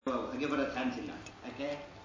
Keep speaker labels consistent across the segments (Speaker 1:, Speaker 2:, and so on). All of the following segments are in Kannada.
Speaker 1: ಹೊಗೆ ಬರೋ ಚಾನ್ಸ್ ಇಲ್ಲ ಯಾಕೆ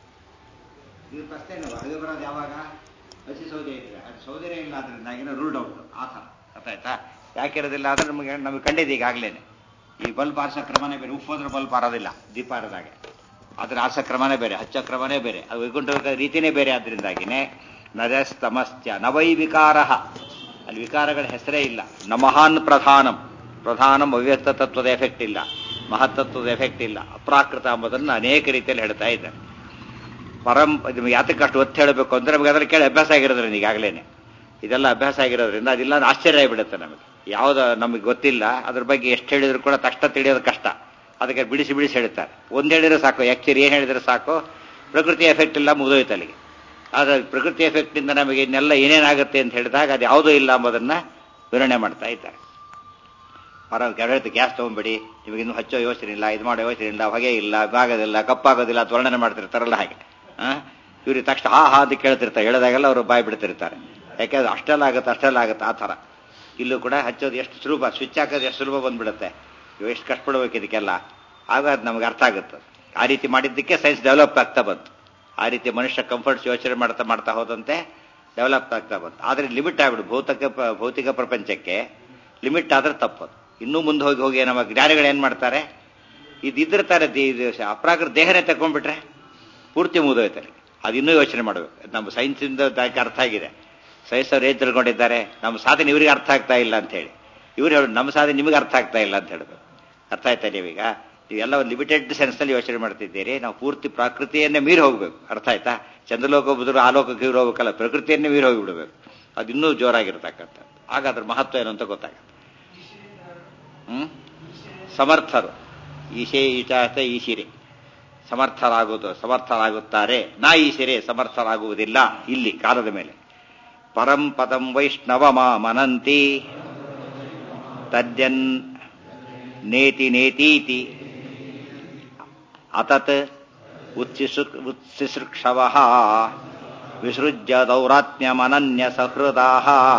Speaker 1: ಇದು ಪ್ರಶ್ನೆ ನಾವು ಹೊಗೆ ಬರೋದು ಯಾವಾಗ ಹಸಿ ಸೌದೆ ಇದ್ರೆ ಅದು ಸೌದೆನೇ ಇಲ್ಲ ಅದರಿಂದಾಗಿನ ರೂಲ್ಡ್ ಔಟ್ ಆ ಥರ ಅರ್ಥ ಆಯ್ತಾ ಯಾಕೆ ಇರೋದಿಲ್ಲ ಅಂದ್ರೆ ನಮಗೆ ನಮಗೆ ಕಂಡಿದೆ ಈಗಾಗಲೇ ಈ ಬಲ್ಬ್ ಆರಿಸೋ ಕ್ರಮನೇ ಬೇರೆ ಉಪ್ಪು ಹೋದ್ರೆ ಬಲ್ಬ್ ಆರೋದಿಲ್ಲ ದೀಪ ಆರದಾಗೆ ಅದ್ರ ಆರಿಸೋ ಕ್ರಮನೇ ಬೇರೆ ಹಚ್ಚೋ ಕ್ರಮನೇ ಬೇರೆ ಅದು ವೈಕುಂಠ ರೀತಿನೇ ಬೇರೆ ಆದ್ರಿಂದಾಗಿನೇ ನರಸ್ತಮಸ್ತ್ಯ ನವೈ ವಿಕಾರ ಅಲ್ಲಿ ವಿಕಾರಗಳ ಹೆಸರೇ ಇಲ್ಲ ನಮಹಾನ್ ಪ್ರಧಾನಂ ಪ್ರಧಾನಂ ಅವ್ಯಕ್ತ ತತ್ವದ ಎಫೆಕ್ಟ್ ಇಲ್ಲ ಮಹತ್ತತ್ವದ ಎಫೆಕ್ಟ್ ಇಲ್ಲ ಅಪ್ರಾಕೃತ ಎಂಬುದನ್ನು ಅನೇಕ ರೀತಿಯಲ್ಲಿ ಹೇಳ್ತಾ ಇದ್ದಾರೆ ಪರಂ ನಿಮಗೆ ಯಾತಕ್ಕೆ ಅಷ್ಟು ಒತ್ತು ಹೇಳಬೇಕು ಅಂದ್ರೆ ನಮಗೆ ಅದನ್ನು ಕೇಳಿ ಅಭ್ಯಾಸ ಆಗಿರೋದ್ರಿಂದ ಈಗಾಗಲೇ ಇದೆಲ್ಲ ಅಭ್ಯಾಸ ಆಗಿರೋದ್ರಿಂದ ಅದಿಲ್ಲ ಅಂದ್ರೆ ಆಶ್ಚರ್ಯ ಆಗಿಬಿಡುತ್ತೆ ನಮಗೆ ಯಾವ್ದು ನಮಗೆ ಗೊತ್ತಿಲ್ಲ ಅದ್ರ ಬಗ್ಗೆ ಎಷ್ಟು ಹೇಳಿದ್ರು ಕೂಡ ತಕ್ಷಣ ತಿಳಿಯೋದು ಕಷ್ಟ ಅದಕ್ಕೆ ಬಿಡಿಸಿ ಬಿಡಿಸಿ ಹೇಳ್ತಾರೆ ಒಂದು ಹೇಳಿದ್ರೆ ಸಾಕು ಆ್ಯಕ್ಚುಲಿ ಏನು ಹೇಳಿದ್ರೆ ಸಾಕು ಪ್ರಕೃತಿ ಎಫೆಕ್ಟ್ ಇಲ್ಲ ಮುಗಿದೋಯ್ತು ಅಲ್ಲಿಗೆ ಆದರೆ ಪ್ರಕೃತಿ ಎಫೆಕ್ಟಿಂದ ನಮಗೆ ಇನ್ನೆಲ್ಲ ಏನೇನಾಗುತ್ತೆ ಅಂತ ಹೇಳಿದಾಗ ಅದು ಯಾವುದೂ ಇಲ್ಲ ಎಂಬುದನ್ನು ವಿವರಣೆ ಮಾಡ್ತಾ ಇದ್ದಾರೆ ಪರ ಹೇಳ್ತು ಗ್ಯಾಸ್ ತೊಗೊಂಬಿಡಿ ನಿಮಗೆ ಇನ್ನೂ ಹಚ್ಚೋ ಯೋಚನೆ ಇಲ್ಲ ಇದು ಮಾಡೋ ಯೋಚನೆ ಇಲ್ಲ ಹೊಗೆ ಇಲ್ಲ ಆಗೋದಿಲ್ಲ ಕಪ್ಪಾಗೋದಿಲ್ಲ ಅಂತ ವರ್ಣನೆ ಮಾಡ್ತಿರ್ತಾರಲ್ಲ ಹಾಗೆ ಇವ್ರಿಗೆ ತಕ್ಷಣ ಹಾ ಹಾ ಅಂತ ಕೇಳ್ತಿರ್ತಾರೆ ಹೇಳಿದಾಗೆಲ್ಲ ಅವರು ಬಾಯಿ ಬಿಡ್ತಿರ್ತಾರೆ ಯಾಕೆಂದ್ರೆ ಅಷ್ಟೆಲ್ಲ ಆಗುತ್ತೆ ಅಷ್ಟೆಲ್ಲ ಆಗುತ್ತೆ ಆ ಥರ ಇಲ್ಲೂ ಕೂಡ ಹಚ್ಚೋದು ಎಷ್ಟು ಸುಲಭ ಸ್ವಿಚ್ ಹಾಕೋದು ಎಷ್ಟು ಸುಲಭ ಬಂದ್ಬಿಡುತ್ತೆ ಇವು ಎಷ್ಟು ಕಷ್ಟಪಡ್ಬೇಕು ಇದಕ್ಕೆಲ್ಲ ಆಗ ಅದು ನಮ್ಗೆ ಅರ್ಥ ಆಗುತ್ತೆ ಆ ರೀತಿ ಮಾಡಿದ್ದಕ್ಕೆ ಸೈನ್ಸ್ ಡೆವಲಪ್ ಆಗ್ತಾ ಬಂತು ಆ ರೀತಿ ಮನುಷ್ಯ ಕಂಫರ್ಟ್ಸ್ ಯೋಚನೆ ಮಾಡ್ತಾ ಮಾಡ್ತಾ ಹೋದಂತೆ ಡೆವಲಪ್ ಆಗ್ತಾ ಬಂತು ಆದರೆ ಲಿಮಿಟ್ ಆಗ್ಬಿಡು ಭೌತಿಕ ಭೌತಿಕ ಪ್ರಪಂಚಕ್ಕೆ ಲಿಮಿಟ್ ಆದ್ರೆ ತಪ್ಪದು ಇನ್ನೂ ಮುಂದೆ ಹೋಗಿ ಹೋಗಿ ನಮ್ಮ ಜ್ಞಾನಿಗಳು ಏನು ಮಾಡ್ತಾರೆ ಇದಿದ್ರೆ ತಾರೆ ಅಪ್ರಾಕೃತ ದೇಹನೇ ತಗೊಂಡ್ಬಿಟ್ರೆ ಪೂರ್ತಿ ಮುಗಿದೋಯ್ತಾರೆ ಅದು ಇನ್ನೂ ಯೋಚನೆ ಮಾಡಬೇಕು ನಮ್ಮ ಸೈನ್ಸಿಂದ ಅರ್ಥ ಆಗಿದೆ ಸೈನ್ಸ್ ಅವ್ರು ಏನ್ ತಿಳ್ಕೊಂಡಿದ್ದಾರೆ ನಮ್ಮ ಸಾಧನೆ ಇವರಿಗೆ ಅರ್ಥ ಆಗ್ತಾ ಇಲ್ಲ ಅಂತ ಹೇಳಿ ಇವ್ರು ಹೇಳಿ ನಮ್ಮ ಸಾಧನೆ ನಿಮಗೆ ಅರ್ಥ ಆಗ್ತಾ ಇಲ್ಲ ಅಂತ ಹೇಳ್ಬೇಕು ಅರ್ಥ ಆಯ್ತಾ ನೀವೀಗ ನೀವೆಲ್ಲ ಒಂದು ಲಿಮಿಟೆಡ್ ಸೆನ್ಸ್ನಲ್ಲಿ ಯೋಚನೆ ಮಾಡ್ತಿದ್ದೀರಿ ನಾವು ಪೂರ್ತಿ ಪ್ರಕೃತಿಯನ್ನೇ ಮೀರಿ ಹೋಗ್ಬೇಕು ಅರ್ಥ ಆಯ್ತಾ ಚಂದ್ರಲೋಕ ಬುದ್ರು ಆಲೋಕಕ್ಕೆ ಇವ್ರು ಹೋಗ್ಬೇಕಲ್ಲ ಪ್ರಕೃತಿಯನ್ನೇ ಮೀರಿ ಹೋಗಿಬಿಡ್ಬೇಕು ಅದು ಇನ್ನೂ ಜೋರಾಗಿರ್ತಕ್ಕಂಥ ಆಗ ಅದ್ರ ಮಹತ್ವ ಏನು ಅಂತ ಗೊತ್ತಾಗುತ್ತೆ ಹ್ಮ್ ಸಮರ್ಥರು ಈಶೆ ಈಚಾತ ಈಶಿರೆ ಸಮರ್ಥರಾಗುವುದು ಸಮರ್ಥರಾಗುತ್ತಾರೆ ನಾ ಈಶಿರೆ ಸಮರ್ಥರಾಗುವುದಿಲ್ಲ ಇಲ್ಲಿ ಕಾಲದ ಮೇಲೆ ಪರಂ ಪದಂ ವೈಷ್ಣವ ಮನಂತಿ ತದ್ಯನ್ ನೇತಿ ನೇತೀತಿ ಅತತ್ ಉತ್ಸಿಸು ಉತ್ಸಿಸೃಕ್ಷವ ವಿಸೃಜ್ಯ ದೌರಾತ್ಮ್ಯಮನನ್ಯ ಸಹೃದಾ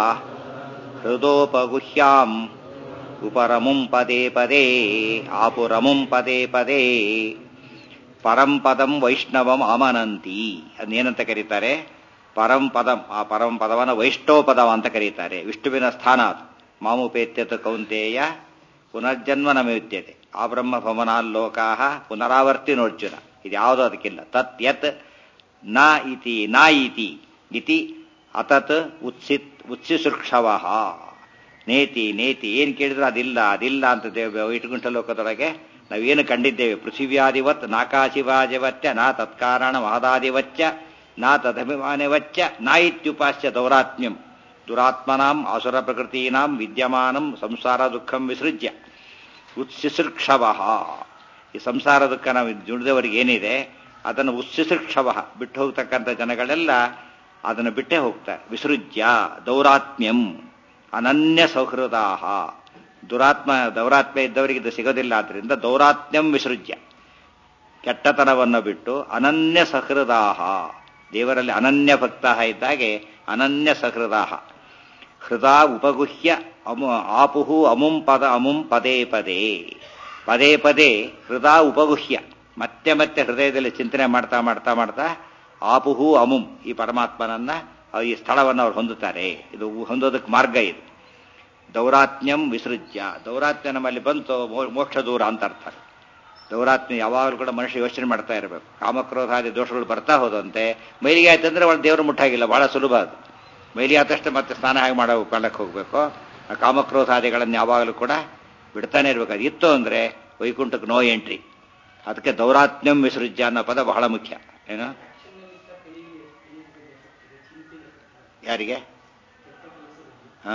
Speaker 1: ಹೃದೋಪಗುಹ್ಯಾಂ ಉಪರಮುಂ ಪದೇ ಪದೇ ಆಪುರಮುಂ ಪದೇ ಪದೇ ಪರಂ ಪದಂ ವೈಷ್ಣವಂ ಅಮನಂತಿ ಅದನ್ನೇನಂತ ಕರೀತಾರೆ ಪರಂ ಪದಂ ಆ ಪರಂ ಪದವನ್ನು ವೈಷ್ಣವಪದವ ಅಂತ ಕರೀತಾರೆ ವಿಷ್ಣುವಿನ ಸ್ಥಾನ ಅದು ಮಾಮುಪೇತ್ಯತ ಕೌಂತೆಯ ಪುನರ್ಜನ್ಮ ನಮಿತ್ಯತೆ ಆ ಬ್ರಹ್ಮ ಭವನಾಲ್ಲೋಕಾ ಪುನರಾವರ್ತಿ ನೋರ್ಜುನ ಇದು ಯಾವುದೋ ಅದಕ್ಕಿಲ್ಲ ತತ್ ಯತ್ ನ ಇತಿ ನ ಇತಿ ಇತಿ ಅತತ್ ಉತ್ಸಿತ್ ಉತ್ಸಿಸೃಕ್ಷವ ನೇತಿ ನೇತಿ ಏನು ಕೇಳಿದ್ರು ಅದಿಲ್ಲ ಅದಿಲ್ಲ ಅಂತ ದೇವ ವೈಟುಗುಂಠ ಲೋಕದೊಳಗೆ ನಾವೇನು ಕಂಡಿದ್ದೇವೆ ಪೃಥಿವ್ಯಾದಿವತ್ ನಾಕಾಶಿವಾದಿವತ್ಯ ನಾ ತತ್ಕಾರಣ ಮಹದಾದಿವಚ್ಚ ನಾ ತದಭಿಮಾನವಚ್ಚ ನಾ ಇತ್ಯುಪಾಸ್ಯ ದೌರಾತ್ಮ್ಯಂ ದುರಾತ್ಮನಾಂ ಅಸುರ ಪ್ರಕೃತೀನಾಂ ವಿದ್ಯಮಾನಂ ಸಂಸಾರ ದುಃಖಂ ವಿಸೃಜ್ಯ ಉತ್ಸಿಸೃಕ್ಷವ ಈ ಸಂಸಾರ ದುಃಖ ನಾವು ದುಡಿದವರಿಗೆ ಏನಿದೆ ಅದನ್ನು ಉತ್ಸಿಸೃಕ್ಷವ ಬಿಟ್ಟು ಹೋಗ್ತಕ್ಕಂಥ ಜನಗಳೆಲ್ಲ ಅದನ್ನು ಬಿಟ್ಟೇ ಹೋಗ್ತಾರೆ ವಿಸೃಜ್ಯ ದೌರಾತ್ಮ್ಯಂ ಅನನ್ಯ ಸೌಹೃದಾಹ ದುರಾತ್ಮ ದೌರಾತ್ಮ್ಯ ಇದ್ದವರಿಗೆ ಇದು ಸಿಗೋದಿಲ್ಲ ಆದ್ರಿಂದ ದೌರಾತ್ಮ್ಯಂ ವಿಸೃಜ್ಯ ಕೆಟ್ಟತನವನ್ನು ಬಿಟ್ಟು ಅನನ್ಯ ಸಹೃದಾಹ ದೇವರಲ್ಲಿ ಅನನ್ಯ ಭಕ್ತ ಇದ್ದಾಗೆ ಅನನ್ಯ ಸಹೃದಾಹ ಹೃದಾ ಉಪಗುಹ್ಯ ಅಮು ಆಪುಹು ಅಮುಂ ಪದ ಅಮುಂ ಪದೇ ಪದೇ ಪದೇ ಪದೇ ಹೃದಾ ಉಪಗುಹ್ಯ ಮತ್ತೆ ಮತ್ತೆ ಹೃದಯದಲ್ಲಿ ಚಿಂತನೆ ಮಾಡ್ತಾ ಮಾಡ್ತಾ ಮಾಡ್ತಾ ಆಪುಹು ಅಮುಂ ಈ ಪರಮಾತ್ಮನನ್ನ ಈ ಸ್ಥಳವನ್ನು ಅವ್ರು ಹೊಂದುತ್ತಾರೆ ಇದು ಹೊಂದೋದಕ್ಕೆ ಮಾರ್ಗ ಇದು ದೌರಾತ್ಮ್ಯಂ ವಿಸೃಜ್ಯ ದೌರಾತ್ಮ್ಯ ನಮ್ಮಲ್ಲಿ ಬಂತು ಮೋಕ್ಷ ದೂರ ಅಂತ ಅರ್ಥ ದೌರಾತ್ಮ್ಯ ಯಾವಾಗಲೂ ಕೂಡ ಮನುಷ್ಯ ಯೋಚನೆ ಮಾಡ್ತಾ ಇರಬೇಕು ಕಾಮಕ್ರೋಧಾದಿ ದೋಷಗಳು ಬರ್ತಾ ಹೋದಂತೆ ಮೈಲಿಗೆ ಆಯ್ತಂದ್ರೆ ಅವಳು ದೇವರು ಮುಟ್ಟಾಗಿಲ್ಲ ಬಹಳ ಸುಲಭ ಅದು ಮೈಲಿಗೆ ಆದಷ್ಟು ಮತ್ತೆ ಸ್ನಾನ ಹಾಗೆ ಮಾಡೋ ಕಾಲಕ್ಕೆ ಹೋಗ್ಬೇಕು ಆ ಕಾಮಕ್ರೋಧಾದಿಗಳನ್ನು ಯಾವಾಗಲೂ ಕೂಡ ಬಿಡ್ತಾನೆ ಇರ್ಬೇಕು ಅದು ಇತ್ತು ಅಂದ್ರೆ ವೈಕುಂಠಕ್ಕೆ ನೋ ಎಂಟ್ರಿ ಅದಕ್ಕೆ ದೌರಾತ್ಮ್ಯಂ ವಿಸೃಜ್ಯ ಅನ್ನೋ ಪದ ಬಹಳ ಮುಖ್ಯ ಏನು ಯಾರಿಗೆ ಹಾ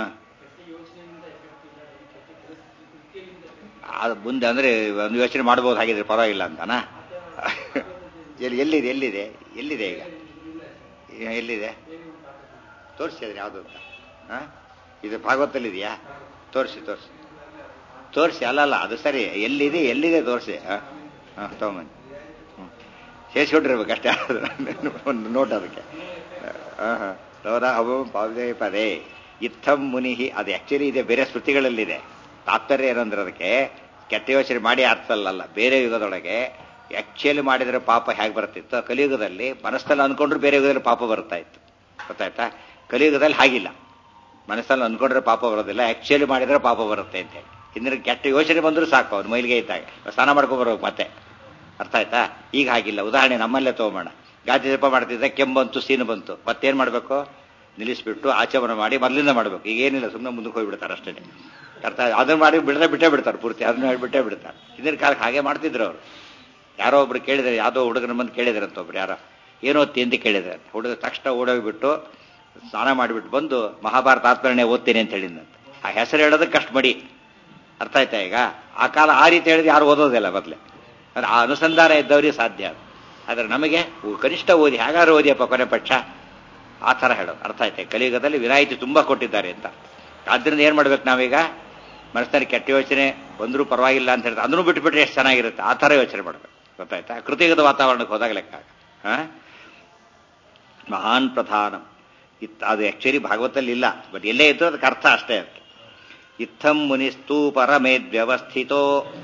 Speaker 1: ಅದು ಮುಂದೆ ಅಂದ್ರೆ ಒಂದು ಯೋಚನೆ ಮಾಡ್ಬೋದು ಹಾಗಿದ್ರೆ ಪರವಾಗಿಲ್ಲ ಅಂತಾನ ಎಲ್ಲಿ ಎಲ್ಲಿದೆ ಎಲ್ಲಿದೆ ಎಲ್ಲಿದೆ ಈಗ ಎಲ್ಲಿದೆ ತೋರಿಸಿ ಅದ್ರ ಯಾವುದು ಅಂತ ಹಾ ಇದು ಭಾಗವತಲ್ಲಿದೆಯಾ ತೋರಿಸಿ ತೋರಿಸಿ ತೋರಿಸಿ ಅಲ್ಲಲ್ಲ ಅದು ಸರಿ ಎಲ್ಲಿದೆ ಎಲ್ಲಿದೆ ತೋರಿಸಿ ಹಾಂ ತಗೊಂಬನ್ನಿ ಹ್ಞೂ ಸೇರಿಸ್ಕೊಂಡಿರ್ಬೇಕು ಅಷ್ಟೇ ಒಂದು ನೋಟ್ ಅದಕ್ಕೆ ಹಾಂ ಹಾಂ ಸೌರ ಅವು ಪದೇ ಪದೇ ಇತ್ತಂ ಮುನಿಹಿ ಅದು ಆಕ್ಚುಲಿ ಇದೆ ಬೇರೆ ಸ್ಮೃತಿಗಳಲ್ಲಿದೆ ತಾತ್ಪರ್ಯ ಏನಂದ್ರೆ ಅದಕ್ಕೆ ಕೆಟ್ಟ ಯೋಚನೆ ಮಾಡಿ ಅರ್ಥ ಅಲ್ಲಲ್ಲ ಬೇರೆ ಯುಗದೊಳಗೆ ಆಕ್ಚುಲಿ ಮಾಡಿದರೆ ಪಾಪ ಹೇಗೆ ಬರ್ತಿತ್ತು ಕಲಿಯುಗದಲ್ಲಿ ಮನಸ್ಸಲ್ಲಿ ಅಂದ್ಕೊಂಡ್ರೆ ಬೇರೆ ಯುಗದಲ್ಲಿ ಪಾಪ ಬರ್ತಾ ಇತ್ತು ಗೊತ್ತಾಯ್ತಾ ಕಲಿಯುಗದಲ್ಲಿ ಹಾಗಿಲ್ಲ ಮನಸ್ಸಲ್ಲಿ ಅಂದ್ಕೊಂಡ್ರೆ ಪಾಪ ಬರೋದಿಲ್ಲ ಆಕ್ಚುಲಿ ಮಾಡಿದ್ರೆ ಪಾಪ ಬರುತ್ತೆ ಅಂತೇಳಿ ಹಿಂದಿನ ಕೆಟ್ಟ ಯೋಚನೆ ಬಂದರೂ ಸಾಕು ಅವ್ನು ಮೈಲಿಗೆ ಇದ್ದಾಗ ಸ್ನಾನ ಮಾಡ್ಕೊಂಡು ಬರ್ಬೇಕು ಮತ್ತೆ ಅರ್ಥ ಆಯ್ತಾ ಈಗ ಹಾಗಿಲ್ಲ ಉದಾಹರಣೆ ನಮ್ಮಲ್ಲೇ ತಗೊಂಬೋಣ ಗಾದಿ ಜಪ ಮಾಡ್ತಿದ್ದೆ ಕೆಮ್ಮು ಬಂತು ಸೀನು ಬಂತು ಮತ್ತೇನು ಮಾಡಬೇಕು ನಿಲ್ಲಿಸ್ಬಿಟ್ಟು ಆಚಮನ ಮಾಡಿ ಮೊದಲಿಂದ ಮಾಡಬೇಕು ಈಗ ಏನಿಲ್ಲ ಸುಮ್ಮನೆ ಮುಂದಕ್ಕೆ ಹೋಗ್ಬಿಡ್ತಾರೆ ಅಷ್ಟೇ ಅರ್ಥ ಅದನ್ನ ಮಾಡಿ ಬಿಡದೆ ಬಿಟ್ಟೇ ಬಿಡ್ತಾರೆ ಪೂರ್ತಿ ಅದನ್ನ ಮಾಡಿ ಬಿಟ್ಟೇ ಬಿಡ್ತಾರೆ ಹಿಂದಿನ ಕಾಲಕ್ಕೆ ಹಾಗೆ ಮಾಡ್ತಿದ್ರು ಅವರು ಯಾರೋ ಒಬ್ರು ಕೇಳಿದ್ರೆ ಯಾವುದೋ ಹುಡುಗನ ಬಂದು ಕೇಳಿದ್ರಂತ ಒಬ್ರು ಯಾರೋ ಏನೋ ಓದ್ತಿ ಅಂತ ಕೇಳಿದ್ರೆ ಹುಡುಗ ತಕ್ಷಣ ಓಡೋಗ್ಬಿಟ್ಟು ಸ್ನಾನ ಮಾಡಿಬಿಟ್ಟು ಬಂದು ಮಹಾಭಾರತ ಆತ್ಮರಣೆ ಓದ್ತೀನಿ ಅಂತ ಹೇಳಿದಂತೆ ಆ ಹೆಸರು ಹೇಳೋದಕ್ಕೆ ಕಷ್ಟ ಮಡಿ ಅರ್ಥ ಆಯ್ತಾ ಈಗ ಆ ಕಾಲ ಆ ರೀತಿ ಹೇಳಿದ್ರೆ ಯಾರು ಓದೋದಿಲ್ಲ ಮೊದಲೇ ಅಂದ್ರೆ ಆ ಅನುಸಂಧಾನ ಇದ್ದವ್ರಿಗೆ ಸಾಧ್ಯ ಅದು ಆದರೆ ನಮಗೆ ಕನಿಷ್ಠ ಓದಿ ಹೇಗಾರು ಓದಿಯಪ್ಪ ಕೊನೆ ಪಕ್ಷ ಆ ಥರ ಹೇಳೋದು ಅರ್ಥ ಆಯ್ತಾ ಕಲಿಯುಗದಲ್ಲಿ ವಿನಾಯಿತಿ ತುಂಬ ಕೊಟ್ಟಿದ್ದಾರೆ ಅಂತ ಆದ್ರಿಂದ ಏನು ಮಾಡ್ಬೇಕು ನಾವೀಗ ಮನಸ್ಸಿನಲ್ಲಿ ಕೆಟ್ಟ ಯೋಚನೆ ಬಂದರೂ ಪರವಾಗಿಲ್ಲ ಅಂತ ಹೇಳ್ತಾರೆ ಅದನ್ನು ಬಿಟ್ಬಿಟ್ರೆ ಎಷ್ಟು ಚೆನ್ನಾಗಿರುತ್ತೆ ಆ ಥರ ಯೋಚನೆ ಮಾಡಬೇಕು ಗೊತ್ತಾಯ್ತಾ ಕೃತಿಗದ ವಾತಾವರಣಕ್ಕೆ ಹೋದಾಗ ಲೆಕ್ಕ ಹಾ ಮಹಾನ್ ಪ್ರಧಾನ ಇತ್ ಅದು ಆಕ್ಚುಲಿ ಭಾಗವತಲ್ಲಿ ಇಲ್ಲ ಬಟ್ ಎಲ್ಲೇ ಇತ್ತು ಅದಕ್ಕೆ ಅರ್ಥ ಅಷ್ಟೇ ಅಂತ ಇತ್ತಂ ಮುನಿಸ್ತೂ ಪರಮೇದ್ವ್ಯವಸ್ಥಿತೋ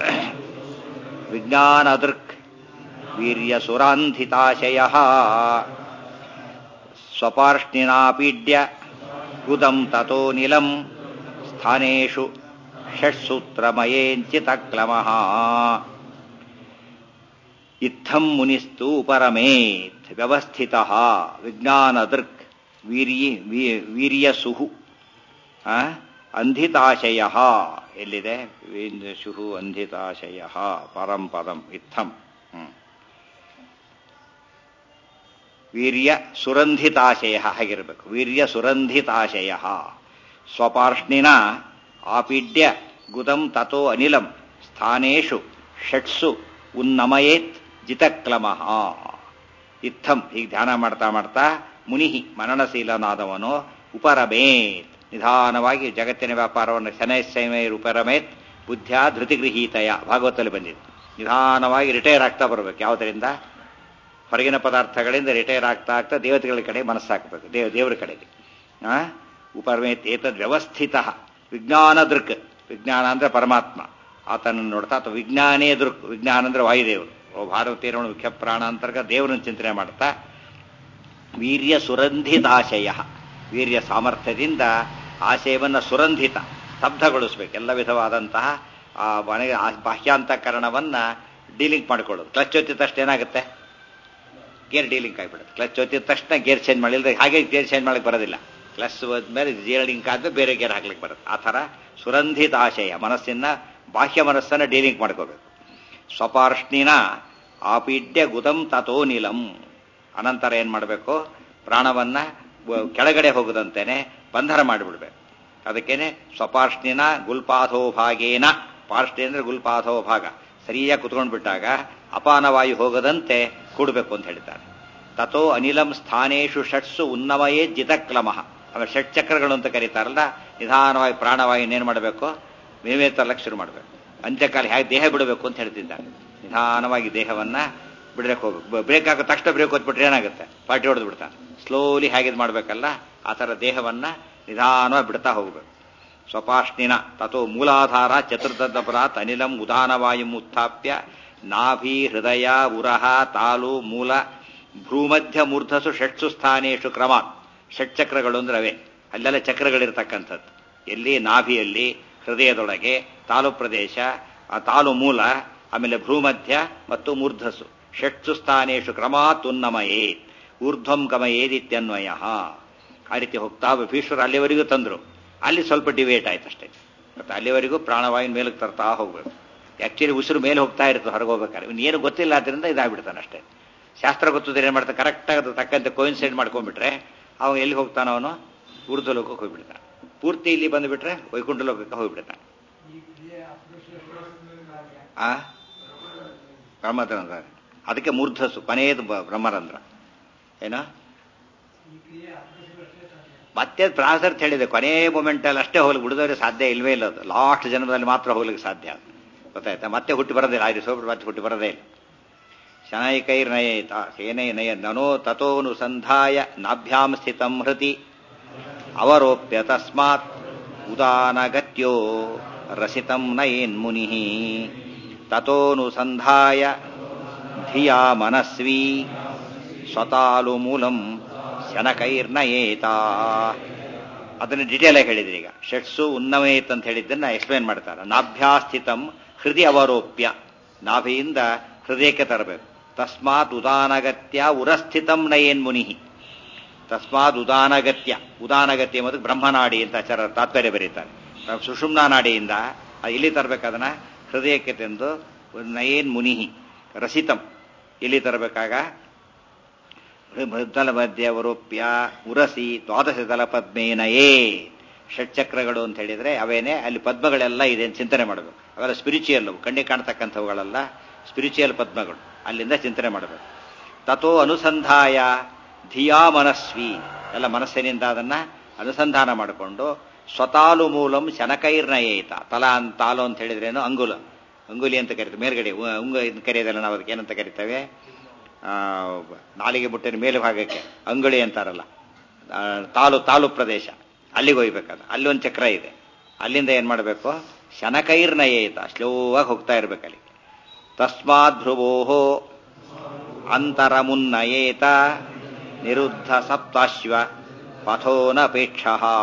Speaker 1: ವಿಜ್ಞಾನದೃಕ್ ವೀರ್ಯ ಸುರಾಂಧಿತಾಶಯ ಸ್ವಪಾರ್ಷ್ಣಿನಾಪೀಡ್ಯ ಗುದಂ ತಥೋ ನಿಲಂ ಸ್ಥಾನೇಷು ಷಟ್ಸೂತ್ರಮಯೇಂಚಿತಕ್ಲಮಃ ಇತ್ತಂ ಮುನಿಸ್ತು ಪರಮೇತ್ ವ್ಯವಸ್ಥಿತ ವಿಜ್ಞಾನದೃಕ್ ವೀರ್ಯ ವೀರ್ಯಸುಹು ಅಂಧಿತಾಶಯ ಎಲ್ಲಿದೆ ಶುಹು ಅಂಧಿತಾಶಯ ಪರಂ ಪದಂ ಇತ್ತಂ ವೀರ್ಯ ಸುರಂಧಿತಾಶಯ ಹಾಗಿರಬೇಕು ವೀರ್ಯ ಸುರಂಧಿತಾಶಯ ಸ್ವಪಾರ್ಷ್ಣಿನ ಆಪೀಡ್ಯ ಗುದಂ ತಥೋ ಅನಿಲಂ ಸ್ಥಾನೇಶು ಷಟ್ಸು ಉನ್ನಮಯೇತ್ ಜಿತಕ್ಲಮಃ ಇತ್ತಂ ಹೀಗೆ ಧ್ಯಾನ ಮಾಡ್ತಾ ಮಾಡ್ತಾ ಮುನಿಹಿ ಮನನಶೀಲನಾದವನು ಉಪರಮೇತ್ ನಿಧಾನವಾಗಿ ಜಗತ್ತಿನ ವ್ಯಾಪಾರವನ್ನು ಶನೈಸೈಮೈರ್ ಉಪರಮೇತ್ ಬುದ್ಧ್ಯ ಧೃತಿಗೃಹೀತಯ ಭಾಗವತಲ್ಲಿ ಬಂದಿದೆ ನಿಧಾನವಾಗಿ ರಿಟೈರ್ ಆಗ್ತಾ ಬರಬೇಕು ಯಾವುದರಿಂದ ಹೊರಗಿನ ಪದಾರ್ಥಗಳಿಂದ ರಿಟೈರ್ ಆಗ್ತಾ ಆಗ್ತಾ ದೇವತೆಗಳ ಕಡೆ ಮನಸ್ಸಾಕಬೇಕು ದೇವ ದೇವರ ಕಡೆಗೆ ಉಪರಮೇತ್ ಏತದ್ ವ್ಯವಸ್ಥಿತ ವಿಜ್ಞಾನ ದೃಕ್ ವಿಜ್ಞಾನ ಅಂದ್ರೆ ಪರಮಾತ್ಮ ಆತನನ್ನು ನೋಡ್ತಾ ಅಥವಾ ವಿಜ್ಞಾನೇ ದೃಕ್ ವಿಜ್ಞಾನ ಅಂದ್ರೆ ವಾಯುದೇವರು ಓ ಭಾರತೀಯರ ಮುಖ್ಯ ಪ್ರಾಣ ಅಂತರ್ಗ ದೇವರನ್ನು ಚಿಂತನೆ ಮಾಡ್ತಾ ವೀರ್ಯ ಸುರಂಧಿತಾಶಯ ವೀರ್ಯ ಸಾಮರ್ಥ್ಯದಿಂದ ಆಶಯವನ್ನು ಸುರಂಧಿತ ಸ್ತಬ್ಧಗೊಳಿಸ್ಬೇಕು ಎಲ್ಲ ವಿಧವಾದಂತಹ ಆ ಮನೆಗೆ ಬಾಹ್ಯಾಂತಕರಣವನ್ನ ಡೀಲಿಂಗ್ ಮಾಡಿಕೊಳ್ಳೋದು ಕ್ಲಚ್ ಒತ್ತಿದ ತಕ್ಷಣ ಏನಾಗುತ್ತೆ ಗೇರ್ ಡೀಲಿಂಗ್ ಆಗಿಬಿಡುತ್ತೆ ಕ್ಲಚ್ ಒತ್ತಿದ ತಕ್ಷಣ ಗೇರ್ ಚೇಂಜ್ ಮಾಡಿಲ್ಲದೆ ಹಾಗೆ ಗೇರ್ ಚೇಂಜ್ ಮಾಡಕ್ಕೆ ಬರೋದಿಲ್ಲ ಕ್ಲಚ್ ಹೋದ್ಮೇಲೆ ಗೇರ್ಡಿಂಗ್ ಆದ್ಮೇಲೆ ಬೇರೆ ಗೇರ್ ಹಾಕ್ಲಿಕ್ಕೆ ಬರುತ್ತೆ ಆ ಥರ ಸುರಂಧಿತ ಆಶಯ ಮನಸ್ಸಿನ ಬಾಹ್ಯ ಮನಸ್ಸನ್ನು ಡೀಲಿಂಗ್ ಮಾಡ್ಕೋಬೇಕು ಸ್ವಪಾರ್ಷ್ಣಿನ ಆಪೀಡ್ಯ ಗುದಂ ತಥೋ ನೀಲಂ ಅನಂತರ ಏನ್ ಮಾಡಬೇಕು ಪ್ರಾಣವನ್ನ ಕೆಳಗಡೆ ಹೋಗದಂತೆನೆ ಬಂಧನ ಮಾಡಿಬಿಡ್ಬೇಕು ಅದಕ್ಕೇನೆ ಸ್ವಪಾರ್ಷ್ಣಿನ ಗುಲ್ಪಾಥೋ ಭಾಗೇನ ಪಾರ್ಷ್ಣಿ ಅಂದ್ರೆ ಗುಲ್ಪಾಥೋ ಭಾಗ ಸರಿಯಾಗಿ ಕುತ್ಕೊಂಡು ಬಿಟ್ಟಾಗ ಅಪಾನವಾಯು ಹೋಗದಂತೆ ಕೂಡಬೇಕು ಅಂತ ಹೇಳ್ತಾರೆ ತಥೋ ಅನಿಲಂ ಸ್ಥಾನೇಶು ಷಟ್ಸು ಉನ್ನಮಯೇ ಜಿತಕ್ಲಮಃ ಆಮೇಲೆ ಷಟ್ ಚಕ್ರಗಳು ಅಂತ ಕರೀತಾರಲ್ಲ ನಿಧಾನವಾಗಿ ಪ್ರಾಣವಾಯು ಏನ್ ಮಾಡಬೇಕು ಮೇಮೇ ತರಲಕ್ಕೆ ಶುರು ಮಾಡಬೇಕು ಅಂತ್ಯಕಾಲ ಹೇಗೆ ದೇಹ ಬಿಡಬೇಕು ಅಂತ ಹೇಳ್ತಿದ್ದಾರೆ ನಿಧಾನವಾಗಿ ದೇಹವನ್ನ ಬಿಡಕ್ಕೆ ಹೋಗ್ಬೇಕು ಬ್ರೇಕ್ ಹಾಕೋ ತಕ್ಷಣ ಬ್ರೇಕ್ ಹೊತ್ಬಿಟ್ರೆ ಏನಾಗುತ್ತೆ ಪಾರ್ಟಿ ಹೊಡೆದು ಬಿಡ್ತಾನೆ ಸ್ಲೋಲಿ ಹೇಗೆ ಮಾಡಬೇಕಲ್ಲ ಆ ಥರ ದೇಹವನ್ನ ನಿಧಾನವಾಗಿ ಬಿಡ್ತಾ ಹೋಗ್ಬೇಕು ಸ್ವಪಾಷ್ಣಿನ ತಥೋ ಮೂಲಾಧಾರ ಚತುರ್ದಪರಾತ್ ಅನಿಲಂ ಉದಾನವಾಯುಂ ಉತ್ಥಾಪ್ಯ ನಾಭಿ ಹೃದಯ ಉರಹ ತಾಲು ಮೂಲ ಭ್ರೂಮಧ್ಯ ಮೂರ್ಧಸು ಷಟ್ಸು ಸ್ಥಾನೇಶು ಕ್ರಮ ಷಟ್ಚಕ್ರಗಳು ಅಂದ್ರೆ ಅವೇ ಅಲ್ಲೆಲ್ಲ ಚಕ್ರಗಳಿರ್ತಕ್ಕಂಥದ್ದು ಎಲ್ಲಿ ನಾಭಿಯಲ್ಲಿ ಹೃದಯದೊಳಗೆ ತಾಲು ಪ್ರದೇಶ ಆ ತಾಲು ಮೂಲ ಆಮೇಲೆ ಭ್ರೂಮಧ್ಯ ಮತ್ತು ಮೂರ್ಧಸು ಷಟ್ಸು ಸ್ಥಾನೇಶು ಕ್ರಮಾತ್ ಉನ್ನಮಯೇ ಊರ್ಧ್ವಂ ಗಮಯೇದಿತ್ಯನ್ವಯ ಆ ರೀತಿ ಹೋಗ್ತಾ ಭೀಶ್ವರ ಅಲ್ಲಿವರೆಗೂ ತಂದ್ರು ಅಲ್ಲಿ ಸ್ವಲ್ಪ ಡಿವೇಟ್ ಆಯ್ತು ಅಷ್ಟೇ ಮತ್ತೆ ಅಲ್ಲಿವರೆಗೂ ಪ್ರಾಣವಾಯು ಮೇಲಕ್ಕೆ ತರ್ತಾ ಹೋಗ್ಬೇಕು ಆಕ್ಚುಲಿ ಉಸಿರು ಮೇಲೆ ಹೋಗ್ತಾ ಇರುತ್ತೆ ಹೊರಗೆ ಹೋಗ್ಬೇಕಾದ್ರೆ ಇವ್ನು ಏನು ಗೊತ್ತಿಲ್ಲ ಆದ್ರಿಂದ ಇದಾಗ್ಬಿಡ್ತಾನೆ ಅಷ್ಟೇ ಶಾಸ್ತ್ರ ಗೊತ್ತಿದ್ರೆ ಏನು ಮಾಡ್ತಾನೆ ಕರೆಕ್ಟಾಗಿ ಅದು ತಕ್ಕಂತೆ ಕೋಯಿನ್ಸೈಡ್ ಮಾಡ್ಕೊಂಡ್ಬಿಟ್ರೆ ಅವನು ಎಲ್ಲಿ ಹೋಗ್ತಾನೋ ಅವನು ಊರ್ಧ್ವ ಲೋಕಕ್ಕೆ ಹೋಗ್ಬಿಡ್ತಾನೆ ಪೂರ್ತಿ ಇಲ್ಲಿ ಬಂದುಬಿಟ್ರೆ ವೈಕುಂಠ ಲೋಕಕ್ಕೆ ಹೋಗ್ಬಿಡ್ತಾನೆ ಆ ಬ್ರಹ್ಮರಂಧ್ರ ಅದಕ್ಕೆ ಮೂರ್ಧಸು ಕೊನೆಯದು ಬ್ರಹ್ಮರಂಧ್ರ ಏನೋ ಮತ್ತೆ ಪ್ರಾಸರ್ಥ ಹೇಳಿದೆ ಕೊನೆ ಮೂಮೆಂಟಲ್ಲಿ ಅಷ್ಟೇ ಹೋಗ್ಲಿಕ್ಕೆ ಬಿಡಿದವ್ರೆ ಸಾಧ್ಯ ಇಲ್ವೇ ಇಲ್ಲ ಅದು ಲಾಸ್ಟ್ ಜನ್ಮದಲ್ಲಿ ಮಾತ್ರ ಹೋಗ್ಲಿಕ್ಕೆ ಸಾಧ್ಯ ಗೊತ್ತಾಯ್ತಾ ಮತ್ತೆ ಹುಟ್ಟಿ ಬರೋದಿಲ್ಲ ಆಯ್ತು ಸೋಬಿಟ್ಟು ಮತ್ತೆ ಹುಟ್ಟಿ ಬರೋದೇ ಇಲ್ಲ ಶನೈಕೈರ್ ನಯೇತ ಸೇನೈ ನಯ ನನೋ ತಥೋನು ಸಂಧಾಯ ನಾಭ್ಯಾಂ ಸ್ಥಿತಂ ಹೃತಿ ಅವರೋಪ್ಯ ತಸ್ಮಾತ್ ಉದಾನಗತ್ಯೋ ರಸಿತಂ ನಯೇನ್ ಮುನಿ ತಥೋನು ಸಂಧಾಯ ಧಿಯಾ ಮನಸ್ವಿ ಸ್ವತಾಲು ಮೂಲಂ ಶನಕೈರ್ನಯೇತ ಅದನ್ನು ಡಿಟೇಲ್ ಆಗಿ ಹೇಳಿದ್ರಿ ಈಗ ಷಟ್ಸು ಉನ್ನಮೇತ್ ಅಂತ ಹೇಳಿದ್ದನ್ನ ಎಕ್ಸ್ಪ್ಲೇನ್ ಮಾಡ್ತಾರೆ ನಾಭ್ಯಾಸ್ಥಿತಂ ಹೃದಯ ಅವರೋಪ್ಯ ನಾಭಿಯಿಂದ ಹೃದಯಕ್ಕೆ ತರಬೇಕು ತಸ್ಮಾತ್ ಉದಾನಗತ್ಯ ಉರಸ್ಥಿತಂ ನಯೇನ್ ಮುನಿ ತಸ್ಮಾತ್ ಉದಾನಗತ್ಯ ಉದಾನಗತ್ಯ ಎಂಬುದು ಬ್ರಹ್ಮನಾಡಿ ಅಂತ ಆಚಾರ ತಾತ್ಪರ್ಯ ಬರೀತಾರೆ ಸುಷುಮ್ನಾ ನಾಡಿಯಿಂದ ಅದು ಇಲ್ಲಿ ತರಬೇಕದನ್ನ ಹೃದಯಕ್ಕೆ ತಂದು ನಯೇನ್ ಮುನಿ ರಸಿತಂ ಇಲ್ಲಿ ತರಬೇಕಾಗ ಮೃದ್ದಲ ಮಧ್ಯ ಅವರೋಪ್ಯ ಉರಸಿ ದ್ವಾದಶ ದಲ ಪದ್ಮೇನಯೇ ಷಟ್ಚಕ್ರಗಳು ಅಂತ ಹೇಳಿದ್ರೆ ಅವೇನೆ ಅಲ್ಲಿ ಪದ್ಮಗಳೆಲ್ಲ ಇದೆ ಅಂತ ಚಿಂತನೆ ಮಾಡಬೇಕು ಅವೆಲ್ಲ ಸ್ಪಿರಿಚುಯಲ್ ಕಣ್ಣಿಗೆ ಕಾಣ್ತಕ್ಕಂಥವುಗಳೆಲ್ಲ ಸ್ಪಿರಿಚುಯಲ್ ಪದ್ಮಗಳು ಅಲ್ಲಿಂದ ಚಿಂತನೆ ಮಾಡಬೇಕು ತಥೋ ಅನುಸಂಧಾಯ ಧಿಯಾ ಮನಸ್ವಿ ಎಲ್ಲ ಮನಸ್ಸಿನಿಂದ ಅದನ್ನ ಅನುಸಂಧಾನ ಮಾಡಿಕೊಂಡು ಸ್ವತಾಲು ಮೂಲಂ ಶನಕೈರ್ನಯೇತ ತಲಾ ಅಂತ ತಾಲು ಅಂತ ಹೇಳಿದ್ರೇನು ಅಂಗುಲ ಅಂಗುಲಿ ಅಂತ ಕರಿತೀವಿ ಮೇಲ್ಗಡೆ ಉಂಗ ಇದು ಕರೆಯೋದಲ್ಲ ನಾವು ಅದಕ್ಕೆ ಏನಂತ ಕರಿತೇವೆ ನಾಲಿಗೆ ಮುಟ್ಟಿನ ಮೇಲೆ ಭಾಗಕ್ಕೆ ಅಂಗುಳಿ ಅಂತಾರಲ್ಲ ತಾಲು ತಾಲು ಪ್ರದೇಶ ಅಲ್ಲಿಗೆ ಹೋಗ್ಬೇಕದು ಅಲ್ಲಿ ಒಂದು ಚಕ್ರ ಇದೆ ಅಲ್ಲಿಂದ ಏನ್ ಮಾಡಬೇಕು ಶನಕೈರ್ನಯೇತ ಸ್ಲೋವಾಗಿ ಹೋಗ್ತಾ ಇರ್ಬೇಕು ಅಲ್ಲಿ ತಸ್ಮಾತ್ ಭ್ರುವೋ ಅಂತರಮುನ್ನಯೇತ ನಿರುದ್ಧ ಸಪ್ತಾಶ್ವ ಪಥೋನಪೇಕ್ಷ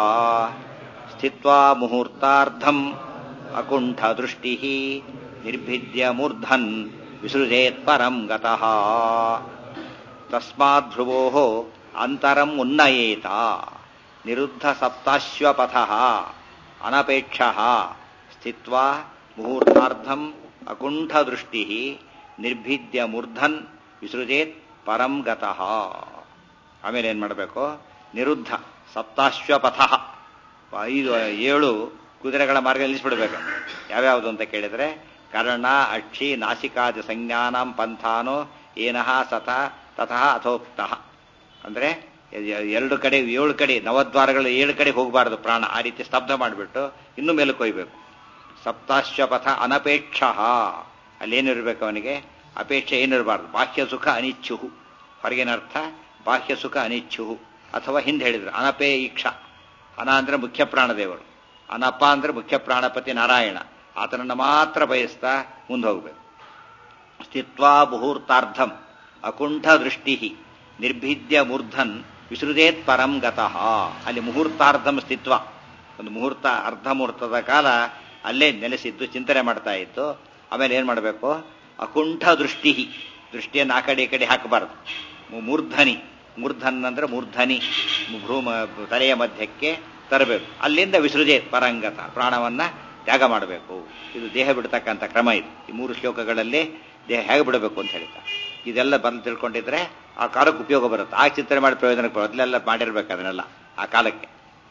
Speaker 1: ಸ್ಥಿತ್ವಾ ಮುಹೂರ್ತಾರ್ಧಂ ಅಕುಂಠ ದೃಷ್ಟಿ ನಿರ್ಭಿದ್ಯ ಮೂರ್ಧನ್ ವಿಸೃಜೇತ್ ಪರಂ ಗತಃ ತಸ್ಮಾತ್ ಭ್ರುವೋ ಅಂತರಂ ಉನ್ನಯೇತ ನಿರುದ್ಧ ಸಪ್ತಾಶ್ವಪಥ ಅನಪೇಕ್ಷ ಸ್ಥಿತ್ವಾ ಮುಹೂರ್ತಾರ್ಧಂ ಅಕುಂಠ ದೃಷ್ಟಿ ನಿರ್ಭಿದ್ಯ ಮೂರ್ಧನ್ ವಿಸೃಜೇತ್ ಪರಂ ಗತಃ ಆಮೇಲೆ ಏನ್ ಮಾಡಬೇಕು ನಿರುದ್ಧ ಸಪ್ತಾಶ್ವಪಥ ಐದು ಏಳು ಕುದುರೆಗಳ ಮಾರ್ಗ ನಿಲ್ಲಿಸ್ಬಿಡ್ಬೇಕು ಯಾವ್ಯಾವುದು ಅಂತ ಕೇಳಿದ್ರೆ ಕರ್ಣ ಅಕ್ಷಿ ನಾಸಿಕಾದ ಸಂಜ್ಞಾನಂ ಪಂಥಾನೋ ಏನಃ ಸತ ತತಃ ಅಥೋಕ್ತಃ ಅಂದ್ರೆ ಎರಡು ಕಡೆ ಏಳು ಕಡೆ ನವದ್ವಾರಗಳು ಏಳು ಕಡೆ ಹೋಗಬಾರದು ಪ್ರಾಣ ಆ ರೀತಿ ಸ್ತಬ್ಧ ಮಾಡಿಬಿಟ್ಟು ಇನ್ನೂ ಮೇಲಕ್ಕೆ ಹೋಗ್ಬೇಕು ಸಪ್ತಾಶ್ವಪಥ ಅನಪೇಕ್ಷ ಅಲ್ಲೇನಿರ್ಬೇಕು ಅವನಿಗೆ ಅಪೇಕ್ಷೆ ಏನಿರಬಾರ್ದು ಬಾಹ್ಯ ಸುಖ ಅನಿಚ್ಛುಹು ಹೊರಗಿನರ್ಥ ಬಾಹ್ಯ ಸುಖ ಅನಿಚ್ಛುಹು ಅಥವಾ ಹಿಂದೆ ಹೇಳಿದ್ರು ಅನಪೇ ಈಕ್ಷ ಅನ ಅಂದ್ರೆ ಮುಖ್ಯ ಪ್ರಾಣದೇವರು ಅನಪ ಅಂದ್ರೆ ಮುಖ್ಯ ಪ್ರಾಣಪತಿ ನಾರಾಯಣ ಆತನನ್ನ ಮಾತ್ರ ಬಯಸ್ತಾ ಮುಂದೆ ಹೋಗ್ಬೇಕು ಸ್ಥಿತ್ವಾ ಮುಹೂರ್ತಾರ್ಧಂ ಅಕುಂಠ ದೃಷ್ಟಿ ನಿರ್ಭಿದ್ಯ ಮೂರ್ಧನ್ ವಿಸೃಜೇತ್ ಪರಂ ಗತಃ ಅಲ್ಲಿ ಮುಹೂರ್ತಾರ್ಧಂ ಸ್ಥಿತ್ವ ಒಂದು ಮುಹೂರ್ತ ಅರ್ಧ ಮುಹೂರ್ತದ ಕಾಲ ಅಲ್ಲೇ ನೆಲೆಸಿದ್ದು ಚಿಂತನೆ ಮಾಡ್ತಾ ಇತ್ತು ಆಮೇಲೆ ಏನ್ ಮಾಡಬೇಕು ಅಕುಂಠ ದೃಷ್ಟಿ ದೃಷ್ಟಿಯನ್ನು ಆ ಕಡೆ ಈ ಕಡೆ ಹಾಕಬಾರದು ಮೂರ್ಧನಿ ಮೂರ್ಧನ್ ಅಂದ್ರೆ ಮೂರ್ಧನಿ ಭ್ರೂಮ ತಲೆಯ ಮಧ್ಯಕ್ಕೆ ತರಬೇಕು ಅಲ್ಲಿಂದ ವಿಸೃಜೆ ಪರಂಗತ ಪ್ರಾಣವನ್ನ ತ್ಯಾಗ ಮಾಡಬೇಕು ಇದು ದೇಹ ಬಿಡ್ತಕ್ಕಂಥ ಕ್ರಮ ಇದು ಈ ಮೂರು ಶ್ಲೋಕಗಳಲ್ಲಿ ದೇಹ ಹೇಗೆ ಬಿಡಬೇಕು ಅಂತ ಹೇಳ್ತಾರೆ ಇದೆಲ್ಲ ಬಂದು ತಿಳ್ಕೊಂಡಿದ್ರೆ ಆ ಕಾಲಕ್ಕೆ ಉಪಯೋಗ ಬರುತ್ತೆ ಆ ಚಿಂತನೆ ಮಾಡಿ ಪ್ರಯೋಜನಕ್ಕೆ ಬರುತ್ತೆ ಅದನ್ನೆಲ್ಲ ಮಾಡಿರ್ಬೇಕು ಅದನ್ನೆಲ್ಲ ಆ ಕಾಲಕ್ಕೆ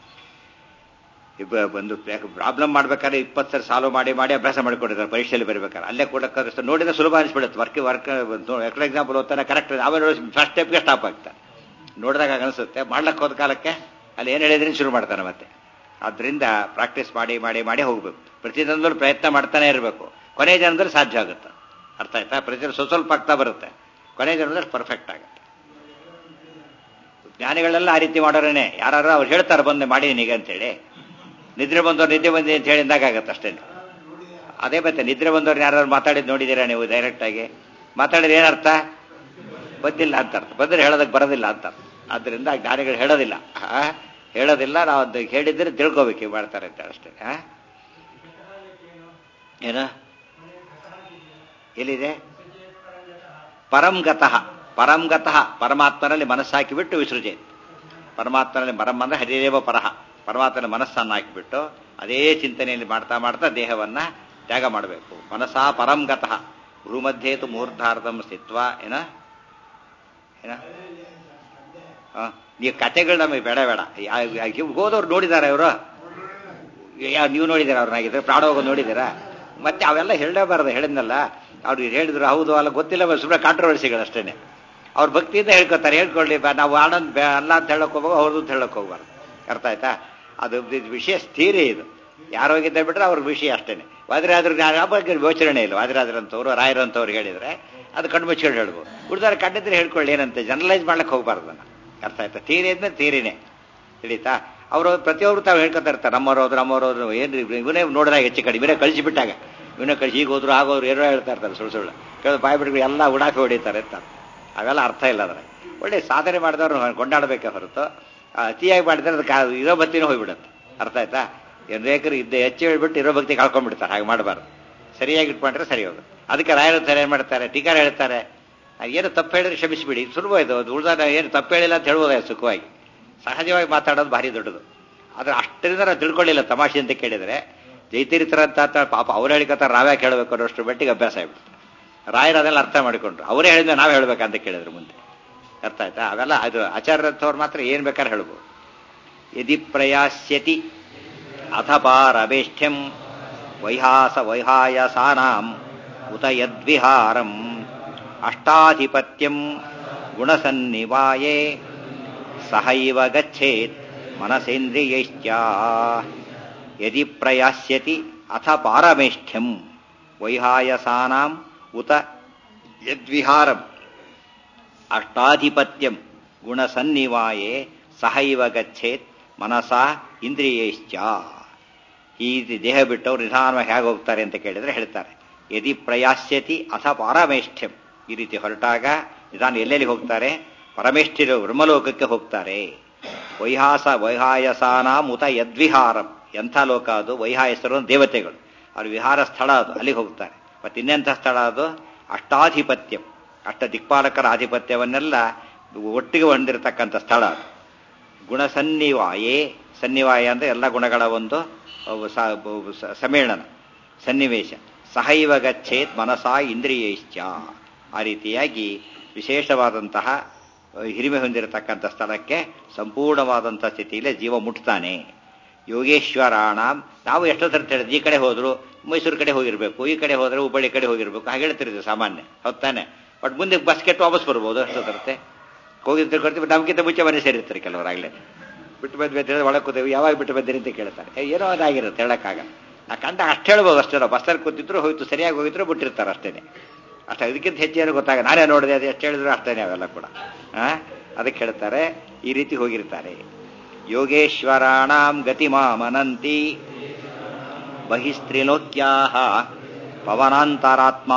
Speaker 1: ಒಂದು ಪ್ರಾಬ್ಲಮ್ ಮಾಡ್ಬೇಕಾದ್ರೆ ಇಪ್ಪತ್ತು ಸರಿ ಸಾಲ್ವ್ ಮಾಡಿ ಮಾಡಿ ಅಭ್ಯಾಸ ಮಾಡಿಕೊಂಡಿದ್ದಾರೆ ಪರೀಕ್ಷೆಯಲ್ಲಿ ಬರಬೇಕಾದ್ರೆ ಅಲ್ಲೇ ಕೊಡಕ್ಕೆ ನೋಡಿದ್ರೆ ಸುಲಭ ಅನಿಸ್ಬಿಡುತ್ತೆ ವರ್ಕ್ ವರ್ಕ್ ಎಕ್ಡ ಎಕ್ಸಾಂಪಲ್ ಓದ್ತಾನೆ ಕರೆಕ್ಟ್ ಆಮೇಲೆ ಫಸ್ಟ್ ಸ್ಟೆಪ್ಗೆ ಸ್ಟಾಪ್ ಆಗ್ತಾರೆ ನೋಡಿದಾಗ ಅನಿಸುತ್ತೆ ಮಾಡ್ಲಕ್ಕೆ ಹೋದ ಕಾಲಕ್ಕೆ ಅಲ್ಲಿ ಏನು ಹೇಳಿದ್ರೆ ಶುರು ಮಾಡ್ತಾನೆ ಮತ್ತೆ ಆದ್ರಿಂದ ಪ್ರಾಕ್ಟೀಸ್ ಮಾಡಿ ಮಾಡಿ ಮಾಡಿ ಹೋಗ್ಬೇಕು ಪ್ರತಿ ಜನದಲ್ಲೂ ಪ್ರಯತ್ನ ಮಾಡ್ತಾನೆ ಇರಬೇಕು ಕೊನೆ ಜನದಲ್ಲಿ ಸಾಧ್ಯ ಆಗುತ್ತೆ ಅರ್ಥ ಆಯ್ತಾ ಪ್ರತಿ ಸ್ವಲ್ಪ ಸ್ವಲ್ಪ ಆಗ್ತಾ ಬರುತ್ತೆ ಕೊನೆ ಜನದಲ್ಲಿ ಪರ್ಫೆಕ್ಟ್ ಆಗುತ್ತೆ ಜ್ಞಾನಿಗಳೆಲ್ಲ ಆ ರೀತಿ ಮಾಡೋರೇನೆ ಯಾರು ಅವ್ರು ಹೇಳ್ತಾರೆ ಬಂದು ಮಾಡೀನಿ ಈಗ ಅಂತೇಳಿ ನಿದ್ರೆ ಬಂದವ್ರು ನಿದ್ದೆ ಬಂದಿ ಅಂತ ಹೇಳಿದಾಗ ಆಗತ್ತೆ ಅಷ್ಟೇ ಅದೇ ಮತ್ತೆ ನಿದ್ರೆ ಬಂದವ್ರು ಯಾರು ಮಾತಾಡಿದ್ ನೋಡಿದ್ದೀರಾ ನೀವು ಡೈರೆಕ್ಟ್ ಆಗಿ ಮಾತಾಡಿದ್ರೆ ಏನರ್ಥ ಬಂದಿಲ್ಲ ಅಂತ ಅರ್ಥ ಬಂದ್ರೆ ಹೇಳೋದಕ್ಕೆ ಬರೋದಿಲ್ಲ ಅಂತ ಆದ್ರಿಂದ ಜ್ಞಾನಿಗಳು ಹೇಳೋದಿಲ್ಲ ಹೇಳೋದಿಲ್ಲ ನಾವು ಅದು ಹೇಳಿದ್ರೆ ತಿಳ್ಕೋಬೇಕು ಮಾಡ್ತಾರೆ ಅಂತ ಅಷ್ಟೇ ಏನ ಎಲ್ಲಿದೆ ಪರಂಗತಃ ಪರಂಗತಃ ಪರಮಾತ್ಮನಲ್ಲಿ ಮನಸ್ಸು ಹಾಕಿಬಿಟ್ಟು ವಿಸೃಜೆ ಪರಮಾತ್ಮನಲ್ಲಿ ಪರಂ ಅಂದ್ರೆ ಹರಿದೇವ ಪರಹ ಪರಮಾತ್ಮನ ಮನಸ್ಸನ್ನು ಹಾಕಿಬಿಟ್ಟು ಅದೇ ಚಿಂತನೆಯಲ್ಲಿ ಮಾಡ್ತಾ ಮಾಡ್ತಾ ದೇಹವನ್ನ ತ್ಯಾಗ ಮಾಡಬೇಕು ಮನಸ್ಸಾ ಪರಂಗತಃ ಭೂಮಧ್ಯೇತು ಮುಹೂರ್ಧಾರ್ಧಂ ಸ್ಥಿತ್ವ ಏನ ಏನ ನೀವು ಕತೆಗಳು ನಮಗೆ ಬೇಡ ಬೇಡ ಹೋದವ್ರು ನೋಡಿದಾರ ಇವರು ನೀವು ನೋಡಿದಾರ ಅವ್ರನ್ನಾಗಿದ್ರೆ ಪ್ರಾಣ ಹೋಗೋದು ನೋಡಿದ್ದೀರಾ ಮತ್ತೆ ಅವೆಲ್ಲ ಹೇಳಲೇಬಾರ್ದು ಹೇಳಿದ್ನಲ್ಲ ಅವ್ರು ಹೇಳಿದ್ರು ಹೌದು ಅಲ್ಲ ಗೊತ್ತಿಲ್ಲ ಸುಮ್ಮನೆ ಕಾಂಟ್ರವರ್ಸಿಗಳು ಅಷ್ಟೇನೆ ಅವ್ರ ಭಕ್ತಿಯಿಂದ ಹೇಳ್ಕೊತಾರೆ ಹೇಳ್ಕೊಳ್ಳಿ ನಾವು ಆನಂದ್ ಅಲ್ಲ ಅಂತ ಹೇಳಕ್ ಹೋಗ್ಬೇಕು ಅವ್ರದ್ದು ಅಂತ ಹೇಳಕ್ ಹೋಗ್ಬಾರ್ದು ಅರ್ಥ ಆಯ್ತಾ ಅದು ವಿಷಯ ಸ್ಥಿರ ಇದು ಯಾರೋಗಿದ್ದ ಬಿಟ್ರೆ ಅವ್ರ ವಿಷಯ ಅಷ್ಟೇನೆ ವಾದ್ರಾದ್ರ ಬಗ್ಗೆ ಯೋಚನೆ ಇಲ್ಲ ವಾದ್ರಾದ್ರಂತವ್ರು ರಾಯರಂತವ್ರು ಹೇಳಿದ್ರೆ ಅದು ಕಣ್ಣು ಮುಚ್ಕೊಂಡು ಹೇಳ್ಬೋದು ಉಳಿದಾರೆ ಕಂಡಿದ್ರೆ ಹೇಳ್ಕೊಳ್ಳಿ ಏನಂತೆ ಜನರಲೈಸ್ ಮಾಡ್ಲಿಕ್ಕೆ ಹೋಗ್ಬಾರ್ದು ಅದನ್ನ ಅರ್ಥ ಆಯ್ತಾ ತೀರಿ ಅಂದ್ರೆ ತೀರಿನೇ ತಿಳಿತಾ ಅವರು ಪ್ರತಿಯೊಬ್ರು ತಾವು ಹೇಳ್ಕೊತಾ ಇರ್ತಾರೆ ನಮ್ಮವ್ರು ಹೋದ್ರು ನಮ್ಮವ್ರು ಹೋದ್ರು ಏನ್ರಿ ಇವನೇ ನೋಡಿದಾಗ ಹೆಚ್ಚು ಕಡಿಮೆ ಇವನೇ ಕಳಿಸಿಬಿಟ್ಟಾಗ ಇವನ್ನ ಕಡೆ ಹೀಗೆ ಹೋದ್ರು ಆಗೋದ್ರು ಏನೋ ಹೇಳ್ತಾ ಇರ್ತಾರೆ ಸುಳ್ಳು ಸುಳ್ಳು ಕೇಳಿದ್ರೆ ಬಾಯಿ ಬಿಟ್ಟು ಎಲ್ಲ ಉಡಾಫಿ ಹೊಡಿತಾರೆ ಅಂತ ಅವೆಲ್ಲ ಅರ್ಥ ಇಲ್ಲ ಅದ್ರ ಒಳ್ಳೆ ಸಾಧನೆ ಮಾಡಿದವ್ರು ಕೊಂಡಾಡಬೇಕೆ ಹೊರತು ಆ, ಅತಿಯಾಗಿ ಮಾಡಿದ್ರೆ ಅದಕ್ಕೆ ಆ ಇರೋ ಭಕ್ತಿನೂ ಹೋಗ್ಬಿಡುತ್ತೆ ಅರ್ಥ ಆಯ್ತಾ ರೇಖರು ಇದ್ದ ಹೆಚ್ಚು ಹೇಳ್ಬಿಟ್ಟು ಇರೋ ಭಕ್ತಿ ಕಳ್ಕೊಂಡ್ಬಿಡ್ತಾರೆ ಹಾಗೆ ಮಾಡಬಾರ್ದು ಸರಿಯಾಗಿ ಇಟ್ಕೊಂಡ್ರೆ ಸರಿ ಹೋಗುತ್ತೆ ಅದಕ್ಕೆ ರಾಯರು ಸರಿ ಏನ್ ಮಾಡ್ತಾರೆ ಟೀಕಾರ ಹೇಳ್ತಾರೆ ಅದ್ ಏನು ತಪ್ಪು ಹೇಳಿದ್ರೆ ಕ್ಷಮಿಸಿಬಿಡಿ ಸುಲಭ ಇದು ಅದು ಉಳ್ದ ಏನು ತಪ್ಪು ಹೇಳಿಲ್ಲ ಅಂತ ಹೇಳ್ಬೋದ ಸುಖವಾಗಿ ಸಹಜವಾಗಿ ಮಾತಾಡೋದು ಭಾರಿ ದೊಡ್ಡದು ಆದ್ರೆ ಅಷ್ಟರಿಂದ ನಾವು ತಿಳ್ಕೊಳ್ಳಿಲ್ಲ ತಮಾಷೆ ಅಂತ ಕೇಳಿದ್ರೆ ಜೈತೀರ್ಥರ ಅಂತ ಆತ ಪಾಪ ಅವ್ರು ಹೇಳಿಕತ್ತಾರ ನಾವೇ ಕೇಳಬೇಕು ಅನ್ನೋಷ್ಟ್ರ ಮಟ್ಟಿಗೆ ಅಭ್ಯಾಸ ಆಗ್ಬಿಡ್ತು ರಾಯರು ಅದೆಲ್ಲ ಅರ್ಥ ಮಾಡಿಕೊಂಡ್ರು ಅವರೇ ಹೇಳಿದ್ರೆ ನಾವೇ ಹೇಳ್ಬೇಕಂತ ಕೇಳಿದ್ರು ಮುಂದೆ ಅರ್ಥ ಆಯ್ತಾ ಅವೆಲ್ಲ ಅದು ಆಚಾರ್ಯಂಥವ್ರು ಮಾತ್ರ ಏನ್ ಬೇಕಾದ್ರೆ ಹೇಳ್ಬೋದು ಯದಿ ಪ್ರಯಾಸ್ಯತಿ ಅಥಪಾರಬೇಷ್ಠ್ಯಂ ವೈಹಾಸ ವೈಹಾಯಸಾನಾಂ ಉತ ಯದ್ವಿಹಾರಂ ಅಷ್ಟಾಧಿಪತ್ಯಂ ಗುಣಸನ್ನಿವಾಯೇ ಸಹೈವ ಗಚ್ಚೇತ್ ಮನಸೇಂದ್ರಿಯೈಶ್ಚ ಯದಿ ಪ್ರಯಾಸ್ಯತಿ ಅಥ ಪಾರಮೇಷ್ಠ್ಯಂ ವೈಹಾಯಸಾನಾಂ ಉತ ಯದ್ವಿಹಾರಂ ಅಷ್ಟಾಧಿಪತ್ಯಂ ಗುಣಸನ್ನಿವಾಯೇ ಸಹೈವ ಗಚ್ಚೇತ್ ಮನಸಾ ಇಂದ್ರಿಯೈಶ್ಚ ಈ ರೀತಿ ದೇಹ ಬಿಟ್ಟವ್ರು ನಿಧಾನವಾಗಿ ಹೇಗೆ ಹೋಗ್ತಾರೆ ಅಂತ ಕೇಳಿದ್ರೆ ಹೇಳ್ತಾರೆ ಯದಿ ಪ್ರಯಾಸ್ಯತಿ ಅಥ ಪಾರಮೇಷ್ಠ್ಯಂ ಈ ರೀತಿ ಹೊರಟಾಗ ನಿಧಾನ ಎಲ್ಲೆಲ್ಲಿ ಹೋಗ್ತಾರೆ ಪರಮೇಷ್ಠಿರ ಬ್ರಹ್ಮಲೋಕಕ್ಕೆ ಹೋಗ್ತಾರೆ ವೈಹಾಸ ವೈಹಾಯಸಾನಾಂ ಉತ ಯದ್ವಿಹಾರಂ ಎಂಥ ಲೋಕ ಅದು ವೈಹಾಯಸರು ದೇವತೆಗಳು ಅವ್ರ ವಿಹಾರ ಸ್ಥಳ ಅದು ಅಲ್ಲಿಗೆ ಹೋಗ್ತಾರೆ ಮತ್ತೆ ಇನ್ನೆಂಥ ಸ್ಥಳ ಅದು ಅಷ್ಟಾಧಿಪತ್ಯಂ ಅಷ್ಟ ದಿಕ್ಪಾಲಕರ ಆಧಿಪತ್ಯವನ್ನೆಲ್ಲ ಒಟ್ಟಿಗೆ ಹೊಂದಿರತಕ್ಕಂಥ ಸ್ಥಳ ಅದು ಗುಣಸನ್ನಿವಾಯೇ ಸನ್ನಿವಾಯ ಅಂದ್ರೆ ಎಲ್ಲ ಗುಣಗಳ ಒಂದು ಅವು ಸ- ಅವು ಸ- ಸಮ್ಮೇಳನ ಸನ್ನಿವೇಶ ಸಹೈವ ಗಚ್ಚೇತ್ ಮನಸಾ ಇಂದ್ರಿಯೈಶ್ಚ ಆ ರೀತಿಯಾಗಿ ವಿಶೇಷವಾದಂತಹ ಅಹ್, ಹಿರಿಮೆ ಹೊಂದಿರತಕ್ಕಂಥ ಸ್ಥಳಕ್ಕೆ ಸಂಪೂರ್ಣವಾದಂತಹ ಸ್ಥಿತಿಯಲ್ಲಿ ಜೀವ ಮುಟ್ತಾನೆ ಯೋಗೇಶ್ವರಾಣ ನಾವು ಎಷ್ಟೋ ಸರ್ತಿ ಹೇಳಿದ್ವಿ ಈ ಕಡೆ ಹೋದ್ರು ಮೈಸೂರು ಕಡೆ ಹೋಗಿರ್ಬೇಕು ಈ ಕಡೆ ಹೋದ್ರೆ ಹುಬ್ಬಳ್ಳಿ ಕಡೆ ಹೋಗಿರ್ಬೇಕು ಹಾಗೆ ಹೇಳ್ತಿರ್ತೀವಿ ಸಾಮಾನ್ಯ ಹೊತ್ತಾನೆ ಬಟ್ ಮುಂದೆ ಬಸ್ ಕೆಟ್ಟು ವಾಪಸ್ ಬರ್ಬೋದು ಅಷ್ಟೋ ಸರ್ತೆ ಹೋಗಿ ತಿಳ್ಕೊಳ್ತೀವಿ ನಮ್ಗಿಂತ ಮುಂಚೆ ಮನೆ ಸೇರಿರ್ತಾರೆ ಕೆಲವರಾಗ್ಲೇ ಬಿಟ್ಟು ಬಂದ್ವಿ ಅಂತ ಹೇಳಿದ್ರೆ ಒಳಗೆ ಕೂತೇವೆ ಯಾವಾಗ ಬಿಟ್ಟು ಬಂದಿರಿ ಅಂತ ಕೇಳ್ತಾರೆ ಏ, ಏನೋ ಅದಾಗಿರುತ್ತೆ ಹೇಳಕ್ಕಾಗಲ್ಲ ನಾ ಕಂಡ ಅಷ್ಟು ಹೇಳ್ಬೋದು ಅಷ್ಟೇ ನಾವು ಬಸ್ಸಲ್ಲಿ ಕೂತಿದ್ರು ಹೋಯ್ತು ಸರಿಯಾಗಿ ಹೋಗಿದ್ರು ಬಿಟ್ಟಿರ್ತಾರೆ ಅಷ್ಟೇನೆ ಅಷ್ಟು ಇದಕ್ಕಿಂತ ಹೆಚ್ಚೇನು ಗೊತ್ತಾಗ ನಾನೇ ನೋಡಿದೆ ಅದು ಎಷ್ಟು ಹೇಳಿದ್ರು ಅಷ್ಟೇನೆ ಅವೆಲ್ಲ ಕೂಡ ಆ ಅದಕ್ಕೆ ಹೇಳ್ತಾರೆ ಈ ರೀತಿ ಹೋಗಿರ್ತಾರೆ ಯೋಗೇಶ್ವರಾಣಾಂ ಗತಿಮಾಮನಂತಿ ಬಹಿಸ್ತ್ರಿಲೋಕ್ಯಾ ಪವನಾಂತರಾತ್ಮ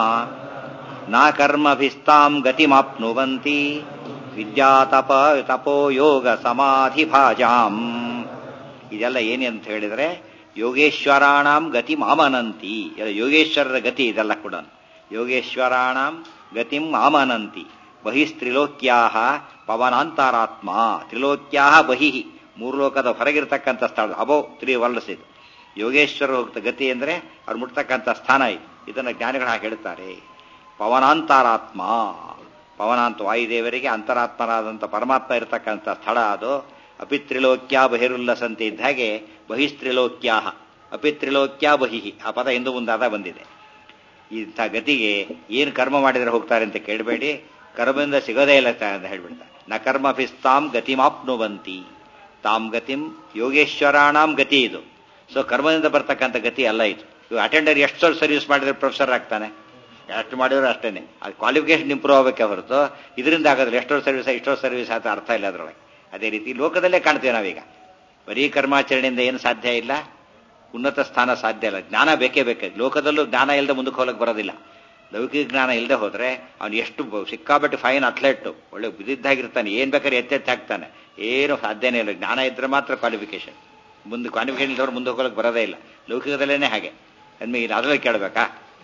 Speaker 1: ನ ಕರ್ಮಭಿಸ್ತಾಂ ಗತಿಮಾಪ್ನುವಂತಿ ವಿದ್ಯಾತಪ ತಪೋ ಯೋಗ ಸಮಾಧಿ ಭಾಜಾಂ ಇದೆಲ್ಲ ಏನಿ ಅಂತ ಹೇಳಿದ್ರೆ ಯೋಗೇಶ್ವರಾಣಾಂ ಗತಿ ಮಾಮನಂತಿ ಎಲ್ಲ ಯೋಗೇಶ್ವರರ ಗತಿ ಇದೆಲ್ಲ ಕೂಡ ಯೋಗೇಶ್ವರಾಣಾಂ ಗತಿಂ ಮಾಮನಂತಿ ಬಹಿಸ್ತ್ರಿಲೋಕ್ಯಾ ಪವನಾಂತರಾತ್ಮ ತ್ರಿಲೋಕ್ಯಾ ಬಹಿ ಮೂರು ಲೋಕದ ಹೊರಗಿರ್ತಕ್ಕಂಥ ಸ್ಥಳ ಅಬೋ ತ್ರೀ ವರ್ಲ್ಡ್ಸ್ ಇದು ಯೋಗೇಶ್ವರ ಹೋಗ್ತ ಗತಿ ಅಂದ್ರೆ ಅವ್ರು ಮುಟ್ತಕ್ಕಂಥ ಸ್ಥಾನ ಇದು ಇದನ್ನ ಜ್ಞಾನಿಗಳು ಹಾಗೆ ಹೇಳ್ತಾರೆ ಪವನಾಂತರಾತ್ಮ ಪವನಾಂತ ವಾಯುದೇವರಿಗೆ ಅಂತರಾತ್ಮನಾದಂಥ ಪರಮಾತ್ಮ ಇರತಕ್ಕಂಥ ಸ್ಥಳ ಅದು ಅಪಿತ್ರಿಲೋಕ್ಯ ಬಹಿರುಲ್ಲಸಂತೆ ಇದ್ದ ಹಾಗೆ ಬಹಿಸ್ತ್ರಿಲೋಕ್ಯಾ ಅಪಿತ್ರಿಲೋಕ್ಯ ಬಹಿ ಆ ಪದ ಹಿಂದೂ ಮುಂದಾದ ಬಂದಿದೆ ಇಂಥ ಗತಿಗೆ ಏನು ಕರ್ಮ ಮಾಡಿದರೆ ಹೋಗ್ತಾರೆ ಅಂತ ಕೇಳಬೇಡಿ ಕರ್ಮದಿಂದ ಸಿಗೋದೇ ಇಲ್ಲ ತ- ಅಂತ ಹೇಳ್ಬಿಡ್ತಾರೆ ನ ಕರ್ಮ ಫಿಸ್ತಾಂ ಗತಿಮಾಪ್ನುವಂತಿ ತಾಂ ಗತಿಂ ಯೋಗೇಶ್ವರಾಣಾಂ ಗತಿ ಇದು ಸೊ ಕರ್ಮದಿಂದ ಬರ್ತಕ್ಕಂಥ ಗತಿ ಅಲ್ಲ ಇದು ಇವು ಅಟೆಂಡರ್ ಎಷ್ಟು ಸಲ ಸರ್ವಿಸ್ ಮಾಡಿದ್ರೆ ಪ್ರೊಫೆಸರ್ ಆಗ್ತಾನೆ ಎಷ್ಟು ಮಾಡಿದ್ರು ಅಷ್ಟೇನೆ ಅದು ಕ್ವಾಲಿಫಿಕೇಶನ್ ಇಂಪ್ರೂವ್ ಆಗಬೇಕೆ ಹೊರತು ಇದರಿಂದ ಆಗೋದಿಲ್ಲ ಎಷ್ಟೋ ಸರ್ವಿಸ್ ಇಷ್ಟೋ ಸರ್ವಿಸ್ ಅಂತ ಅರ್ಥ ಇಲ್ಲ ಅದರೊಳಗೆ ಅದೇ ರೀತಿ ಲೋಕದಲ್ಲೇ ಕಾಣ್ತೀವಿ ನಾವೀಗ ಬರೀ ಕರ್ಮಾಚರಣೆಯಿಂದ ಏನು ಸಾಧ್ಯ ಇಲ್ಲ ಉನ್ನತ ಸ್ಥಾನ ಸಾಧ್ಯ ಇಲ್ಲ ಜ್ಞಾನ ಬೇಕೇ ಬೇಕು ಲೋಕದಲ್ಲೂ ಜ್ಞಾನ ಇಲ್ಲದೆ ಮುಂದಕ್ಕೆ ಹೋಗಕ್ಕೆ ಬರೋದಿಲ್ಲ ಲೌಕಿಕ ಜ್ಞಾನ ಇಲ್ಲದೆ ಹೋದ್ರೆ ಅವ್ನು ಎಷ್ಟು ಬ- ಸಿಕ್ಕಾಪಟ್ಟೆ ಫೈನ್ ಅಥ್ಲೆಟ್ ಒಳ್ಳೆ ಬಿದ್ದಿದ್ದಾಗಿರ್ತಾನೆ ಏನ್ ಬೇಕಾದ್ರೆ ಎತ್ತೆತ್ತಿ ಹಾಕ್ತಾನೆ ಏನು ಸಾಧ್ಯನೇ ಇಲ್ಲ ಜ್ಞಾನ ಇದ್ರೆ ಮಾತ್ರ ಕ್ವಾಲಿಫಿಕೇಶನ್ ಮುಂದೆ ಕ್ವಾಲಿಫಿಕೇಶನ್ ಇದ್ದವ್ರು ಮುಂದೆ ಹೋಗಕ್ಕೆ ಬರೋದೇ ಇಲ್ಲ ಲೌಕಿಕದಲ್ಲೇನೆ ಹಾಗೆ ಅಂದ್ಮೇಲೆ ಅದರಲ್ಲಿ ಕೇಳಬೇಕಾ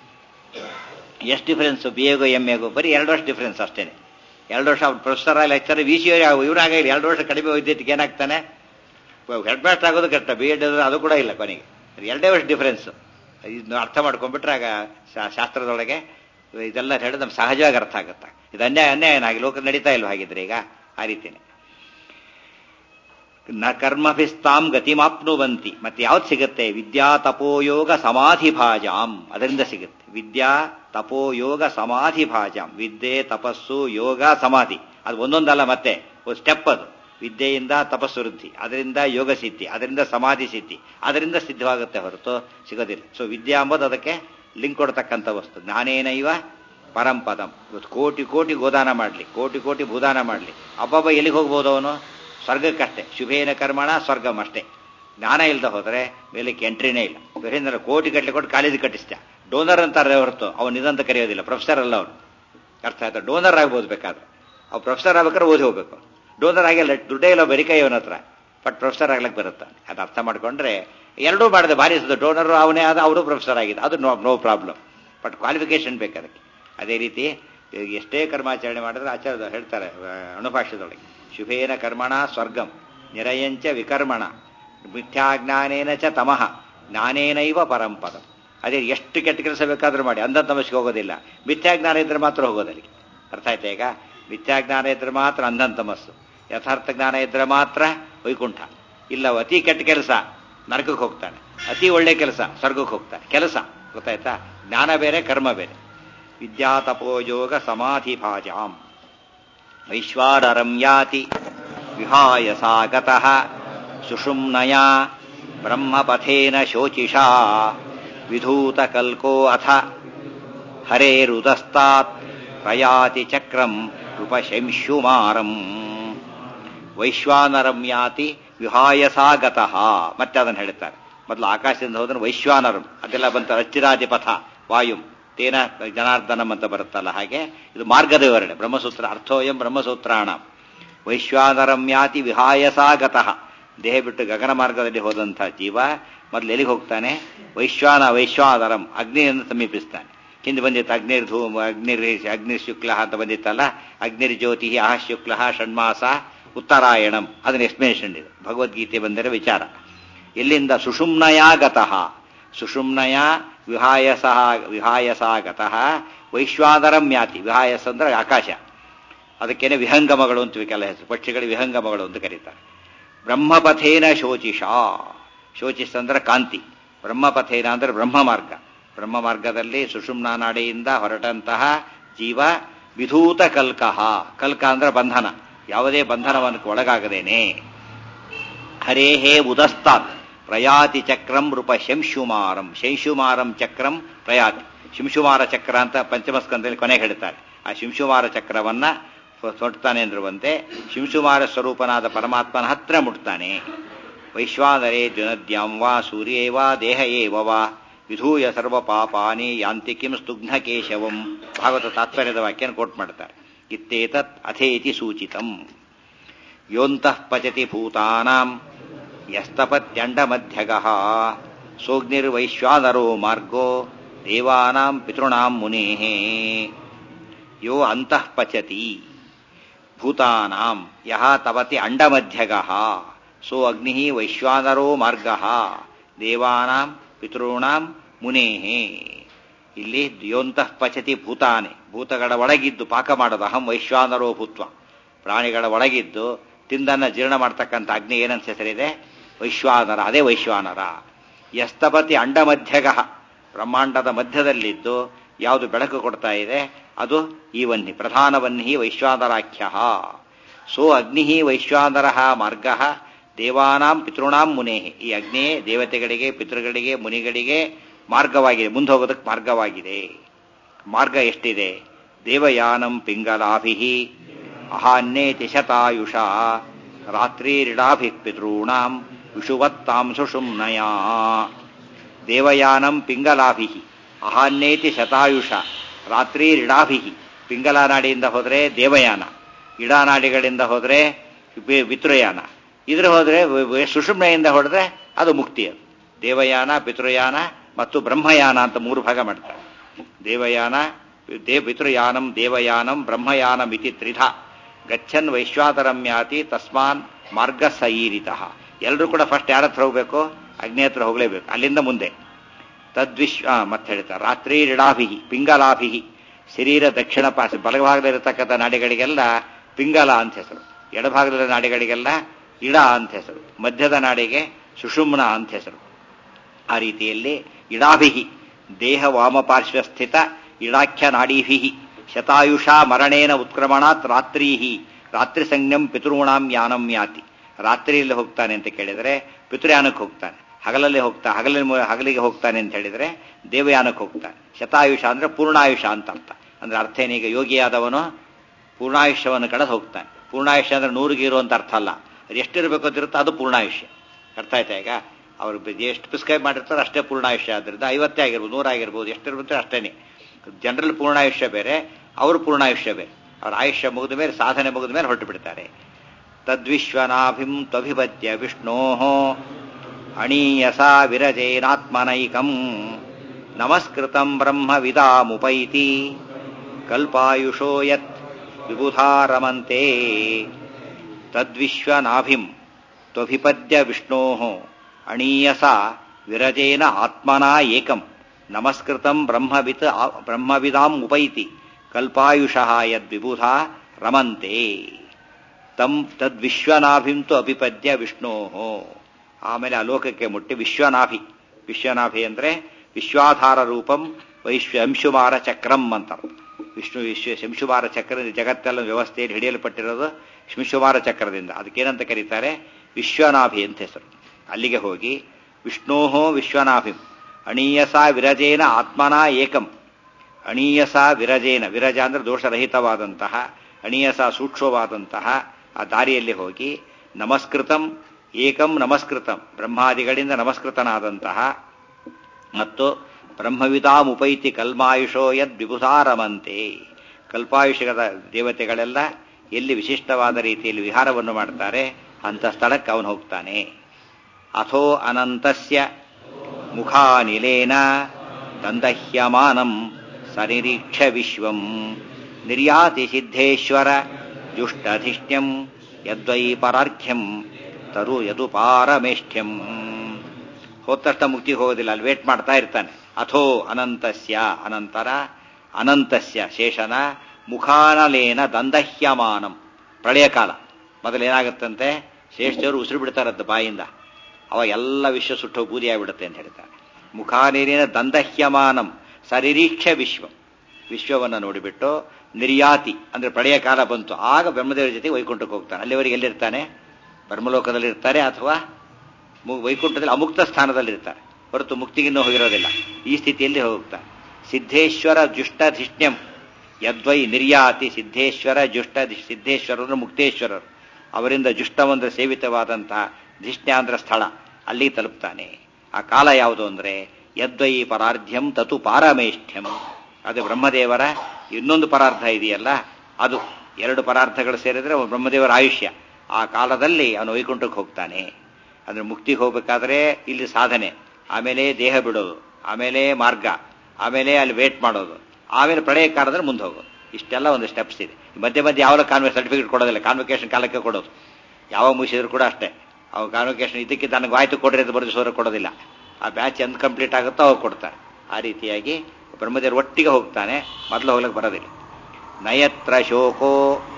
Speaker 1: ಎಷ್ಟು ಡಿಫರೆನ್ಸ್ ಬಿ ಎಗೋ ಎಮ್ ಎಗೋ ಬರೀ ಎರಡು ವರ್ಷ ಡಿಫರೆನ್ಸ್ ಅಷ್ಟೇನೆ ಎರಡು ವರ್ಷ ಅವ್ರು ಪ್ರೊಫೆಸರ್ ಲೆಕ್ಚರ್ ವಿ ಸಿ ಇವರಾಗ ಇಲ್ಲ ಎರಡು ವರ್ಷ ಕಡಿಮೆ ವೈದ್ಯತಿಗೆ ಏನಾಗ್ತಾನೆ ಹೆಡ್ ಮಾಸ್ಟರ್ ಆಗೋದು ಕಷ್ಟ ಬಿ ಎಡ್ ಅದು ಕೂಡ ಇಲ್ಲ ಕೊನೆಗೆ ಅದು ಎರಡೇ ವರ್ಷ ಡಿಫರೆನ್ಸ್ ಇದನ್ನ ಅರ್ಥ ಮಾಡ್ಕೊಂಡ್ಬಿಟ್ರೆ ಆಗ ಶಾ- ಶಾಸ್ತ್ರದೊಳಗೆ ಇದೆಲ್ಲ ಹೇಳಿದ್ರೆ ನಮ್ಗೆ ಸಹಜವಾಗಿ ಅರ್ಥ ಆಗುತ್ತೆ ಇದು ಅನ್ಯಾಯ ಅನ್ಯಾಯ ಏನಾಗಿ ಲೋಕ ನಡೀತಾ ಇಲ್ವ ಹಾಗಿದ್ರೆ ಈಗ ಆ ರೀತಿನೇ ನ ಕರ್ಮಭಿಸ್ತಾಂ ಗತಿಮಾಪ್ನುವಂತಿ ಮತ್ತೆ ಯಾವ್ದು ಸಿಗುತ್ತೆ ವಿದ್ಯಾ ತಪೋಯೋಗ ಸಮಾಧಿ ಭಾಜಾಂ ಅದರಿಂದ ಸಿಗುತ್ತೆ ವಿದ್ಯಾ ತಪೋಯೋಗ ಸಮಾಧಿ ಭಾಜಾಂ ವಿದ್ಯೆ ತಪಸ್ಸು ಯೋಗ ಸಮಾಧಿ ಅದು ಒಂದೊಂದಲ್ಲ ಮತ್ತೆ ಒಂದು ಸ್ಟೆಪ್ ಅದು ವಿದ್ಯೆಯಿಂದ ತಪಸ್ಸು ವೃದ್ಧಿ ಅದರಿಂದ ಯೋಗ ಸಿದ್ಧಿ ಅದರಿಂದ ಸಮಾಧಿ ಸಿದ್ಧಿ ಅದರಿಂದ ಸಿದ್ಧವಾಗುತ್ತೆ ಹೊರತು ಸಿಗೋದಿಲ್ಲ ಸೊ ವಿದ್ಯಾ ಅಂಬೋದು ಅದಕ್ಕೆ ಲಿಂಕ್ ಕೊಡ್ತಕ್ಕಂಥ ವಸ್ತು ಜ್ಞಾನೇನೈವ ಪರಂಪದಂ ಇವತ್ತು ಕೋಟಿ ಕೋಟಿ ಗೋದಾನ ಮಾಡಲಿ ಕೋಟಿ ಕೋಟಿ ಭೂದಾನ ಮಾಡಲಿ ಅಬ್ಬಬ್ಬ ಎಲ್ಲಿಗೆ ಹೋಗ್ಬೋದು ಅವನು ಸ್ವರ್ಗಕ್ಕಷ್ಟೇ ಶುಭೇನ ಕರ್ಮಣ ಸ್ವರ್ಗಂ ಅಷ್ಟೇ ಜ್ಞಾನ ಇಲ್ಲದೆ ಹೋದರೆ ಮೇಲಕ್ಕೆ ಎಂಟ್ರಿನೇ ಇಲ್ಲ ಬೇರೆ ಕೋಟಿ ಗಟ್ಟಲೆ ಕೊಟ್ಟು ಕಾಲೇಜ್ ಕಟ್ಟಿಸ್ತ ಡೋನರ್ ಅಂತಾರೆ ಹೊರತು ಅವನು ಇದಂತ ಕರೆಯೋದಿಲ್ಲ ಪ್ರೊಫೆಸರ್ ಅಲ್ಲ ಅವನು ಅರ್ಥ ಆಯ್ತಾ ಡೋನರ್ ಆಗ್ಬೋದು ಬೇಕಾದ್ರೆ ಅವ್ನು ಪ್ರೊಫೆಸರ್ ಆಗ್ಬೇಕಾದ್ರೆ ಓದಿ ಹೋಗ್ಬೇಕು ಡೋನರ್ ಆಗಿಲ್ಲ ದುಡ್ಡೇ ಇಲ್ಲ ಬರಿಕೈ ಅವನ ಹತ್ರ ಬಟ್ ಪ್ರೊಫೆಸರ್ ಆಗ್ಲಕ್ಕೆ ಬರುತ್ತೆ ಅದು ಅರ್ಥ ಮಾಡ್ಕೊಂಡ್ರೆ ಎರಡೂ ಮಾಡಿದೆ ಭಾರಿ ಡೋನರ್ ಅವನೇ ಆದ ಅವರು ಪ್ರೊಫೆಸರ್ ಆಗಿದೆ ಅದು no no problem but qualification ಬೇಕು ಅದಕ್ಕೆ ಅದೇ ರೀತಿ ಎಷ್ಟೇ ಕರ್ಮಾಚರಣೆ ಮಾಡಿದ್ರೆ ಆಚಾರ್ಯ ಹೇಳ್ತಾರೆ ಅಣುಭಾಷ್ಯದೊಳಗೆ ಶುಭೇನ ಕರ್ಮಣ ಸ್ವರ್ಗಂ ನಿರಯಂಚ ವಿಕರ್ಮಣ ಮಿಥ್ಯಾಜ್ಞಾನೇನ ಚ ತಮಃ ಜ್ಞಾನೇನೈವ ಪರಂಪದ ಅದೇ ಎಷ್ಟು ಕೆಟ್ಟ ಕೆಲಸ ಬೇಕಾದ್ರೂ ಮಾಡಿ ಅಂಧ ತಮಸ್ಗೆ ಹೋಗೋದಿಲ್ಲ ಮಿಥ್ಯಾಜ್ಞಾನ ಇದ್ರೆ ಮಾತ್ರ ಹೋಗೋದಲ್ಲಿಗೆ ಅರ್ಥ ಆಯ್ತಾ ಈಗ ಮಿಥ್ಯಾಜ್ಞಾನ ಇದ್ರೆ ಮಾತ್ರ ಅಂಧನ್ ತಮಸ್ಸು ಯಥಾರ್ಥ ಜ್ಞಾನ ಇದ್ರೆ ಮಾತ್ರ ವೈಕುಂಠ ಇಲ್ಲ ಅತಿ ಕೆಟ್ಟ ಕೆಲಸ ನರಕಕ್ಕೆ ಹೋಗ್ತಾನೆ ಅತಿ ಒಳ್ಳೆ ಕೆಲಸ ಸ್ವರ್ಗಕ್ಕೆ ಹೋಗ್ತಾನೆ ಕೆಲಸ ಗೊತ್ತಾಯ್ತಾ ಜ್ಞಾನ ಬೇರೆ ಕರ್ಮ ಬೇರೆ ವಿದ್ಯಾತಪೋಯೋಗ ಸಮಾಧಿ ಭಾಜಾಂ ವೈಶ್ವಾನರಂ ಯಾತಿ ವಿಹಾಯ ಸಾಗತಃ ಸುಷುಮ್ನಯ ಬ್ರಹ್ಮಪಥೇನ ಶೋಚಿಷಾ ವಿಧೂತಕಲ್ಕೋ ಅಥ ಹರೇರುದಸ್ತಾತ್ ಪ್ರಯಾತಿ ಚಕ್ರಂ ಕೃಪಶಂಶುಮಾರಂ ವೈಶ್ವಾನರಂ ಯಾತಿ ವಿಹಾಯಸಾಗತಃ ಮತ್ತೆ ಅದನ್ನು ಹೇಳ್ತಾರೆ ಮೊದಲು ಆಕಾಶದಿಂದ ಹೋದ್ರೆ ವೈಶ್ವಾನರಂ ಅದೆಲ್ಲ ಬಂತ ಅಚ್ಚಿರಾದಿ ಪಥ ವಾಯುಂ ತೇನ ಜನಾರ್ದನಂ ಅಂತ ಬರುತ್ತಲ್ಲ ಹಾಗೆ ಇದು ಮಾರ್ಗದ ವಿವರಣೆ ಬ್ರಹ್ಮಸೂತ್ರ ಅರ್ಥೋಯಂ ಬ್ರಹ್ಮಸೂತ್ರಾಣ ವೈಶ್ವಾನರಂ ಯಾತಿ ವಿಹಾಯಸಾಗತಃ ದೇಹ ಬಿಟ್ಟು ಗಗನ ಮಾರ್ಗದಲ್ಲಿ ಹೋದಂಥ ಜೀವ ಮೊದಲು ಎಲ್ಲಿಗೆ ಹೋಗ್ತಾನೆ ವೈಶ್ವಾನ ವೈಶ್ವಾನರಂ ಅಗ್ನಿಯನ್ನು ಸಮೀಪಿಸ್ತಾನೆ ಹಿಂದೆ ಬಂದಿತ್ತು ಅಗ್ನಿರ್ ಧೂ ಅಗ್ನಿರ್ ಅಗ್ನಿರ್ ಶುಕ್ಲ ಅಂತ ಬಂದಿತ್ತಲ್ಲ ಅಗ್ನಿರ್ ಜ್ಯೋತಿ ಆಹ ಶುಕ್ಲ ಷಣ್ಮಾಸ ಉತ್ತರಾಯಣಂ ಅದನ್ನ ಎಕ್ಸ್ಪ್ಲೇಷನ್ ಇದೆ ಭಗವದ್ಗೀತೆ ಬಂದರೆ ವಿಚಾರ ಎಲ್ಲಿಂದ ಸುಷುಮ್ನಯಾಗತಃ ಸುಷುಮ್ನಯ ವಿಹಾಯಸ ವಿಹಾಯಸಾಗತಃ ವೈಶ್ವಾನರಂ ಯಾತಿ ವಿಹಾಯಸ ಅಂದ್ರೆ ಆಕಾಶ ಅದಕ್ಕೇನೆ ವಿಹಂಗಮಗಳು ಅಂತ ಕೆಲ ಹೆಸರು ಪಕ್ಷಿಗಳು ವಿಹಂಗಮಗಳು ಅಂತ ಕರೀತಾರೆ ಬ್ರಹ್ಮಪಥೇನ ಶೋಚಿಷಾ ಶೋಚಿಸ್ ಅಂದ್ರೆ ಕಾಂತಿ ಬ್ರಹ್ಮಪಥೇನ ಅಂದ್ರೆ ಬ್ರಹ್ಮ ಮಾರ್ಗ ಬ್ರಹ್ಮ ಮಾರ್ಗದಲ್ಲಿ ಸುಷುಮ್ನ ನಾಡಿಯಿಂದ ಹೊರಟಂತಹ ಜೀವ ವಿಧೂತ ಕಲ್ಕಃ ಕಲ್ಕ ಅಂದ್ರೆ ಬಂಧನ ಯಾವುದೇ ಬಂಧನವನ್ನು ಒಳಗಾಗದೇನೆ ಹರೇಹೇ ಉದಸ್ತಾತ್ ಪ್ರಯಾತಿ ಚಕ್ರಂ ರೂಪ ಶಂಶುಮಾರಂ ಶಂಶುಮಾರಂ ಚಕ್ರಂ ಪ್ರಯಾತಿ ಶಿಂಶುಮಾರ ಚಕ್ರ ಅಂತ ಪಂಚಮಸ್ಕಂದಲ್ಲಿ ಕೊನೆ ಹೇಳ್ತಾರೆ ಆ ಶಿಂಶುಮಾರ ಚಕ್ರವನ್ನ ತೊಡ್ತಾನೆ ಅಂದ್ರುವಂತೆ ಶಿಂಶುಮಾರ ಸ್ವರೂಪನಾದ ಪರಮಾತ್ಮನ ಹತ್ರ ಮುಟ್ತಾನೆ ವೈಶ್ವಾನರೇ ಜುನದ್ಯಾಂ ವಾ ಸೂರ್ಯೇ ವಾ ದೇಹ ಏವ ವಾ ವಿಧೂಯ ಸರ್ವ ಪಾಪಾನಿ ಯಾಂತಿ ಕಿಂ ಸ್ತುಗ್ನ ಕೇಶವಂ ಭಾಗವತ ತಾತ್ಪರ್ಯದ ವಾಕ್ಯನ ಕೋಟ್ ಮಾಡ್ತಾರೆ ಇತ್ತೇತತ್ ಅಥೇತಿ ಸೂಚಿತಂ ಯೋಂತಃ ಪಚತಿ ಭೂತಾನಾಂ ಯಸ್ತಪತ್ಯಂಡಮಧ್ಯಗಃ ಸೋಗ್ನಿರ್ವೈಶ್ವಾನರೋ ಮಾರ್ಗೋ ದೇವಾನಾಂ ಪಿತೃಣಾಂ ಮುನೇಃ ಯೋ ಅಂತಃ ಪಚತಿ ಭೂತಾನಾಂ ಯಹ ತವತಿ ಅಂಡಮಧ್ಯಗಃ ಸೋ ಅಗ್ನಿ ವೈಶ್ವಾನರೋ ಮಾರ್ಗಃ ದೇವಾನಾಂ ಪಿತॄಣಾಂ ಮುನೇಃ ಇಲ್ಲಿ ಯೋಂತಃ ಪಚತಿ ಭೂತಾನೆ ಭೂತಗಳ ಒಳಗಿದ್ದು ಪಾಕ ಮಾಡೋದು ಅಹಂ ವೈಶ್ವಾನರೋ ಭೂತ್ವ ಪ್ರಾಣಿಗಳ ಒಳಗಿದ್ದು ತಿಂದನ್ನ ಜೀರ್ಣ ಮಾಡ್ತಕ್ಕಂಥ ಅಗ್ನಿ ಏನಂತ ಹೆಸರಿದೆ ವೈಶ್ವಾನರ ಅದೇ ವೈಶ್ವಾನರ ಯಸ್ತಪತಿ ಅಂಡಮಧ್ಯಗ ಬ್ರಹ್ಮಾಂಡದ ಮಧ್ಯದಲ್ಲಿದ್ದು ಯಾವುದು ಬೆಳಕು ಕೊಡ್ತಾ ಇದೆ ಅದು ಈ ವನ್ನಿ ಪ್ರಧಾನ ವನ್ನಿ ವೈಶ್ವಾನರಾಖ್ಯ ಸೋ ಅಗ್ನಿ ವೈಶ್ವಾನರ ಮಾರ್ಗ ದೇವಾನಾಂ ಪಿತೃಣಾಂ ಮುನೇ ಈ ಅಗ್ನಿ ದೇವತೆಗಳಿಗೆ ಪಿತೃಗಳಿಗೆ ಮುನಿಗಳಿಗೆ ಮಾರ್ಗವಾಗಿದೆ ಮುಂದೆ ಹೋಗೋದಕ್ಕೆ ಮಾರ್ಗವಾಗಿದೆ ಮಾರ್ಗ ಎಷ್ಟಿದೆ ದೇವಯಾನಂ ಪಿಂಗಲಾಭಿ ಅಹಾನ್ಯೇತಿ ಶತಾಯುಷ ರಾತ್ರಿರಿಡಾಭಿ ಪಿತॄಣಾಂ ವಿಷುವತ್ತಾಂ ಸುಷುಮ್ನಯ ದೇವಯಾನಂ ಪಿಂಗಲಾಭಿ ಅಹಾನ್ಯೇತಿ ಶತಾಯುಷ ರಾತ್ರಿರಿಡಾಭಿ ಪಿಂಗಲ ನಾಡಿಯಿಂದ ಹೋದರೆ ದೇವಯಾನ ಇಡಾನಾಡಿಗಳಿಂದ ಹೋದರೆ ಪಿತೃಯಾನ ಇದ್ರ ಹೋದ್ರೆ ಸುಷುಮ್ನೆಯಿಂದ ಹೊಡೆದ್ರೆ ಅದು ಮುಕ್ತಿ ಅದು ದೇವಯಾನ ಪಿತೃಯಾನ ಮತ್ತು ಬ್ರಹ್ಮಯಾನ ಅಂತ ಮೂರು ಭಾಗ ಮಾಡ್ತಾರೆ ದೇವಯಾನ ದೇ ಪಿತೃಯಾನಂ ದೇವಯಾನಂ ಬ್ರಹ್ಮಯಾನಂ ಇತಿ ತ್ರಿಧ ಗಚ್ಚನ್ ವೈಶ್ವಾತರಂ ಯಾತಿ ತಸ್ಮಾನ್ ಮಾರ್ಗ ಸೈರಿತಃ ಎಲ್ಲರೂ ಕೂಡ ಫಸ್ಟ್ ಯಾರ ಹತ್ರ ಹೋಗ್ಬೇಕು ಅಗ್ನಿ ಹತ್ರ ಹೋಗಲೇಬೇಕು ಅಲ್ಲಿಂದ ಮುಂದೆ ತದ್ವಿಶ್ವ ಮತ್ತೆ ಹೇಳ್ತಾರೆ ರಾತ್ರಿ ರಿಡಾಭಿ ಪಿಂಗಲಾಭಿ ಶರೀರ ದಕ್ಷಿಣ ಪಾಸ ಬಲಭಾಗದಲ್ಲಿರತಕ್ಕಂಥ ನಾಡಿಗಳಿಗೆಲ್ಲ ಪಿಂಗಲ ಅಂತ ಹೆಸರು ಎಡಭಾಗದ ನಾಡಿಗಳಿಗೆಲ್ಲ ಇಡ ಅಂತ ಹೆಸರು ಮಧ್ಯದ ನಾಡಿಗೆ ಸುಷುಮ್ನ ಅಂತ ಹೆಸರು ಆ ರೀತಿಯಲ್ಲಿ ಇಡಾಭಿಹಿ ದೇಹ ವಾಮಪಾರ್ಶ್ವ ಸ್ಥಿತ ಇಡಾಖ್ಯ ನಾಡೀಭಿ ಶತಾಯುಷ ಮರಣೇನ ಉತ್ಕ್ರಮಣಾತ್ ರಾತ್ರೀಹಿ ರಾತ್ರಿ ಸಂಜ್ಞಂ ಪಿತೃಣಾಂ ಯಾನಂ ಯಾತಿ ರಾತ್ರಿಯಲ್ಲಿ ಹೋಗ್ತಾನೆ ಅಂತ ಕೇಳಿದರೆ ಪಿತೃಯಾನಕ್ಕೆ ಹೋಗ್ತಾನೆ ಹಗಲಲ್ಲಿ ಹೋಗ್ತಾ ಹಗಲಿನ ಹಗಲಿಗೆ ಹೋಗ್ತಾನೆ ಅಂತ ಹೇಳಿದರೆ ದೇವಯಾನಕ್ಕೆ ಹೋಗ್ತಾನೆ ಶತಾಯುಷ ಅಂದ್ರೆ ಪೂರ್ಣಾಯುಷ ಅಂತ ಅರ್ಥ ಅಂದ್ರೆ ಅರ್ಥ ಏನೀಗ ಯೋಗಿಯಾದವನು ಪೂರ್ಣಾಯುಷ್ಯವನ್ನು ಕಳೆದು ಹೋಗ್ತಾನೆ ಪೂರ್ಣಾಯುಷ್ಯ ಅಂದ್ರೆ ನೂರಿಗೆ ಇರುವಂತ ಅರ್ಥ ಅಲ್ಲ ಅದು ಎಷ್ಟಿರಬೇಕು ಅಂತ ಇರುತ್ತೋ ಅದು ಪೂರ್ಣಾಯುಷ್ಯ ಅರ್ಥ ಆಯ್ತಾ ಈಗ ಅವರು ಎಷ್ಟು ಪ್ರಿಸ್ಕ್ರೈಬ್ ಮಾಡಿರ್ತಾರೋ ಅಷ್ಟೇ ಪೂರ್ಣಾಯುಷ್ಯ ಆದ್ರಿಂದ ಐವತ್ತೇ ಆಗಿರ್ಬೋದು ನೂರಾಗಿರ್ಬೋದು ಎಷ್ಟಿರ್ಬೋದು ಅಷ್ಟೇನೆ ಜನರಲ್ ಪೂರ್ಣಾಯುಷ್ಯ ಬೇರೆ ಅವರು ಪೂರ್ಣಾಯುಷ್ಯ ಬೇರೆ ಅವ್ರ ಆಯುಷ್ಯ ಮುಗಿದ ಮೇಲೆ ಸಾಧನೆ ಮುಗಿದ ಮೇಲೆ ಹೊರಟು ಬಿಡ್ತಾರೆ ತದ್ವಿಶ್ವನಾಭಿಂ ತ್ವಭಿಪದ್ಯ ವಿಷ್ಣೋ ಅಣೀಯಸಾ ವಿರಜೇನಾತ್ಮನೈಕಂ ನಮಸ್ಕೃತಂ ಬ್ರಹ್ಮವಿದಾಮುಪೈತಿ ಕಲ್ಪಾಯುಷೋ ಯತ್ ವಿಬುಧಾರಮಂತೆ ತದ್ವಿಶ್ವನಾಭಿಂ ತ್ವಭಿಪದ್ಯ ವಿಷ್ಣೋ ಅಣೀಯಸ ವಿರಜೇನ ಆತ್ಮನಾ ಏಕಂ ನಮಸ್ಕೃತಂ ಬ್ರಹ್ಮವಿತ್ ಬ್ರಹ್ಮವಿದಾಂ ಉಪೈತಿ ಕಲ್ಪಾಯುಷಃ ಯದ್ವಿಬುಧ ರಮಂತೆ ತಂ ತದ್ವಿಶ್ವನಾಭಿಂ ತು ಅಭಿಪದ್ಯ ವಿಷ್ಣೋ ಆಮೇಲೆ ಅಲೋಕಕ್ಕೆ ಮುಟ್ಟಿ ವಿಶ್ವನಾಭಿ ವಿಶ್ವನಾಭಿ ಅಂದ್ರೆ ವಿಶ್ವಾಧಾರ ರೂಪಂ ವೈಶ್ವ ಅಂಶುಮಾರ ಚಕ್ರಂ ಅಂತಾರೆ ವಿಷ್ಣು ವಿಶ್ವ ಶಂಶುಮಾರ ಚಕ್ರ ಜಗತ್ತೆಲ್ಲ ವ್ಯವಸ್ಥೆಯಲ್ಲಿ ಹಿಡಿಯಲ್ಪಟ್ಟಿರೋದು ಶಂಶುಮಾರ ಚಕ್ರದಿಂದ ಅದಕ್ಕೇನಂತ ಕರೀತಾರೆ ವಿಶ್ವನಾಭಿ ಅಂತ ಹೆಸರು ಅಲ್ಲಿಗೆ ಹೋಗಿ ವಿಷ್ಣೋಹೋ ವಿಶ್ವನಾಭಿಂ ಅಣೀಯಸ ವಿರಜೇನ ಆತ್ಮನಾ ಏಕಂ ಅಣೀಯಸ ವಿರಜೇನ ವಿರಜ ಅಂದ್ರೆ ದೋಷರಹಿತವಾದಂತಹ ಅಣೀಯಸ ಸೂಕ್ಷ್ಮವಾದಂತಹ ಆ ದಾರಿಯಲ್ಲಿ ಹೋಗಿ ನಮಸ್ಕೃತಂ ಏಕಂ ನಮಸ್ಕೃತಂ ಬ್ರಹ್ಮಾದಿಗಳಿಂದ ನಮಸ್ಕೃತನಾದಂತಹ ಮತ್ತು ಬ್ರಹ್ಮವಿದಾಮುಪೈತಿ ಕಲ್ಮಾಯುಷೋ ಯದ್ ವಿಭುಧಾರಮಂತೆ ಕಲ್ಪಾಯುಷದ ದೇವತೆಗಳೆಲ್ಲ ಎಲ್ಲಿ ವಿಶಿಷ್ಟವಾದ ರೀತಿಯಲ್ಲಿ ವಿಹಾರವನ್ನು ಮಾಡ್ತಾರೆ ಅಂತ ಸ್ಥಳಕ್ಕೆ ಅವನು ಹೋಗ್ತಾನೆ ಅಥೋ ಅನಂತಸ್ಯ ಮುಖಾನಿಲೇನ ದಂದಹ್ಯಮಾನಂ ಸನಿರೀಕ್ಷ ವಿಶ್ವಂ ನಿರ್ಯಾತಿ ಸಿದ್ಧೇಶ್ವರ ಜುಷ್ಟಧಿಷ್ಟ್ಯಂ ಯದ್ವೈ ಪರಾರ್ಘ್ಯಂ ತರು ಯದು ಪಾರಮೇಷ್ಠ್ಯಂ ಹೋದ ತಕ್ಷಣ ಮುಕ್ತಿ ಹೋಗೋದಿಲ್ಲ ಅಲ್ಲಿ ವೇಟ್ ಮಾಡ್ತಾ ಇರ್ತಾನೆ ಅಥೋ ಅನಂತಸ್ಯ ಅನಂತರ ಅನಂತಸ್ಯ ಶೇಷನ ಮುಖಾನಲೇನ ದಂದಹ್ಯಮಾನಂ ಪ್ರಳಯ ಕಾಲ ಮೊದಲೇನಾಗುತ್ತಂತೆ ಶ್ರೇಷ್ಠರು ಉಸಿರು ಬಿಡ್ತಾರದ್ದು ಬಾಯಿಂದ ಅವಾಗ ಎಲ್ಲ ವಿಶ್ವ ಸುಟ್ಟು ಬೂದಿಯಾಗ್ಬಿಡುತ್ತೆ ಅಂತ ಹೇಳ್ತಾರೆ ಮುಖಾನೇರಿನ ದಂದಹ್ಯಮಾನಂ ಸರಿರೀಕ್ಷ ವಿಶ್ವ ವಿಶ್ವವನ್ನು ನೋಡಿಬಿಟ್ಟು ನಿರ್ಯಾತಿ ಅಂದ್ರೆ ಪ್ರಳಯ ಕಾಲ ಬಂತು ಆಗ ಬ್ರಹ್ಮದೇವರ ಜೊತೆ ವೈಕುಂಠಕ್ಕೆ ಹೋಗ್ತಾನೆ ಅಲ್ಲಿವರೆಗೆ ಎಲ್ಲಿರ್ತಾನೆ ಬ್ರಹ್ಮಲೋಕದಲ್ಲಿ ಇರ್ತಾರೆ ಅಥವಾ ವೈಕುಂಠದಲ್ಲಿ ಅಮುಕ್ತ ಸ್ಥಾನದಲ್ಲಿರ್ತಾರೆ ಹೊರತು ಮುಕ್ತಿಗಿನ್ನೂ ಹೋಗಿರೋದಿಲ್ಲ ಈ ಸ್ಥಿತಿಯಲ್ಲಿ ಹೋಗ್ತಾರೆ ಸಿದ್ಧೇಶ್ವರ ಜುಷ್ಟಧಿಷ್ಣ್ಯಂ ಯದ್ವೈ ನಿರ್ಯಾತಿ ಸಿದ್ಧೇಶ್ವರ ಜುಷ್ಟ ಸಿದ್ಧೇಶ್ವರರು ಮುಕ್ತೇಶ್ವರರು ಅವರಿಂದ ಜುಷ್ಟವಂದ್ರ ಸೇವಿತವಾದಂತಹ ಧಿಷ್ಣ್ಯಾಂದ್ರ ಸ್ಥಳ ಅಲ್ಲಿ ತಲುಪ್ತಾನೆ ಆ ಕಾಲ ಯಾವುದು ಅಂದ್ರೆ ಯದ್ವೈ ಪರಾರ್ಧ್ಯಂ ತತು ಪಾರಮೇಷ್ಠ್ಯಂ ಅದು ಬ್ರಹ್ಮದೇವರ ಇನ್ನೊಂದು ಪರಾರ್ಧ ಇದೆಯಲ್ಲ ಅದು ಎರಡು ಪರಾರ್ಥಗಳು ಸೇರಿದ್ರೆ ಬ್ರಹ್ಮದೇವರ ಆಯುಷ್ಯ ಆ ಕಾಲದಲ್ಲಿ ಅವನು ವೈಕುಂಠಕ್ಕೆ ಹೋಗ್ತಾನೆ ಅಂದ್ರೆ ಮುಕ್ತಿಗೆ ಹೋಗ್ಬೇಕಾದ್ರೆ ಇಲ್ಲಿ ಸಾಧನೆ ಆಮೇಲೆ ದೇಹ ಬಿಡೋದು ಆಮೇಲೆ ಮಾರ್ಗ ಆಮೇಲೆ ಅಲ್ಲಿ ವೇಟ್ ಮಾಡೋದು ಆಮೇಲೆ ಪ್ರಳಯ ಕಾಲದಲ್ಲಿ ಮುಂದೆ ಹೋಗೋದು ಇಷ್ಟೆಲ್ಲ ಒಂದು ಸ್ಟೆಪ್ಸ್ ಇದೆ ಮಧ್ಯೆ ಮಧ್ಯೆ ಯಾವಾಗ ಕಾನ್ವೆ ಸರ್ಟಿಫಿಕೇಟ್ ಕೊಡೋದಿಲ್ಲ ಕಾನ್ವಿಕೇಶನ್ ಕಾಲಕ್ಕೆ ಕೊಡೋದು ಯಾವಾಗ ಮುಗಿಸಿದ್ರು ಕೂಡ ಅಷ್ಟೇ ಅವಾಗ ಕಾನ್ವಿಕೇಶನ್ ಇದಕ್ಕೆ ನನಗೆ ಆಯ್ತು ಕೊಡ್ರಿ ಅಂತ ಬರೆದು ಸೋರ ಕೊಡೋದಿಲ್ಲ ಆ ಬ್ಯಾಚ್ ಎಂದ್ ಕಂಪ್ಲೀಟ್ ಆಗುತ್ತೋ ಅವಾಗ ಕೊಡ್ತಾರೆ ಆ ರೀತಿಯಾಗಿ ಬ್ರಹ್ಮದೇವರು ಒಟ್ಟಿಗೆ ಹೋಗ್ತಾನೆ ಮೊದಲು ಹೋಗ್ಲಿಕ್ಕೆ ಬರೋದಿಲ್ಲ ನಯತ್ರ ಶೋಕೋ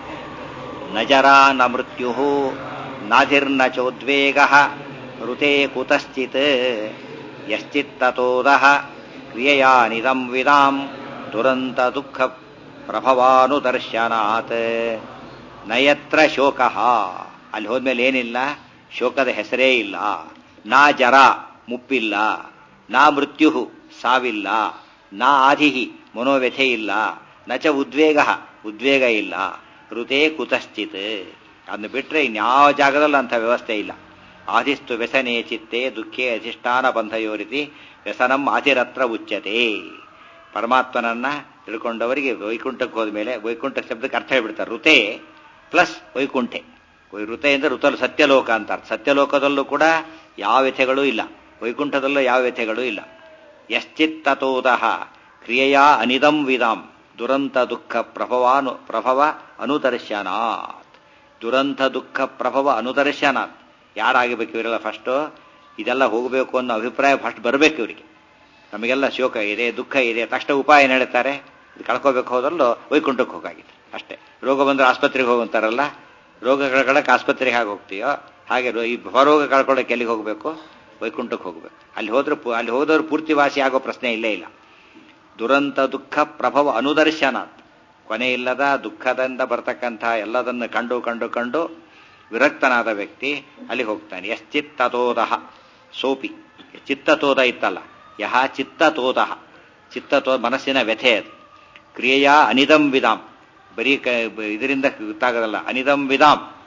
Speaker 1: ನಜರ ನ ಮೃತ್ಯು ನಾಧಿರ್ನ ಚೋದ್ವೇಗ ಋತೆ ಕುತಶ್ಚಿತ್ ಯಶ್ಚಿತ್ತತೋದ ಕ್ರಿಯೆಯ ನಿದಂ ವಿದಾಂ ದುರಂತ ದುಃಖ ಪ್ರಭವಾನುದರ್ಶನಾತ್ ನಯತ್ರ ಶೋಕ ಅಲ್ಲಿ ಹೋದ್ಮೇಲೆ ಏನಿಲ್ಲ ಶೋಕದ ಹೆಸರೇ ಇಲ್ಲ ನಾ ಜರ ಮುಪ್ಪಿಲ್ಲ ನಾ ಮೃತ್ಯು ಸಾವಿಲ್ಲ ನಾ ಆಧಿಹಿ ಮನೋವ್ಯಥೆ ಇಲ್ಲ ನ ಚ ಉದ್ವೇಗ ಉದ್ವೇಗ ಇಲ್ಲ ಋತೆ ಕುತಶ್ಚಿತ್ ಅದನ್ನು ಬಿಟ್ರೆ ಇನ್ಯಾವ ಜಾಗದಲ್ಲೂ ಅಂಥ ವ್ಯವಸ್ಥೆ ಇಲ್ಲ ಆಧಿಸ್ತು ವ್ಯಸನೆ ಚಿತ್ತೆ ದುಃಖೇ ಅಧಿಷ್ಠಾನ ಬಂಧಯೋರಿತಿ ವ್ಯಸನಂ ಆಧಿರತ್ರ ಉಚ್ಯತೆ ಪರಮಾತ್ಮನನ್ನ ತಿಳ್ಕೊಂಡವರಿಗೆ ವೈಕುಂಠಕ್ಕೆ ಹೋದ್ಮೇಲೆ ವೈಕುಂಠ ಶಬ್ದಕ್ಕೆ ಅರ್ಥ ಹೇಳ್ಬಿಡ್ತಾರೆ ಋತೆ ಪ್ಲಸ್ ವೈಕುಂಠೆ ಋತೆ ಅಂದ್ರೆ ಋತಲು ಸತ್ಯಲೋಕ ಅಂತಾರೆ ಸತ್ಯಲೋಕದಲ್ಲೂ ಕೂಡ ಯಾವ ವ್ಯಥೆಗಳೂ ಇಲ್ಲ ವೈಕುಂಠದಲ್ಲೂ ಯಾವ ವ್ಯಥೆಗಳೂ ಇಲ್ಲ ಯಶ್ಚಿತ್ತತೋದಹ ಕ್ರಿಯೆಯ ಅನಿದಂ ವಿದಾಂ ದುರಂತ ದುಃಖ ಪ್ರಭವಾನು ಪ್ರಭವ ಅನುದರ್ಶನಾತ್ ದುರಂತ ದುಃಖ ಪ್ರಭವ ಅನುದರ್ಶನಾತ್ ಯಾರಾಗಬೇಕು ಇವರೆಲ್ಲ ಫಸ್ಟು ಇದೆಲ್ಲ ಹೋಗಬೇಕು ಅನ್ನೋ ಅಭಿಪ್ರಾಯ ಫಸ್ಟ್ ಬರಬೇಕು ಇವರಿಗೆ ನಮಗೆಲ್ಲ ಶೋಕ ಇದೆ ದುಃಖ ಇದೆ ತಕ್ಷಣ ಉಪಾಯ ಏನು ಹೇಳ್ತಾರೆ ಇದು ಕಳ್ಕೋಬೇಕು ಹೋದಲ್ಲೋ ವೈಕುಂಠಕ್ಕೆ ಹೋಗಾಗಿದೆ ಅಷ್ಟೇ ರೋಗ ಬಂದ್ರೆ ಆಸ್ಪತ್ರೆಗೆ ಹೋಗಂತಾರಲ್ಲ ರೋಗ ಕಳ್ಕೊಳ್ಳೋಕೆ ಆಸ್ಪತ್ರೆಗೆ ಹಾಗೆ ಹೋಗ್ತೀಯೋ ಹಾಗೆ ಈ ಹೊರೋಗ ಕಳ್ಕೊಳ್ಳೋಕೆ ಎಲ್ಲಿಗೆ ಹೋಗಬೇಕು ವೈಕುಂಠಕ್ಕೆ ಹೋಗಬೇಕು ಅಲ್ಲಿ ಹೋದ್ರೆ ಅಲ್ಲಿ ಹೋದವ್ರು ಪೂರ್ತಿ ವಾಸಿ ಆಗೋ ಪ್ರಶ್ನೆ ಇಲ್ಲೇ ಇಲ್ಲ ದುರಂತ ದುಃಖ ಪ್ರಭವ ಅನುದರ್ಶನಾತ್ ಕೊನೆ ಇಲ್ಲದ ದುಃಖದಿಂದ ಬರ್ತಕ್ಕಂಥ ಎಲ್ಲದನ್ನು ಕಂಡು ಕಂಡು ಕಂಡು ವಿರಕ್ತನಾದ ವ್ಯಕ್ತಿ ಅಲ್ಲಿ ಹೋಗ್ತಾನೆ ಯಶ್ಚಿತ್ತತೋದಹ ಸೋಪಿ ಚಿತ್ತತೋದ ಇತ್ತಲ್ಲ ಯಹ ಚಿತ್ತತೋದಹ ಚಿತ್ತತೋ ಮನಸ್ಸಿನ ವ್ಯಥೆ ಅದು ಕ್ರಿಯೆಯ ಅನಿದಂ ವಿದಾಂ ಬರೀ ಇದರಿಂದ ಗೊತ್ತಾಗದಲ್ಲ ಅನಿದಂ ವಿದಾಂ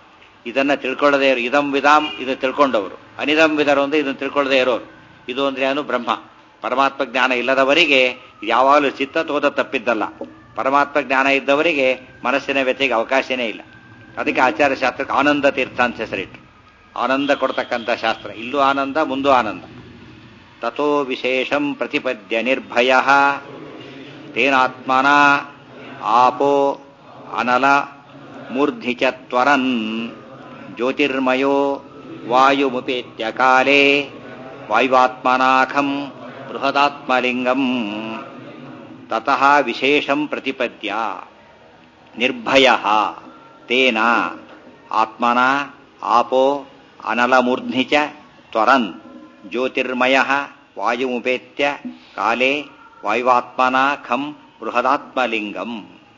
Speaker 1: ಇದನ್ನ ತಿಳ್ಕೊಳ್ಳದೆ ಇರೋ ಇದಂ ವಿಧಾಂ ಇದು ತಿಳ್ಕೊಂಡವರು ಅನಿದಂ ವಿಧರು ಅಂದ್ರೆ ಇದನ್ನು ತಿಳ್ಕೊಳ್ಳದೆ ಇರೋರು ಇದು ಅಂದ್ರೆ ಏನು ಬ್ರಹ್ಮ ಪರಮಾತ್ಮ ಜ್ಞಾನ ಇಲ್ಲದವರಿಗೆ ಯಾವಾಗಲೂ ಚಿತ್ತ ತೋದ ತಪ್ಪಿದ್ದಲ್ಲ ಪರಮಾತ್ಮ ಜ್ಞಾನ ಇದ್ದವರಿಗೆ ಮನಸ್ಸಿನ ವ್ಯಥೆಗೆ ಅವಕಾಶನೇ ಇಲ್ಲ ಅದಕ್ಕೆ ಆಚಾರ್ಯ ಶಾಸ್ತ್ರಕ್ಕೆ ಆನಂದ ತೀರ್ಥ ಅಂತ ಹೆಸರಿಟ್ಟು ಆನಂದ ಕೊಡ್ತಕ್ಕಂಥ ಶಾಸ್ತ್ರ ಇಲ್ಲೂ ಆನಂದ ಮುಂದೂ ಆನಂದ ತಥೋ ವಿಶೇಷಂ ಪ್ರತಿಪದ್ಯ ನಿರ್ಭಯ ತೇನಾತ್ಮನ ಆಪೋ ಅನಲ ಮೂರ್ಧಿ ಚ ತ್ವರನ್ ಜ್ಯೋತಿರ್ಮಯೋ ವಾಯುಮುಪೇತ್ಯ ಕಾಲೇ ವಾಯುವಾತ್ಮನಾಖಂ ಬೃಹದಾತ್ಮಲಿಂಗಂ ತತಃ ವಿಶೇಷಂ ಪ್ರತಿಪದ್ಯ ನಿರ್ಭಯ ತೇನ ಆತ್ಮನ ಆಪೋ ಅನಲಮೂರ್ಧ್ನಿ ಚ ತ್ವರನ್ ಜ್ಯೋತಿರ್ಮಯ ವಾಯುಮುಪೇತ್ಯ ಕಾಲೇ ವಾಯುವಾತ್ಮನ ಖಂ ಬೃಹದಾತ್ಮಲಿಂಗಂ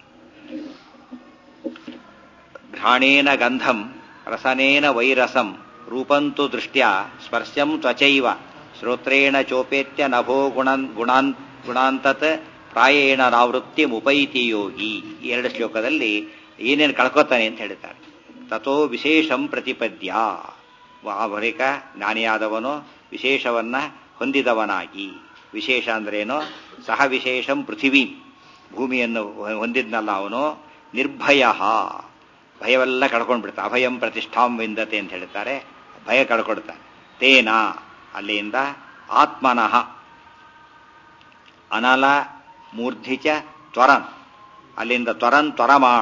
Speaker 1: ಘ್ರಾಣೇನ ಗಂಧಂ ರಸನೇನ ವೈರಸಂ ರೂಪಂತು ದೃಷ್ಟ್ಯ ಸ್ಪರ್ಶಂ ತ್ವಚೈವ ಶ್ರೋತ್ರೇಣ ಚೋಪೇತ್ಯ ನಭೋ ಗುಣಾನ್ ಗುಣಾನ್ ಗುಣಾಂತತ್ ಪ್ರಾಯೇಣ ನಾವೃತ್ತಿ ಮುಪೈತಿ ಯೋಗಿ ಈ ಎರಡು ಶ್ಲೋಕದಲ್ಲಿ ಏನೇನು ಕಳ್ಕೊತಾನೆ ಅಂತ ಹೇಳ್ತಾರೆ ತಥೋ ವಿಶೇಷಂ ಪ್ರತಿಪದ್ಯ ಆ ಬಳಿಕ ಜ್ಞಾನಿಯಾದವನು ವಿಶೇಷವನ್ನ ಹೊಂದಿದವನಾಗಿ ವಿಶೇಷ ಅಂದ್ರೇನು ಸಹ ವಿಶೇಷಂ ಪೃಥಿವೀ ಭೂಮಿಯನ್ನು ಹೊಂದಿದ್ನಲ್ಲ ಅವನು ನಿರ್ಭಯ ಭಯವೆಲ್ಲ ಕಳ್ಕೊಂಡು ಬಿಡ್ತಾನೆ ಅಭಯಂ ಪ್ರತಿಷ್ಠಾಂ ವಿಂದತೆ ಅಂತ ಹೇಳ್ತಾರೆ ಭಯ ಕಳ್ಕೊಡ್ತಾನೆ ತೇನ ಅಲ್ಲಿಂದ ಆತ್ಮನಃ ಅನಲ ಮೂರ್ಧಿಚ ತ್ವರನ್ ಅಲ್ಲಿಂದ ತ್ವರನ್ ತ್ವರಮಾಣ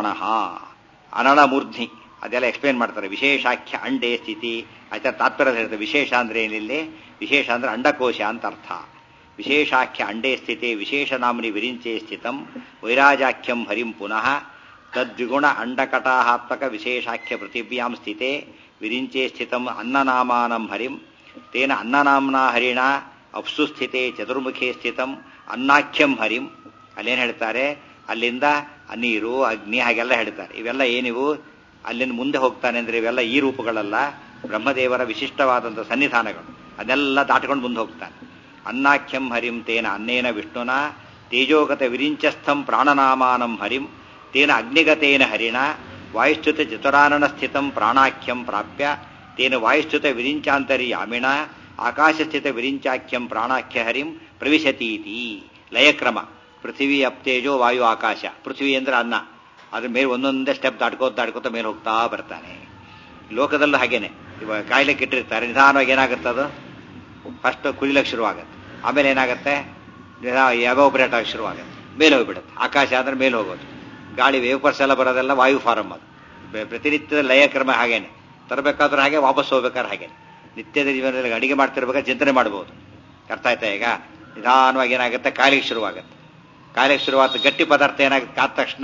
Speaker 1: ಅನಲ ಮೂರ್ಧಿ ಅದೆಲ್ಲ ಎಕ್ಸ್ಪ್ಲೇನ್ ಮಾಡ್ತಾರೆ ವಿಶೇಷಾಖ್ಯ ಅಂಡೆ ಸ್ಥಿತಿ ಆಯ್ತಾ ತಾತ್ಪರ್ಯ ಹೇಳ್ತಾರೆ ವಿಶೇಷ ಅಂದ್ರೆ ಏನಿಲ್ಲಿ ವಿಶೇಷ ಅಂದ್ರೆ ಅಂಡಕೋಶ ಅಂತ ಅರ್ಥ ವಿಶೇಷಾಖ್ಯ ಅಂಡೇ ಸ್ಥಿತಿ ವಿಶೇಷ ನಾಮ್ನಿ ವಿರಿಂಚೆ ಸ್ಥಿತಂ ವೈರಾಜಾಖ್ಯಂ ಹರಿಂ ಪುನಃ ತದ್ವಿಗುಣ ಅಂಡಕಟಾಹಾತ್ಮಕ ವಿಶೇಷಾಖ್ಯ ಪೃಥಿವ್ಯಾಂ ಸ್ಥಿತೆ ವಿರಿಂಚೆ ಸ್ಥಿತಂ ಅನ್ನನಾಮಾನಂ ಹರಿಂ ತೇನ ಅನ್ನನಾಮ್ನಾ ಹರಿಣ ಅಪ್ಸು ಸ್ಥಿತೆ ಚತುರ್ಮುಖೇ ಸ್ಥಿತಂ ಅನ್ನಾಖ್ಯಂ ಹರಿಂ ಅಲ್ಲೇನು ಹೇಳ್ತಾರೆ ಅಲ್ಲಿಂದ ನೀರು ಅಗ್ನಿ ಹಾಗೆಲ್ಲ ಹೇಳ್ತಾರೆ ಇವೆಲ್ಲ ಏನಿವು ಅಲ್ಲಿಂದ ಮುಂದೆ ಹೋಗ್ತಾನೆ ಅಂದ್ರೆ ಇವೆಲ್ಲ ಈ ರೂಪಗಳಲ್ಲ ಬ್ರಹ್ಮದೇವರ ವಿಶಿಷ್ಟವಾದಂಥ ಸನ್ನಿಧಾನಗಳು ಅದೆಲ್ಲ ದಾಟ್ಕೊಂಡು ಮುಂದೆ ಹೋಗ್ತಾನೆ ಅನ್ನಾಖ್ಯಂ ಹರಿಂ ತೇನ ಅನ್ನೇನ ವಿಷ್ಣುನ ತೇಜೋಗತ ವಿರಿಂಚಸ್ಥಂ ಪ್ರಾಣನಾಮಾನಂ ಹರಿಂ ತೇನ ಅಗ್ನಿಗತೇನ ಹರಿಣ ವಾಯುಶ್ಚ್ಯುತ ಚತುರಾನನ ಸ್ಥಿತಂ ಪ್ರಾಣಾಖ್ಯಂ ಪ್ರಾಪ್ಯ ತೇನ ವಾಯುಶ್ಚ್ಯುತ ವಿರಿಂಚಾಂತರ್ಯಾಮಿಣ ಆಕಾಶಸ್ಥಿತ ವಿರಿಂಚಾಖ್ಯಂ ಪ್ರಾಣಾಖ್ಯ ಹರಿಂ ಪ್ರವಿಶತೀತಿ ಲಯಕ್ರಮ ಪೃಥ್ವಿ ಅಪ್ತೇಜೋ ವಾಯು ಆಕಾಶ ಪೃಥ್ವಿ ಅಂದ್ರೆ ಅನ್ನ ಅದ್ರ ಮೇಲೆ ಒಂದೊಂದೇ ಸ್ಟೆಪ್ ದಾಟ್ಕೋತ ದಾಟ್ಕೋತ ಮೇಲೆ ಹೋಗ್ತಾ ಬರ್ತಾನೆ ಲೋಕದಲ್ಲೂ ಹಾಗೇನೆ ಇವಾಗ ಕಾಯಿಲೆ ಕೆಟ್ಟಿರ್ತಾರೆ ನಿಧಾನವಾಗಿ ಏನಾಗುತ್ತೆ ಅದು ಫಸ್ಟ್ ಕುದಿಲಕ್ಕೆ ಶುರುವಾಗುತ್ತೆ ಆಮೇಲೆ ಏನಾಗುತ್ತೆ ಎವಾಪರೇಟ್ ಆಗಿ ಶುರುವಾಗುತ್ತೆ ಮೇಲೆ ಹೋಗ್ಬಿಡುತ್ತೆ ಆಕಾಶ ಅಂದ್ರೆ ಮೇಲೆ ಹೋಗೋದು ಗಾಳಿ ವೇಪರ್ಸ್ ಎಲ್ಲ ಬರೋದೆಲ್ಲ ವಾಯು ಫಾರಂ ಅದು ಪ್ರತಿನಿತ್ಯದ ಲಯಕ್ರಮ ಹಾಗೇನೆ ತರಬೇಕಾದ್ರೂ ಹಾಗೆ ವಾಪಸ್ ಹೋಗ್ಬೇಕಾದ್ರೆ ಹಾಗೆ ನಿತ್ಯದ ಜೀವನದಲ್ಲಿ ಅಡಿಗೆ ಮಾಡ್ತಿರ್ಬೇಕಾದ್ರೆ ಚಿಂತನೆ ಮಾಡ್ಬೋದು ಅರ್ಥ ಆಯ್ತಾ ಈಗ ನಿಧಾನವಾಗಿ ಏನಾಗುತ್ತೆ ಕಾಯಿಲೆಗೆ ಶುರುವಾಗುತ್ತೆ ಕಾಯಿಲೆಗೆ ಶುರುವಾದ ಗಟ್ಟಿ ಪದಾರ್ಥ ಏನಾಗುತ್ತೆ ಕಾದ ತಕ್ಷಣ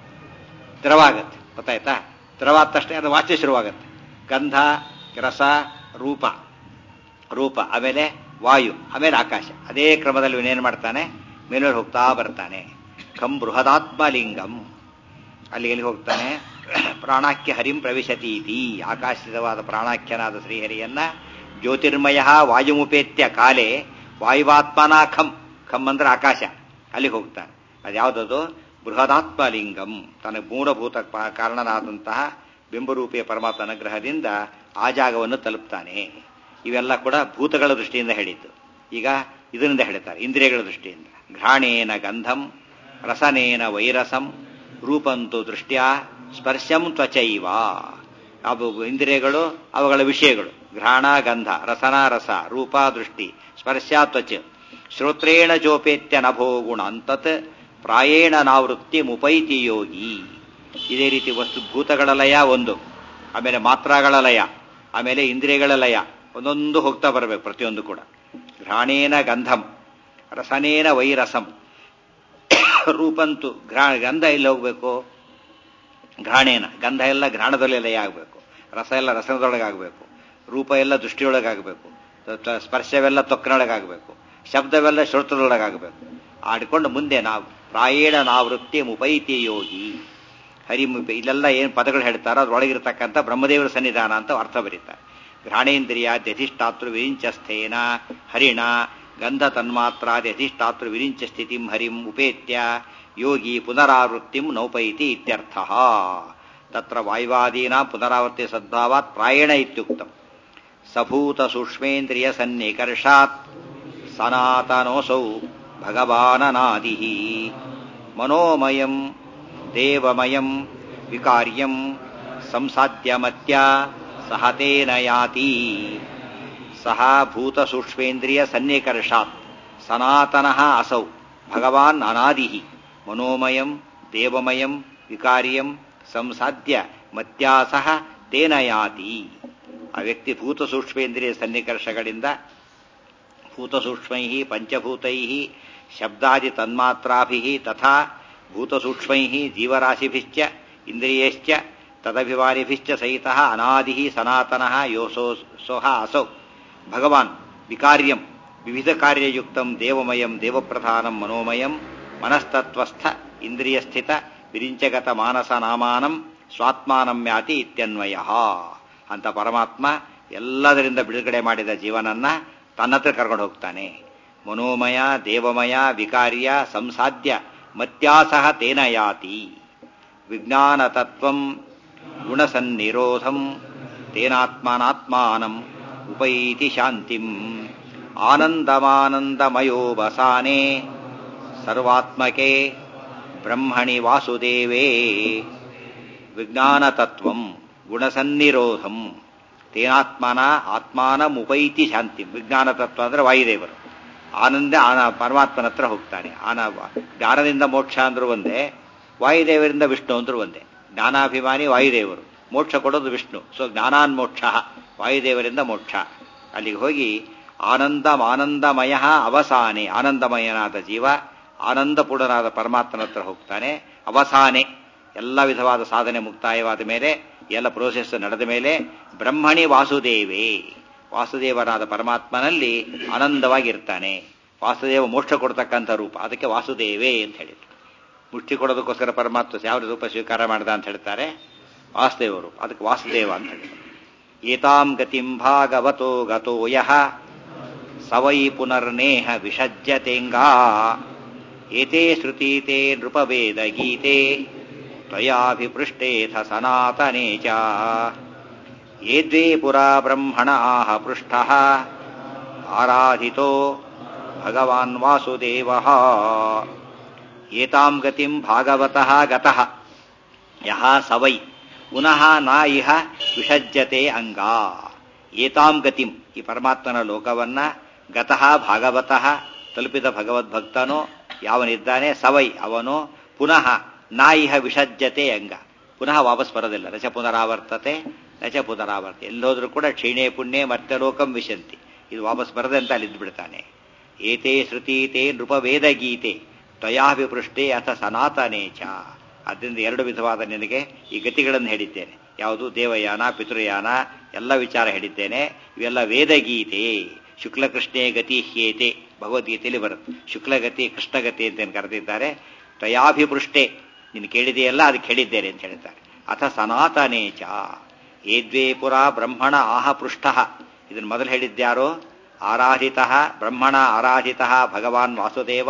Speaker 1: ದ್ರವ ಆಗುತ್ತೆ ಗೊತ್ತಾಯ್ತಾ ದ್ರವ ಆದ ತಕ್ಷಣ ಅದು ವಾಚ್ಯ ಶುರುವಾಗುತ್ತೆ ಗಂಧ ರಸ ರೂಪ ರೂಪ ಆಮೇಲೆ ವಾಯು ಆಮೇಲೆ ಆಕಾಶ ಅದೇ ಕ್ರಮದಲ್ಲಿ ಇವನೇನು ಮಾಡ್ತಾನೆ ಮೇಲೆ ಹೋಗ್ತಾ ಬರ್ತಾನೆ ಖಂ ಬೃಹದಾತ್ಮಲಿಂಗಂ ಅಲ್ಲಿ ಎಲ್ಲಿ ಹೋಗ್ತಾನೆ ಪ್ರಾಣಾಖ್ಯ ಹರಿಂ ಪ್ರವಿಶತೀತಿ ಆಕಾಶಿತವಾದ ಪ್ರಾಣಾಖ್ಯನಾದ ಶ್ರೀಹರಿಯನ್ನ ಜ್ಯೋತಿರ್ಮಯ ವಾಯುಮುಪೇತ್ಯ ಕಾಲೆ ವಾಯುವಾತ್ಮನಾ ಖಂ ಖಂ ಅಂದ್ರೆ ಆಕಾಶ ಅಲ್ಲಿ ಹೋಗ್ತಾನೆ ಅದ್ಯಾವುದದು ಬೃಹದಾತ್ಮಲಿಂಗಂ ತನ್ನ ಮೂಲಭೂತ ಕಾರಣನಾದಂತಹ ಬಿಂಬರೂಪಿಯ ಪರಮಾತ್ಮ ಅನುಗ್ರಹದಿಂದ ಆ ಜಾಗವನ್ನು ತಲುಪ್ತಾನೆ ಇವೆಲ್ಲ ಕೂಡ ಭೂತಗಳ ದೃಷ್ಟಿಯಿಂದ ಹೇಳಿದ್ದು ಈಗ ಇದರಿಂದ ಹೇಳ್ತಾರೆ ಇಂದ್ರಿಯಗಳ ದೃಷ್ಟಿಯಿಂದ ಘ್ರಾಣೇನ ಗಂಧಂ ರಸನೇನ ವೈರಸಂ ರೂಪಂತು ದೃಷ್ಟ್ಯ ಸ್ಪರ್ಶಂ ತ್ವಚೈವ ಅವು ಇಂದ್ರಿಯಗಳು ಅವುಗಳ ವಿಷಯಗಳು ಘ್ರಾಣ ಗಂಧ ರಸನ ರಸ ರೂಪ ದೃಷ್ಟಿ ಸ್ಪರ್ಶ ತ್ವಚ ಶ್ರೋತ್ರೇಣ ಜೋಪೇತ್ಯ ನಭೋ ಗುಣ ಅಂತತ್ ಪ್ರಾಯೇಣ ನಾವೃತ್ತಿ ಮುಪೈತಿ ಯೋಗಿ ಇದೇ ರೀತಿ ವಸ್ತು ಭೂತಗಳ ಲಯ ಒಂದು ಆಮೇಲೆ ಮಾತ್ರಾಗಳ ಲಯ ಆಮೇಲೆ ಇಂದ್ರಿಯಗಳ ಲಯ ಒಂದೊಂದು ಹೋಗ್ತಾ ಬರಬೇಕು ಪ್ರತಿಯೊಂದು ಕೂಡ ಘ್ರಾಣೇನ ಗಂಧಂ ರಸನೇನ ವೈರಸಂ ರೂಪಂತು ಘ್ರಾ ಗಂಧ ಎಲ್ಲಿ ಹೋಗ್ಬೇಕು ಘ್ರಾಣೇನ ಗಂಧ ಎಲ್ಲ ಘ್ರಾಣದಲ್ಲಿ ಲಯ ಆಗಬೇಕು ರಸ ಎಲ್ಲ ರಸನದೊಳಗಾಗಬೇಕು ರೂಪ ಎಲ್ಲ ದೃಷ್ಟಿಯೊಳಗಾಗಬೇಕು ಸ್ಪರ್ಶವೆಲ್ಲ ತೊಕ್ಕನೊಳಗಾಗಬೇಕು ಶಬ್ದವೆಲ್ಲ ಶ್ರೋತ್ರದೊಳಗಾಗಬೇಕು ಆಡಿಕೊಂಡು ಮುಂದೆ ನಾವು ಪ್ರಾಯೇಣ ನಾವೃತ್ತಿ ಮುಪೈತಿ ಯೋಗಿ ಹರಿಮುಪಿ ಇಲ್ಲೆಲ್ಲ ಏನು ಪದಗಳು ಹೇಳ್ತಾರೋ ಅದ್ರೊಳಗಿರ್ತಕ್ಕಂಥ ಬ್ರಹ್ಮದೇವರ ಸನ್ನಿಧಾನ ಅಂತ ಅರ್ಥ ಬರೀತಾರೆ ಘ್ರಾಣೇಂದ್ರಿಯ ಅಧಿಷ್ಠಾತೃ ವಿರಿಂಚಸ್ಥೇನ ಹರಿಣ ಗಂಧ ತನ್ಮಾತ್ರಾದಿ ಅಧಿಷ್ಠಾತೃ ವಿರಿಂಚ ಸ್ಥಿತಿಂ ಹರಿಂ ಉಪೇತ್ಯ ಯೋಗಿ ಪುನರಾವೃತ್ತಿಂ ನೌಪೈತಿ ಇತ್ಯರ್ಥ ತತ್ರ ವಾಯುವಾದೀನಾ ಪುನರಾವರ್ತಿ ಸದ್ಭಾವಾತ್ ಪ್ರಾಯಣ ಇತ್ಯುಕ್ತಂ ಸಭೂತ ಸೂಕ್ಷ್ಮೇಂದ್ರಿಯ ಸನ್ನಿಕರ್ಷಾತ್ ಸನಾತನೋಸೌ ಭಗವಾನನಾದಿ ಮನೋಮಯಂ ದೇವಮಯಂ ವಿಕಾರ್ಯಂ ಸಂಸಾದ್ಯಮತ್ಯ ಸಹತೇನ ಯಾತಿ ಸಹ ಭೂತ ಸೂಕ್ಷ್ಮೇಂದ್ರಿಯ ಸನ್ನಿಕರ್ಷಾತ್ ಸನಾತನಃ ಅಸೌ ಭಗವಾನ್ ಅನಾದಿ ಮನೋಮಯಂ ದೇವಮಯಂ ವಿಕಾರ್ಯಂ ಸಂಸಾಧ್ಯ ಮತ್ಯಾಸಹ ತೇನ ಯಾತಿ ಆ ವ್ಯಕ್ತಿ ಭೂತ ಸೂಕ್ಷ್ಮೇಂದ್ರಿಯ ಸನ್ನಿಕರ್ಷಗಳಿಂದ ಭೂತಸೂಕ್ಷ್ಮೈ ಪಂಚಭೂತೈ ಶಬ್ದಾದಿ ತನ್ಮಾತ್ರಾಭಿ ತಥಾ ಭೂತಸೂಕ್ಷ್ಮೈ ಜೀವರಾಶಿಭಿಶ್ಚ ಇಂದ್ರಿಯಶ್ಚ ತದಭಿಮಾನಿಭಿಶ್ಚ ಸಹಿತ ಅನಾದಿ ಸನಾತನಃ ಯೋಸೋ ಸೋಹ ಅಸೌ ಭಗವಾನ್ ವಿಕಾರ್ಯಂ ವಿವಿಧ ಕಾರ್ಯಯುಕ್ತಂ ದೇವಮಯಂ ದೇವಪ್ರಧಾನಂ ಮನೋಮಯಂ ಮನಸ್ತತ್ವಸ್ಥ ಇಂದ್ರಿಯಸ್ಥಿತ ವಿರಿಂಚಗತ ಮಾನಸ ನಾಮಾನಂ ಸ್ವಾತ್ಮಾನಂ ಯಾತಿ ಇತ್ಯನ್ವಯ ಅಂತ ಪರಮಾತ್ಮ ಎಲ್ಲದರಿಂದ ಬಿಡುಗಡೆ ಮಾಡಿದ ಜೀವನನ್ನ ತನ್ನತ್ರ ಕರ್ಕೊಂಡು ಹೋಗ್ತಾನೆ ಮನೋಮಯ ದೇವಮಯ ವಿಕಾರ್ಯ ಸಂಸಾಧ್ಯ ಮತ್ಯಾಸಹ ತೇನ ಯಾತಿ ವಿಜ್ಞಾನ ತತ್ವಂ ಗುಣಸನ್ನಿರೋಧಂ ತೇನಾತ್ಮನಾತ್ಮಾನಂ ಉಪೈತಿ ಶಾಂತಿಂ ಆನಂದಮಾನಂದಮಯೋ ಬಸಾನೆ ಸರ್ವಾತ್ಮಕೆ ಬ್ರಹ್ಮಣಿ ವಾಸುದೇವೇ ವಿಜ್ಞಾನ ತತ್ವಂ ಗುಣಸನ್ನಿರೋಧಂ ತೇನಾತ್ಮನ ಆತ್ಮಾನಮುಪೈತಿ ಶಾಂತಿ ವಿಜ್ಞಾನ ತತ್ವ ಅಂದ್ರೆ ವಾಯುದೇವರು ಆನಂದ ಆನ ಪರಮಾತ್ಮನ ಹತ್ರ ಹೋಗ್ತಾನೆ ಆನ ಜ್ಞಾನದಿಂದ ಮೋಕ್ಷ ಅಂದ್ರೂ ಒಂದೇ ವಾಯುದೇವರಿಂದ ವಿಷ್ಣು ಅಂದ್ರೂ ಒಂದೇ ಜ್ಞಾನಾಭಿಮಾನಿ ವಾಯುದೇವರು ಮೋಕ್ಷ ಕೊಡೋದು ವಿಷ್ಣು ಸೊ ಜ್ಞಾನಾನ್ ಮೋಕ್ಷ ವಾಯುದೇವರಿಂದ ಮೋಕ್ಷ ಅಲ್ಲಿಗೆ ಹೋಗಿ ಆನಂದ ಆನಂದಮಯ ಅವಸಾನೆ ಆನಂದಮಯನಾದ ಜೀವ ಆನಂದಪೂರ್ಣನಾದ ಪರಮಾತ್ಮನ ಹತ್ರ ಹೋಗ್ತಾನೆ ಅವಸಾನೆ ಎಲ್ಲ ವಿಧವಾದ ಸಾಧನೆ ಮುಕ್ತಾಯವಾದ ಮೇಲೆ ಎಲ್ಲ ಪ್ರೋಸೆಸ್ ನಡೆದ ಮೇಲೆ ಬ್ರಹ್ಮಣಿ ವಾಸುದೇವೇ ವಾಸುದೇವನಾದ ಪರಮಾತ್ಮನಲ್ಲಿ ಆನಂದವಾಗಿರ್ತಾನೆ ವಾಸುದೇವ ಮೋಕ್ಷ ಕೊಡ್ತಕ್ಕಂಥ ರೂಪ ಅದಕ್ಕೆ ವಾಸುದೇವೇ ಅಂತ ಹೇಳಿದ್ರು ಮುಷ್ಟಿ ಕೊಡೋದಕ್ಕೋಸ್ಕರ ಪರಮಾತ್ಮ ಯಾವ ರೂಪ ಸ್ವೀಕಾರ ಮಾಡ್ದ ಅಂತ ಹೇಳ್ತಾರೆ ವಾಸುದೇವ ರೂಪ ಅದಕ್ಕೆ ವಾಸುದೇವ ಅಂತ ಹೇಳಿದ್ರು ಏತಾಂ ಗತಿಂ ಭಾಗವತೋ ಗತೋ ಯಹ ಸವೈ ಪುನರ್ನೇಹ ವಿಷಜ್ಯತೆಂಗಾ ಏತೇ ಶ್ರುತೀತೆ ನೃಪವೇದ ಗೀತೆ ತ್ವಯಾಭಿಪೃಷ್ಟೇಥ ಸನಾತನೇ ಚ ಯೇ ದ್ವೇ ಪುರಾ ಬ್ರಹ್ಮಣ ಆಹ ಪೃಷ್ಠ ಆರಾಧಿತೋ ಭಗವಾನ್ ವಾಸುದೇವ ಏತಾಂ ಗತಿಂ ಭಾಗವತಃ ಗತಃ ಯಹ ಸವೈ ಪುನಃ ನ ಇಹ ವಿಷಜ್ಯತೆ ಅಂಗ ಏತಾಂ ಗತಿಂ ಈ ಪರಮಾತ್ಮನ ಲೋಕವನ್ನ ಗತಃ ಭಾಗವತಃ ತಲುಪಿದ ಭಗವದ್ಭಕ್ತನು ಯಾವನಿದ್ದಾನೆ ಸವೈ ಅವನು ಪುನಃ ನಾ ಇಹ ವಿಷಜ್ಯತೆ ಅಂಗ ಪುನಃ ವಾಪಸ್ ಬರೋದಿಲ್ಲ ರಚ ಪುನರಾವರ್ತತೆ ರಚ ಪುನರಾವರ್ತೆ ಎಲ್ಲೋದ್ರೂ ಕೂಡ ಕ್ಷೀಣೆ ಪುಣ್ಯ ಮತ್ತೆ ಲೋಕಂ ವಿಶಂತಿ ಇದು ವಾಪಸ್ ಬರದೆ ಅಂತ ಅಲ್ಲಿದ್ದು ಬಿಡ್ತಾನೆ ಏತೇ ಶ್ರುತೀತೆ ನೃಪವೇದ ಗೀತೆ ತ್ವಯಾಭಿಪೃಷ್ಟೇ ಅಥ ಸನಾತನೇ ಚ ಅದರಿಂದ ಎರಡು ವಿಧವಾದ ನಿನಗೆ ಈ ಗತಿಗಳನ್ನು ಹೇಳಿದ್ದೇನೆ ಯಾವುದು ದೇವಯಾನ ಪಿತೃಯಾನ ಎಲ್ಲ ವಿಚಾರ ಹೇಳಿದ್ದೇನೆ ಇವೆಲ್ಲ ವೇದಗೀತೆ ಶುಕ್ಲಕೃಷ್ಣೇ ಗತಿ ಹ್ಯೇತೆ ಭಗವದ್ಗೀತೆಯಲ್ಲಿ ಬರುತ್ತೆ ಶುಕ್ಲಗತಿ ಕೃಷ್ಣಗತಿ ಅಂತ ಏನು ಕರೆದಿದ್ದಾರೆ ತ್ವಯಾಭಿಪೃಷ್ಟೇ ನೀನು ಕೇಳಿದೆಯಲ್ಲ ಅದಕ್ಕೆ ಹೇಳಿದ್ದೇನೆ ಅಂತ ಹೇಳ್ತಾರೆ ಅಥ ಸನಾತನೇ ಚ ಏದ್ವೇ ಪುರ ಬ್ರಹ್ಮಣ ಆಹ ಪೃಷ್ಠ ಇದನ್ನು ಮೊದಲು ಹೇಳಿದ್ಯಾರೋ ಆರಾಧಿತ ಬ್ರಹ್ಮಣ ಆರಾಧಿತ ಭಗವಾನ್ ವಾಸುದೇವ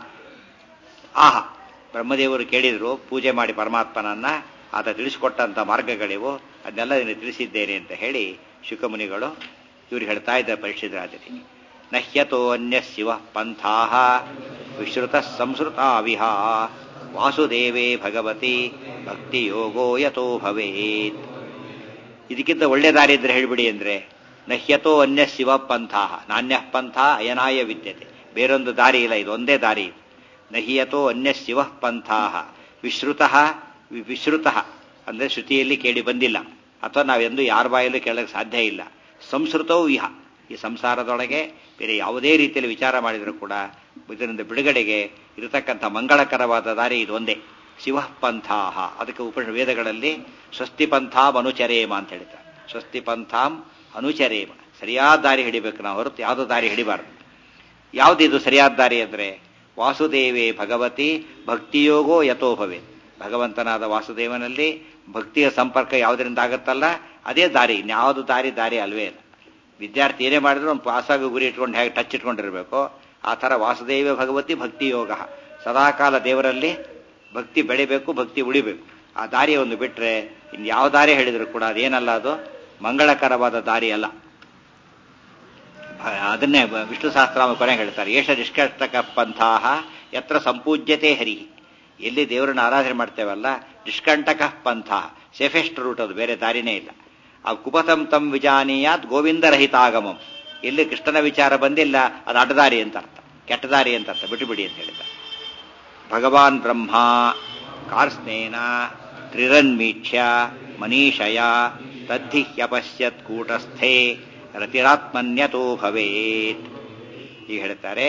Speaker 1: ಆಹ ಬ್ರಹ್ಮದೇವರು ಕೇಳಿದ್ರು ಪೂಜೆ ಮಾಡಿ ಪರಮಾತ್ಮನನ್ನ ಆತ ತಿಳಿಸಿಕೊಟ್ಟಂತ ಮಾರ್ಗಗಳಿವು ಅದನ್ನೆಲ್ಲ ನೀನು ತಿಳಿಸಿದ್ದೇನೆ ಅಂತ ಹೇಳಿ ಶುಕಮುನಿಗಳು ಇವ್ರು ಹೇಳ್ತಾ ಇದ್ದಾರೆ ಪರಿಷಿತರಾಜರಿಗೆ ನಹ್ಯತೋ ಅನ್ಯ ಶಿವ ಪಂಥಾ ವಿಶ್ರುತ ಸಂಸ್ಕೃತಾವಿಹ ವಾಸುದೇವೇ ಭಗವತಿ ಭಕ್ತಿ ಯೋಗೋ ಯಥೋ ಭವೇತ್ ಇದಕ್ಕಿಂತ ಒಳ್ಳೆ ದಾರಿ ಇದ್ರೆ ಹೇಳ್ಬಿಡಿ ಅಂದ್ರೆ ನಹ್ಯತೋ ಅನ್ಯ ಶಿವ ಪಂಥಾ ನಾಣ್ಯ ಪಂಥ ಅಯನಾಯ ವಿದ್ಯತೆ ಬೇರೊಂದು ದಾರಿ ಇಲ್ಲ ಇದು ಒಂದೇ ದಾರಿ ಇದು ನಹಿಯತೋ ಅನ್ಯ ಶಿವ ಪಂಥಾ ವಿಶ್ರುತ ವಿಶ್ರುತ ಅಂದ್ರೆ ಶ್ರುತಿಯಲ್ಲಿ ಕೇಳಿ ಬಂದಿಲ್ಲ ಅಥವಾ ನಾವೆಂದು ಯಾರ ಬಾಯಲ್ಲೂ ಕೇಳಕ್ಕೆ ಸಾಧ್ಯ ಇಲ್ಲ ಸಂಸ್ಕೃತವೂ ಇಹ ಈ ಸಂಸಾರದೊಳಗೆ ಬೇರೆ ಯಾವುದೇ ರೀತಿಯಲ್ಲಿ ವಿಚಾರ ಮಾಡಿದರೂ ಕೂಡ ಇದರಿಂದ ಬಿಡುಗಡೆಗೆ ಇರತಕ್ಕಂಥ ಮಂಗಳಕರವಾದ ದಾರಿ ಇದು ಒಂದೇ ಶಿವ ಪಂಥಾಹ ಅದಕ್ಕೆ ಉಪ ವೇದಗಳಲ್ಲಿ ಸ್ವಸ್ತಿ ಪಂಥಾಂ ಅನುಚರೇಮ ಅಂತ ಹೇಳ್ತಾರೆ ಸ್ವಸ್ತಿ ಪಂಥಾಂ ಅನುಚರೇಮ ಸರಿಯಾದ ದಾರಿ ಹಿಡಿಬೇಕು ನಾವು ಹೊರತು ಯಾವುದೋ ದಾರಿ ಹಿಡಿಬಾರ್ದು ಯಾವುದಿದು ಸರಿಯಾದ ದಾರಿ ಅಂದ್ರೆ ವಾಸುದೇವೇ ಭಗವತಿ ಭಕ್ತಿಯೋಗೋ ಯಥೋ ಭವೇತ್ ಭಗವಂತನಾದ ವಾಸುದೇವನಲ್ಲಿ ಭಕ್ತಿಯ ಸಂಪರ್ಕ ಯಾವುದರಿಂದ ಆಗುತ್ತಲ್ಲ ಅದೇ ದಾರಿ ಇನ್ಯಾವುದು ದಾರಿ ದಾರಿ ಅಲ್ವೇ ಇಲ್ಲ ವಿದ್ಯಾರ್ಥಿ ಏನೇ ಮಾಡಿದ್ರು ಒಂದು ಪಾಸಾಗಿ ಗುರಿ ಇಟ್ಕೊಂಡು ಹೇಗೆ ಟಚ್ ಇಟ್ಕೊಂಡಿರ್ಬೇಕು ಆ ಥರ ವಾಸುದೇವ ಭಗವತಿ ಭಕ್ತಿ ಯೋಗ ಸದಾಕಾಲ ದೇವರಲ್ಲಿ ಭಕ್ತಿ ಬೆಳಿಬೇಕು ಭಕ್ತಿ ಉಳಿಬೇಕು ಆ ದಾರಿ ಒಂದು ಬಿಟ್ರೆ ಇನ್ನು ಯಾವ ದಾರಿ ಹೇಳಿದ್ರು ಕೂಡ ಅದೇನಲ್ಲ ಅದು ಮಂಗಳಕರವಾದ ದಾರಿ ಅಲ್ಲ ಭ- ಅದನ್ನೇ ಬ- ವಿಷ್ಣು ಸಹಸ್ರಾಮ ಕೊನೆ ಹೇಳ್ತಾರೆ ಏಷ ನಿಷ್ಕರ್ತಕ ಪಂಥಾಹ ಯತ್ರ ಸಂಪೂಜ್ಯತೆ ಹರಿ ಎಲ್ಲಿ ದೇವರನ್ನ ಆರಾಧನೆ ಮಾಡ್ತೇವಲ್ಲ ನಿಷ್ಕಂಟಕ ಪಂಥ ಸೇಫೆಸ್ಟ್ ರೂಟ್ ಅದು ಬೇರೆ ದಾರಿನೇ ಇಲ್ಲ ಆ ಕುಪತಂ ತಂ ವಿಜಾನೀಯಾತ್ ಗೋವಿಂದರಹಿತ ಆಗಮಂ ಎಲ್ಲಿ ಕೃಷ್ಣನ ವಿಚಾರ ಬಂದಿಲ್ಲ ಅದು ಅಡ್ಡದಾರಿ ಅಂತ ಅರ್ಥ ಕೆಟ್ಟ ದಾರಿ ಅಂತ ಅರ್ಥ ಬಿಟ್ಟುಬಿಡಿ ಅಂತ ಹೇಳಿದ್ದಾರೆ ಭಗವಾನ್ ಬ್ರಹ್ಮ ಕಾರ್ಸ್ನೇನ ತ್ರಿರನ್ಮೀಕ್ಷ್ಯ ಮನೀಷಯ ತದ್ಧಿ ಹ್ಯಪಶ್ಯತ್ ಕೂಟಸ್ಥೆ ರತಿರಾತ್ಮನ್ಯತೋ ಭವೇತ್ ಈಗ ಹೇಳ್ತಾರೆ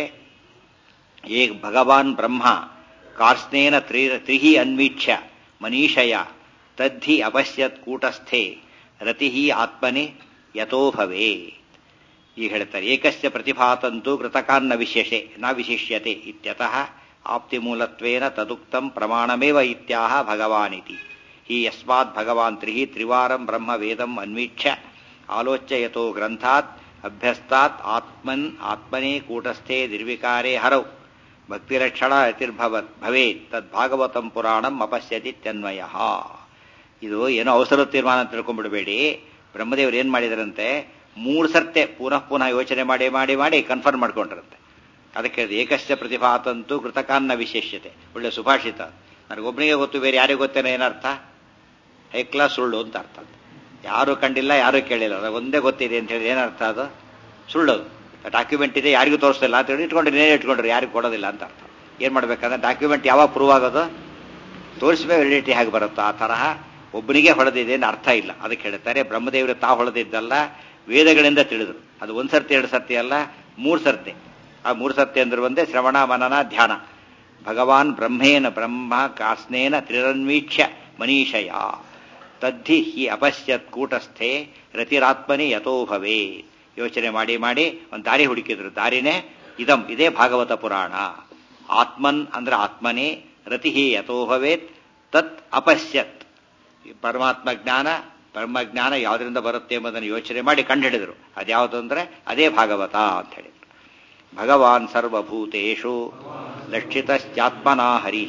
Speaker 1: ಏ ಭಗವಾನ್ ಬ್ರಹ್ಮ ಕಾರ್ಸ್ನೇನ ತ್ರಿ ತ್ರಿಹಿ ಅನ್ವೀಕ್ಷ್ಯ ಮನೀಷಯ ತದ್ಧಿ ಅಪಶ್ಯತ್ ಕೂಟಸ್ಥೆ ರತಿ ಆತ್ಮನೆ ಯಥೋ ಭವೇತ್ ಈಗ ಹೇಳ್ತಾರೆ ಏಕಸ್ಯ ಪ್ರತಿಭಾತಂತು ಕೃತಕಾನ್ನ ವಿಶೇಷೆ ನ ವಿಶಿಷ್ಯತೆ ಇತ್ಯತಃ ಆಪ್ತಿಮೂಲತ್ವೇನ ತದುಕ್ತಂ ಪ್ರಮಾಣಮೇವ ಇತ್ಯಾಹ ಭಗವಾನಿತಿ ಹಿ ಯಸ್ಮಾತ್ ಭಗವಾನ್ ತ್ರಿಹಿ ತ್ರಿವಾರಂ ಬ್ರಹ್ಮ ವೇದಂ ಅನ್ವೀಕ್ಷ್ಯ ಆಲೋಚ್ಯ ಯಥೋ ಗ್ರಂಥಾತ್ ಅಭ್ಯಸ್ತಾತ್ ಆತ್ಮನ್ ಆತ್ಮನೇ ಕೂಟಸ್ಥೆ ನಿರ್ವಿಕಾರೇ ಹರೌ ಭಕ್ತಿಲಕ್ಷಣ ಅತಿರ್ಭವತ್ ಭವೇತ್ ತದ್ಭಾಗವತಂ ಪುರಾಣಂ ಅಪಶ್ಯತಿ ತನ್ವಯ ಇದು ಏನೋ ಅವಸರ ತೀರ್ಮಾನ ಅಂತ ತಿಳ್ಕೊಂಡ್ಬಿಡಬೇಡಿ ಬ್ರಹ್ಮದೇವರು ಏನ್ ಮಾಡಿದರಂತೆ ಮೂರು ಸರ್ತೆ ಪುನಃ ಪುನಃ ಯೋಚನೆ ಮಾಡಿ ಮಾಡಿ ಮಾಡಿ ಕನ್ಫರ್ಮ್ ಮಾಡ್ಕೊಂಡ್ರಂತೆ ಅದಕ್ಕೆ ಏಕಶ್ಚ ಪ್ರತಿಭಾತಂತೂ ಕೃತಕಾನ್ನ ವಿಶೇಷ್ಯತೆ ಒಳ್ಳೆ ಸುಭಾಷಿತ ನನಗೊಬ್ಬನಿಗೆ ಗೊತ್ತು ಬೇರೆ ಯಾರಿಗೂ ಗೊತ್ತೇನೋ ಏನರ್ಥ ಹೈಕ್ಲಾ ಸುಳ್ಳು ಅಂತ ಅರ್ಥ ಯಾರು ಕಂಡಿಲ್ಲ ಯಾರು ಕೇಳಿಲ್ಲ ಅದು ಒಂದೇ ಗೊತ್ತಿದೆ ಅಂತ ಹೇಳಿ ಏನರ್ಥ ಅದು ಸುಳ್ಳು ಡಾಕ್ಯುಮೆಂಟ್ ಇದೆ ಯಾರಿಗೂ ತೋರಿಸ್ತಿಲ್ಲ ಅಂತ ಹೇಳಿ ಇಟ್ಕೊಂಡ್ರೆ ನೇನೆ ಇಟ್ಕೊಂಡ್ರೆ ಯಾರಿಗೂ ಕೊಡೋದಿಲ್ಲ ಅಂತ ಅರ್ಥ ಏನ್ ಮಾಡ್ಬೇಕಂದ್ರೆ ಡಾಕ್ಯುಮೆಂಟ್ ಯಾವಾಗ ಪ್ರೂವ್ ಆಗೋದು ತೋರಿಸ್ಬೇಕು ವ್ಯಾಲಿಡಿಟಿ ಹೇಗೆ ಬರುತ್ತೋ ಆ ತರಹ ಒಬ್ಬನಿಗೆ ಹೊಡೆದಿದೆ ಅಂತ ಅರ್ಥ ಇಲ್ಲ ಅದಕ್ಕೆ ಹೇಳ್ತಾರೆ ಬ್ರಹ್ಮದೇವರು ತಾ ಹೊಡೆದಿದ್ದಲ್ಲ ವೇದಗಳಿಂದ ತಿಳಿದ್ರು ಅದು ಒಂದ್ ಸರ್ತಿ ಎರಡು ಸರ್ತಿ ಅಲ್ಲ ಮೂರ್ ಸರ್ತಿ ಆ ಮೂರ್ ಸರ್ತಿ ಅಂದ್ರೆ ಒಂದೇ ಶ್ರವಣ ಮನನ ಧ್ಯಾನ ಭಗವಾನ್ ಬ್ರಹ್ಮೇನ ಬ್ರಹ್ಮ ಕಾಸ್ನೇನ ತ್ರಿರನ್ವೀಕ್ಷ್ಯ ಮನೀಷಯ ತದ್ಧಿ ಹಿ ಅಪಶ್ಯತ್ ಕೂಟಸ್ಥೆ ರತಿರಾತ್ಮನಿ ಯಥೋ ಭವೇ ಯೋಚನೆ ಮಾಡಿ ಮಾಡಿ ಒಂದು ದಾರಿ ಹುಡುಕಿದ್ರು ದಾರಿನೇ ಇದಂ ಇದೇ ಭಾಗವತ ಪುರಾಣ ಆತ್ಮನ್ ಅಂದ್ರೆ ಆತ್ಮನೇ ರತಿ ಯಥೋ ಭವೇತ್ ತತ್ ಅಪಶ್ಯತ್ ಈ ಪರಮಾತ್ಮ ಜ್ಞಾನ ಬ್ರಹ್ಮಜ್ಞಾನ ಯಾವುದರಿಂದ ಬರುತ್ತೆ ಎಂಬುದನ್ನು ಯೋಚನೆ ಮಾಡಿ ಕಂಡುಹಿಡಿದ್ರು ಅದ್ಯಾವುದು ಅಂದ್ರೆ ಅದೇ ಭಾಗವತ ಅಂತ ಹೇಳಿದ್ರು ಭಗವಾನ್ ಸರ್ವಭೂತೇಷು ಲಕ್ಷಿತಶ್ಚಾತ್ಮನಾ ಹರಿ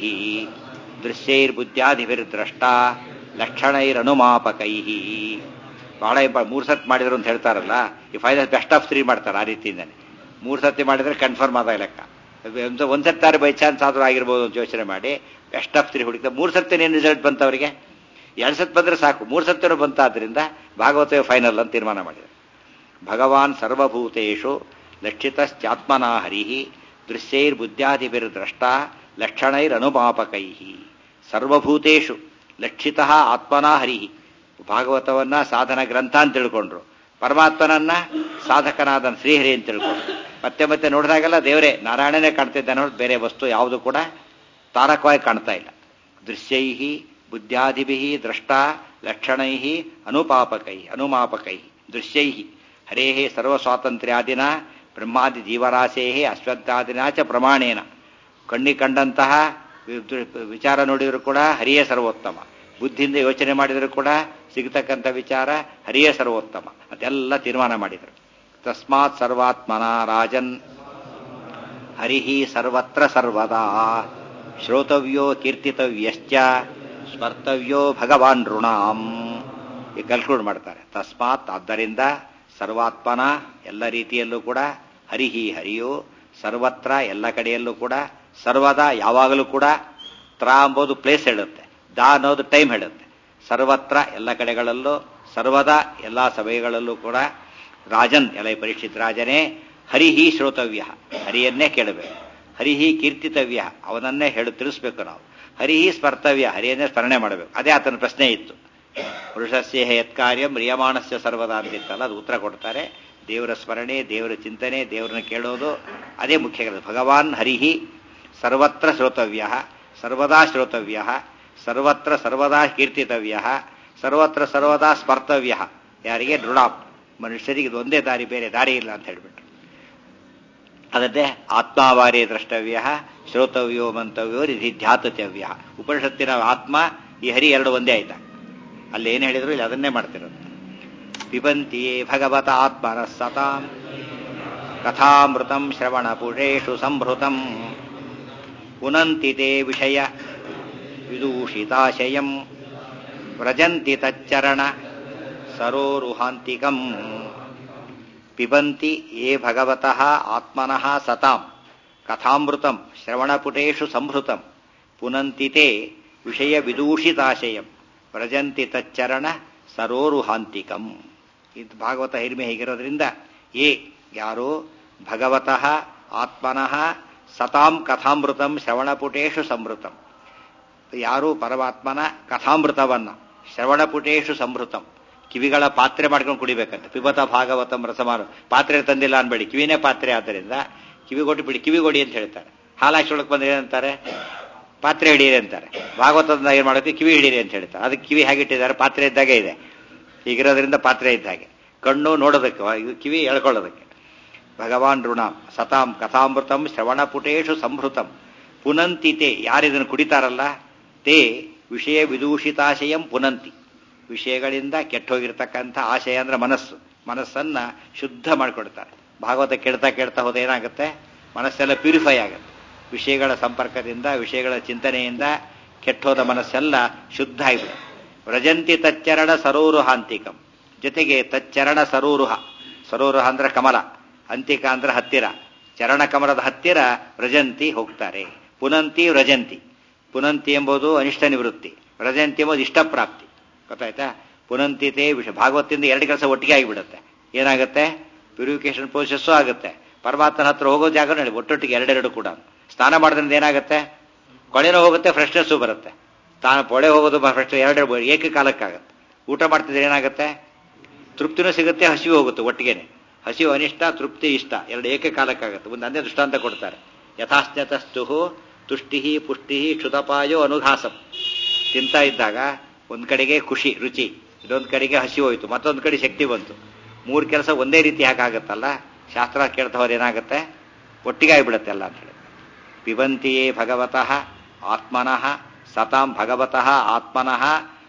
Speaker 1: ದೃಶ್ಯೈರ್ಬುದ್ಧ್ಯಾಧಿಭಿರ್ದ್ರಷ್ಟ ಲಕ್ಷಣೈರನುಮಾಪಕೈ ಬಹಳ ಇಂಪ- ಮೂರ್ ಸತ್ ಮಾಡಿದ್ರು ಅಂತ ಹೇಳ್ತಾರಲ್ಲ ಈ ಫೈನಲ್ ಬೆಸ್ಟ್ ಆಫ್ ತ್ರೀ ಮಾಡ್ತಾರೆ ಆ ರೀತಿಯಿಂದಾನೆ ಮೂರ್ ಸತಿ ಮಾಡಿದ್ರೆ ಕನ್ಫರ್ಮ್ ಆದ ಲೆಕ್ಕ ಒಂದು- ಒಂದ್ ಸತ್ತಾರೆ ಬೈ ಚಾನ್ಸ್ ಆದ್ರೂ ಆಗಿರ್ಬೋದು ಅಂತ ಯೋಚನೆ ಮಾಡಿ ಬೆಸ್ಟ್ ಆಫ್ ತ್ರೀ ಹುಡುಕಿದ ಮೂರ್ ಸತಿ ಏನು ರಿಸಲ್ಟ್ ಬಂತು ಅವರಿಗೆ ಎರಡು ಸತ್ ಬಂದ್ರೆ ಸಾಕು ಮೂರ್ ಸತ್ಯನೂ ಬಂತಾದ್ರಿಂದ ಭಾಗವತವೇ ಫೈನಲ್ ಅಂತ ತೀರ್ಮಾನ ಮಾಡಿದರು ಭಗವಾನ್ ಸರ್ವಭೂತೇಷು ಲಕ್ಷಿತಶ್ಚಾತ್ಮನಾ ಹರಿ ದೃಶ್ಯೈರ್ಬುದ್ಧ್ಯಾದಿಭಿರ್ದ್ರಷ್ಟ ಲಕ್ಷಣೈರನುಪಾಪಕೈ ಸರ್ವಭೂತೇಷು ಲಕ್ಷಿತ ಆತ್ಮನಾ ಹರಿ ಭಾಗವತವನ್ನ ಸಾಧನ ಗ್ರಂಥ ಅಂತ ತಿಳ್ಕೊಂಡ್ರು ಪರಮಾತ್ಮನನ್ನ ಸಾಧಕನಾದ ಶ್ರೀಹರಿ ಅಂತ ತಿಳ್ಕೊಂಡ್ರು ಮತ್ತೆ ಮತ್ತೆ ನೋಡಿದಾಗೆಲ್ಲ ದೇವರೇ ನಾರಾಯಣನೇ ಕಾಣ್ತಿದ್ದಾನೆ ಹೊರತು ಬೇರೆ ವಸ್ತು ಯಾವುದು ಕೂಡ ತಾರಕವಾಗಿ ಕಾಣ್ತಾ ಇಲ್ಲ ದೃಶ್ಯೈ ಬುದ್ಧ್ಯಾದಿಭಿ ದ್ರಷ್ಟ ಲಕ್ಷಣೈ ಅನುಪಾಪಕೈ ಅನುಮಾಪಕೈ ದೃಶ್ಯೈ ಹರೇ ಸರ್ವಸ್ವಾತಂತ್ರ್ಯಾದಿನ ಬ್ರಹ್ಮಾದಿ ಜೀವರಾಶೇ ಅಶ್ವತ್ಥಾದಿನ ಚ ಪ್ರಮಾಣೇನ ಕಣ್ಣಿ ಕಂಡಂತಹ ವಿ- ವಿಚಾರ ನೋಡಿದ್ರು ಕೂಡ ಹರಿಯೇ ಸರ್ವೋತ್ತಮ ಬುದ್ಧಿಯಿಂದ ಯೋಚನೆ ಮಾಡಿದ್ರು ಕೂಡ ಸಿಗತಕ್ಕಂಥ ವಿಚಾರ ಹರಿಯೇ ಸರ್ವೋತ್ತಮ ಅದೆಲ್ಲ ತೀರ್ಮಾನ ಮಾಡಿದರು ತಸ್ಮಾತ್ ಸರ್ವಾತ್ಮನ ರಾಜನ್ ಹರಿಹಿ ಸರ್ವತ್ರ ಸರ್ವದಾ ಶ್ರೋತವ್ಯೋ ಕೀರ್ತಿತವ್ಯಶ್ಚ ಸ್ಮರ್ತವ್ಯೋ ಭಗವಾನ್ ಋಣಾಂ ಈ ಕಲ್ಕ್ಲೂಡ್ ಮಾಡ್ತಾರೆ ತಸ್ಮಾತ್ ಆದ್ದರಿಂದ ಸರ್ವಾತ್ಮನ ಎಲ್ಲ ರೀತಿಯಲ್ಲೂ ಕೂಡ ಹರಿಹಿ ಹರಿಯೋ ಸರ್ವತ್ರ ಎಲ್ಲ ಕಡೆಯಲ್ಲೂ ಕೂಡ ಸರ್ವದಾ ಯಾವಾಗಲೂ ಕೂಡ ತ್ರ ಎಂಬುದು ಪ್ಲೇಸ್ ಹೇಳುತ್ತೆ ದಾ ಅನ್ನೋದು ಟೈಮ್ ಹೇಳುತ್ತೆ ಸರ್ವತ್ರ ಎಲ್ಲ ಕಡೆಗಳಲ್ಲೂ ಸರ್ವದಾ ಎಲ್ಲ ಸಮಯಗಳಲ್ಲೂ ಕೂಡ ರಾಜನ್ ಎಲ್ಲ ಪರೀಕ್ಷಿತ್ ರಾಜನೇ ಹರಿಹಿ ಶ್ರೋತವ್ಯ ಹರಿಯನ್ನೇ ಕೇಳಬೇಕು ಹರಿಹಿ ಕೀರ್ತಿತವ್ಯ ಅವನನ್ನೇ ಹೇಳು ತಿಳಿಸ್ಬೇಕು ನಾವು ಹರಿಹಿ ಸ್ಮರ್ತವ್ಯ ಹರಿಯನ್ನೇ ಸ್ಮರಣೆ ಮಾಡಬೇಕು ಅದೇ ಆತನ ಪ್ರಶ್ನೆ ಇತ್ತು ಪುರುಷಸ್ಯ ಯತ್ಕಾರ್ಯ ಮ್ರಿಯಮಾಣಸ್ಯ ಸರ್ವದಾ ಅಂತಿತ್ತಲ್ಲ ಅದು ಉತ್ತರ ಕೊಡ್ತಾರೆ ದೇವರ ಸ್ಮರಣೆ ದೇವರ ಚಿಂತನೆ ದೇವರನ್ನ ಕೇಳೋದು ಅದೇ ಮುಖ್ಯ ಕೆಲಸ ಭಗವಾನ್ ಹರಿಹಿ ಸರ್ವತ್ರ ಶ್ರೋತವ್ಯ ಸರ್ವದಾ ಶ್ರೋತವ್ಯ ಸರ್ವತ್ರ ಸರ್ವದಾ ಕೀರ್ತಿತವ್ಯ ಸರ್ವತ್ರ ಸರ್ವದಾ ಸ್ಮರ್ತವ್ಯ ಯಾರಿಗೆ ದೃಢ ಮನುಷ್ಯರಿಗೆ ಇದು ಒಂದೇ ದಾರಿ ಬೇರೆ ದಾರಿ ಇಲ್ಲ ಅಂತ ಹೇಳ್ಬಿಟ್ರು ಅದನ್ನೇ ಆತ್ಮಾವಾರಿ ದ್ರಷ್ಟವ್ಯ ಶ್ರೋತವ್ಯೋ ಮಂತವ್ಯೋ ನಿಧಿಧ್ಯಾತವ್ಯ ಉಪನಿಷತ್ತಿನ ಆತ್ಮ ಈ ಹರಿ ಎರಡು ಒಂದೇ ಆಯ್ತಾ ಅಲ್ಲಿ ಏನು ಹೇಳಿದ್ರು ಇಲ್ಲಿ ಅದನ್ನೇ ಮಾಡ್ತಿರೋದು ಪಿಬಂತಿಯೇ ಭಗವತ ಆತ್ಮನ ಸತಾಂ ಕಥಾಮೃತಂ ಶ್ರವಣ ಪುಷೇಷು ಸಂಭೃತಂ ಪುನಂತಿ ತೇ ವಿಷಯ ವಿದೂಷಿತಾಶಯಂ ವ್ರಜಂತಿ ತಚ್ಚರಣ ಸರೋರುಹಾಂತಿಕಂ ಪಿಬಂತಿ ಯೇ ಭಗವತಃ ಆತ್ಮನಃ ಸತಾಂ ಕಥಾಮೃತಂ ಶ್ರವಣಪುಟೇಷು ಸಂಹೃತಂ ಪುನಂತಿ ತೇ ವಿಷಯ ವಿದೂಷಿತಾಶಯಂ ವ್ರಜಂತಿ ತಚ್ಚರಣ ಸರೋರುಹಾಂತಿಕಂ ಇದು ಭಾಗವತ ಹಿರಿಮೆ ಹೀಗಿರೋದ್ರಿಂದ ಏ ಯಾರು ಭಗವತಃ ಆತ್ಮನಃ ಸತಾಂ ಕಥಾಮೃತಂ ಶ್ರವಣಪುಟೇಷು ಸಂಹೃತಂ ಯಾರು ಪರಮಾತ್ಮನ ಕಥಾಮೃತವನ್ನ ಶ್ರವಣಪುಟೇಶು ಸಂಭೃತಂ ಕಿವಿಗಳ ಪಾತ್ರೆ ಮಾಡ್ಕೊಂಡು ಕುಡಿಬೇಕಂತೆ ಪಿಬತ ಭಾಗವತಂ ರಸಮಾರು ಪಾತ್ರೆ ತಂದಿಲ್ಲ ಅನ್ಬೇಡಿ ಕಿವಿನೇ ಪಾತ್ರೆ ಆದ್ದರಿಂದ ಕಿವಿಗೊಟ್ಟು ಬಿಡಿ ಕಿವಿಗೊಡಿ ಅಂತ ಹೇಳ್ತಾರೆ ಹಾಲಾಕ್ಷೊಳಗೆ ಬಂದ್ರೆ ಏನಂತಾರೆ ಪಾತ್ರೆ ಹಿಡೀರಿ ಅಂತಾರೆ ಭಾಗವತದ ಏನ್ ಮಾಡೋಕೆ ಕಿವಿ ಹಿಡೀರಿ ಅಂತ ಹೇಳ್ತಾರೆ ಅದಕ್ಕೆ ಕಿವಿ ಹೇಗಿಟ್ಟಿದ್ದಾರೆ ಪಾತ್ರೆ ಇದ್ದಾಗೆ ಇದೆ ಹೀಗಿರೋದ್ರಿಂದ ಪಾತ್ರೆ ಇದ್ದ ಹಾಗೆ ಕಣ್ಣು ನೋಡೋದಕ್ಕೆ ಇದು ಕಿವಿ ಎಳ್ಕೊಳ್ಳೋದಕ್ಕೆ ಭಗವಾನ್ ಋಣಾಂ ಸತಾಂ ಕಥಾಮೃತಂ ಶ್ರವಣಪುಟೇಶು ಸಂಭೃತಂ ಪುನಂತಿತೆ ಯಾರಿದನ್ನು ಕುಡಿತಾರಲ್ಲ ತೇ ವಿಷಯ ವಿದೂಷಿತಾಶಯಂ ಪುನಂತಿ ವಿಷಯಗಳಿಂದ ಕೆಟ್ಟೋಗಿರ್ತಕ್ಕಂಥ ಆಶಯ ಅಂದ್ರೆ ಮನಸ್ಸು ಮನಸ್ಸನ್ನ ಶುದ್ಧ ಮಾಡಿಕೊಡ್ತಾರೆ ಭಾಗವತ ಕೇಳ್ತಾ ಕೇಳ್ತಾ ಹೋದ ಏನಾಗುತ್ತೆ ಮನಸ್ಸೆಲ್ಲ ಪ್ಯೂರಿಫೈ ಆಗುತ್ತೆ ವಿಷಯಗಳ ಸಂಪರ್ಕದಿಂದ ವಿಷಯಗಳ ಚಿಂತನೆಯಿಂದ ಕೆಟ್ಟೋದ ಮನಸ್ಸೆಲ್ಲ ಶುದ್ಧ ಆಗಿಬಿಡುತ್ತೆ ವ್ರಜಂತಿ ತಚ್ಚರಣ ಸರೋರುಹಾಂತಿಕಂ ಜೊತೆಗೆ ತಚ್ಚರಣ ಸರೋರುಹ ಸರೋರುಹ ಅಂದ್ರೆ ಕಮಲ ಅಂತಿಕ ಅಂದ್ರೆ ಹತ್ತಿರ ಚರಣ ಕಮಲದ ಹತ್ತಿರ ವ್ರಜಂತಿ ಹೋಗ್ತಾರೆ ಪುನಂತಿ ವ್ರಜಂತಿ ಪುನಂತಿ ಎಂಬುದು ಅನಿಷ್ಟ ನಿವೃತ್ತಿ ವ್ರಜಂತಿ ಎಂಬುದು ಇಷ್ಟಪ್ರಾಪ್ತಿ ಗೊತ್ತಾಯ್ತಾ ಪುನಂತಿತೆ ವಿಷ ಭಾಗವತದಿಂದ ಎರಡು ಕೆಲಸ ಒಟ್ಟಿಗೆ ಆಗಿಬಿಡುತ್ತೆ ಏನಾಗುತ್ತೆ ಪ್ಯೂರಿಫಿಕೇಶನ್ ಪ್ರೋಸೆಸ್ಸು ಆಗುತ್ತೆ ಪರಮಾತ್ಮನ ಹತ್ರ ಹೋಗೋ ಜಾಗ ನೋಡಿ ಒಟ್ಟೊಟ್ಟಿಗೆ ಎರಡೆರಡು ಕೂಡ ಸ್ನಾನ ಮಾಡೋದ್ರಿಂದ ಏನಾಗುತ್ತೆ ಕೊಳೆನೂ ಹೋಗುತ್ತೆ ಫ್ರೆಶ್ನೆಸ್ಸು ಬರುತ್ತೆ ತಾನು ಪೊಳೆ ಹೋಗೋದು ಫ್ರೆಶ್ ಎರಡು ಏಕಕಾಲಕ್ಕಾಗತ್ತೆ ಊಟ ಮಾಡ್ತಿದ್ರೆ ಏನಾಗುತ್ತೆ ತೃಪ್ತಿನೂ ಸಿಗುತ್ತೆ ಹಸಿವು ಹೋಗುತ್ತೆ ಒಟ್ಟಿಗೆನೆ ಹಸಿವು ಅನಿಷ್ಟ ತೃಪ್ತಿ ಇಷ್ಟ ಎರಡು ಏಕಕಾಲಕ್ಕಾಗತ್ತೆ ಒಂದು ಅಂದೇ ದೃಷ್ಟಾಂತ ಕೊಡ್ತಾರೆ ಯಥಾಸ್ತ್ಯತಸ್ತು ತುಷ್ಟಿ ಪುಷ್ಟಿ ಕ್ಷುತಪಾಯೋ ಅನುಘಾಸಂ ತಿಂತಾ ಇದ್ದಾಗ ಒಂದ್ ಕಡೆಗೆ ಖುಷಿ ರುಚಿ ಇನ್ನೊಂದ್ ಕಡೆಗೆ ಹಸಿ ಹೋಯ್ತು ಮತ್ತೊಂದ್ ಕಡೆ ಶಕ್ತಿ ಬಂತು ಮೂರು ಕೆಲಸ ಒಂದೇ ರೀತಿ ಯಾಕಾಗತ್ತಲ್ಲ ಶಾಸ್ತ್ರ ಕೇಳ್ತಾ ಹೋದ್ರೆ ಏನಾಗುತ್ತೆ ಒಟ್ಟಿಗೆ ಆಗಿಬಿಡುತ್ತೆ ಎಲ್ಲ ಅಂತ ಹೇಳಿ ಪಿಬಂತಿಯೇ ಭಗವತಃ ಆತ್ಮನಃ ಸತಾಂ ಭಗವತಃ ಆತ್ಮನಃ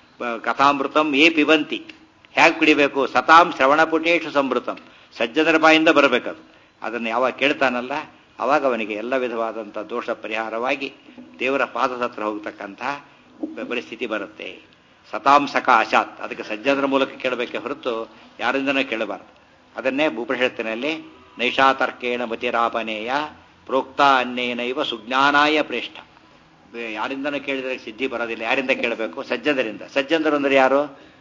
Speaker 1: ಕಥಾಮೃತಂ ಏ ಪಿಬಂತಿ ಹೇಗೆ ಕುಡಿಬೇಕು ಸತಾಂ ಶ್ರವಣಪುಟೇಶು ಸಂಭೃತಂ ಸಜ್ಜನರ ಬಾಯಿಂದ ಬರಬೇಕದು ಅದನ್ನು ಯಾವಾಗ ಕೇಳ್ತಾನಲ್ಲ ಅವಾಗ ಅವನಿಗೆ ಎಲ್ಲ ವಿಧವಾದಂಥ ದೋಷ ಪರಿಹಾರವಾಗಿ ದೇವರ ಪಾದದ ಹತ್ರ ಹೋಗ್ತಕ್ಕಂತಹ ಪರಿಸ್ಥಿತಿ ಬರುತ್ತೆ ಸತಾಂ ಸಕ ಅಶಾತ್ ಅದಕ್ಕೆ ಸಜ್ಜನರ ಮೂಲಕ ಕೇಳಬೇಕೆ ಹೊರತು ಯಾರಿಂದನೂ ಕೇಳಬಾರದು ಅದನ್ನೇ ಭೂಪನಿಷತ್ತಿನಲ್ಲಿ ನೈಷಾತರ್ಕೇಣ ಮತಿರಾಪನೇಯ ಪ್ರೋಕ್ತ ಅನ್ನೇನೈವ ಸುಜ್ಞಾನಾಯ ಪ್ರೇಷ್ಠ ಯಾರಿಂದನೂ ಕೇಳಿದರೆ ಸಿದ್ಧಿ ಬರೋದಿಲ್ಲ ಯಾರಿಂದ ಕೇಳಬೇಕು ಸಜ್ಜನರಿಂದ ಸಜ್ಜನರು ಅಂದ್ರೆ ಯಾರು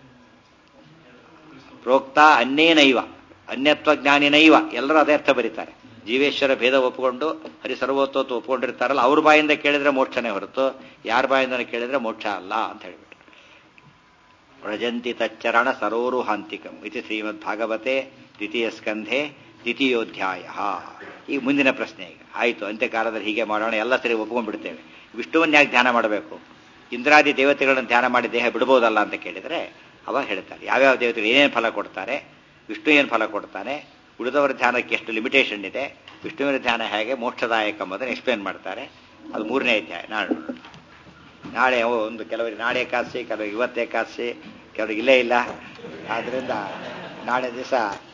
Speaker 1: ಪ್ರೋಕ್ತ ಅನ್ನೇನೈವ ಅನ್ಯತ್ವ ಜ್ಞಾನಿನೈವ ಎಲ್ಲರೂ ಅದೇ ಅರ್ಥ ಬರೀತಾರೆ ಜೀವೇಶ್ವರ ಭೇದ ಒಪ್ಪಿಕೊಂಡು ಹರಿ ಸರ್ವೋತ್ತೋತ್ತು ಒಪ್ಕೊಂಡಿರ್ತಾರಲ್ಲ ಅವ್ರ ಬಾಯಿಂದ ಕೇಳಿದ್ರೆ ಮೋಕ್ಷನೇ ಹೊರತು ಯಾರ ಬಾಯಿಂದ ಕೇಳಿದ್ರೆ ಮೋಕ್ಷ ಅಲ್ಲ ಅಂತ ಹೇಳ್ಬಿಟ್ಟು ವ್ರಜಂತಿ ತಚ್ಚರಣ ಸರೋರುಹಾಂತಿಕಂ ಇದು ಶ್ರೀಮದ್ ಭಾಗವತೆ ದ್ವಿತೀಯ ಸ್ಕಂಧೆ ದ್ವಿತೀಯೋಧ್ಯಾಯ ಈಗ ಮುಂದಿನ ಪ್ರಶ್ನೆ ಈಗ ಆಯಿತು ಅಂತ್ಯಕಾಲದಲ್ಲಿ ಹೀಗೆ ಮಾಡೋಣ ಎಲ್ಲ ಸರಿ ಒಪ್ಕೊಂಡ್ಬಿಡ್ತೇವೆ ವಿಷ್ಣುವನ್ನ ಯಾಕೆ ಧ್ಯಾನ ಮಾಡಬೇಕು ಇಂದ್ರಾದಿ ದೇವತೆಗಳನ್ನು ಧ್ಯಾನ ಮಾಡಿ ದೇಹ ಬಿಡ್ಬೋದಲ್ಲ ಅಂತ ಕೇಳಿದರೆ ಅವಾಗ ಹೇಳ್ತಾರೆ ಯಾವ್ಯಾವ ದೇವತೆಗಳು ಏನೇನು ಫಲ ಕೊಡ್ತಾರೆ ವಿಷ್ಣು ಏನು ಫಲ ಕೊಡ್ತಾನೆ ಉಳಿದವರ ಧ್ಯಾನಕ್ಕೆ ಎಷ್ಟು ಲಿಮಿಟೇಷನ್ ಇದೆ ವಿಷ್ಣುವಿನ ಧ್ಯಾನ ಹೇಗೆ ಮೋಕ್ಷದಾಯಕ ಎಂಬುದನ್ನು ಎಕ್ಸ್ಪ್ಲೇನ್ ಮಾಡ್ತಾರೆ ಅದು ಮೂರನೇ ಅಧ್ಯಾಯ ನಾಳೆ ನಾಳೆ ಒಂದು ಕೆಲವರಿಗೆ ನಾಳೆ ಏಕಾದಶಿ ಕೆಲವರಿಗೆ ಇವತ್ತು ಏಕಾದಶಿ ಕೆಲವರಿಗೆ ಇಲ್ಲೇ ಇಲ್ಲ ಆದ್ದರಿಂದ ನಾಳೆ ದಿವಸ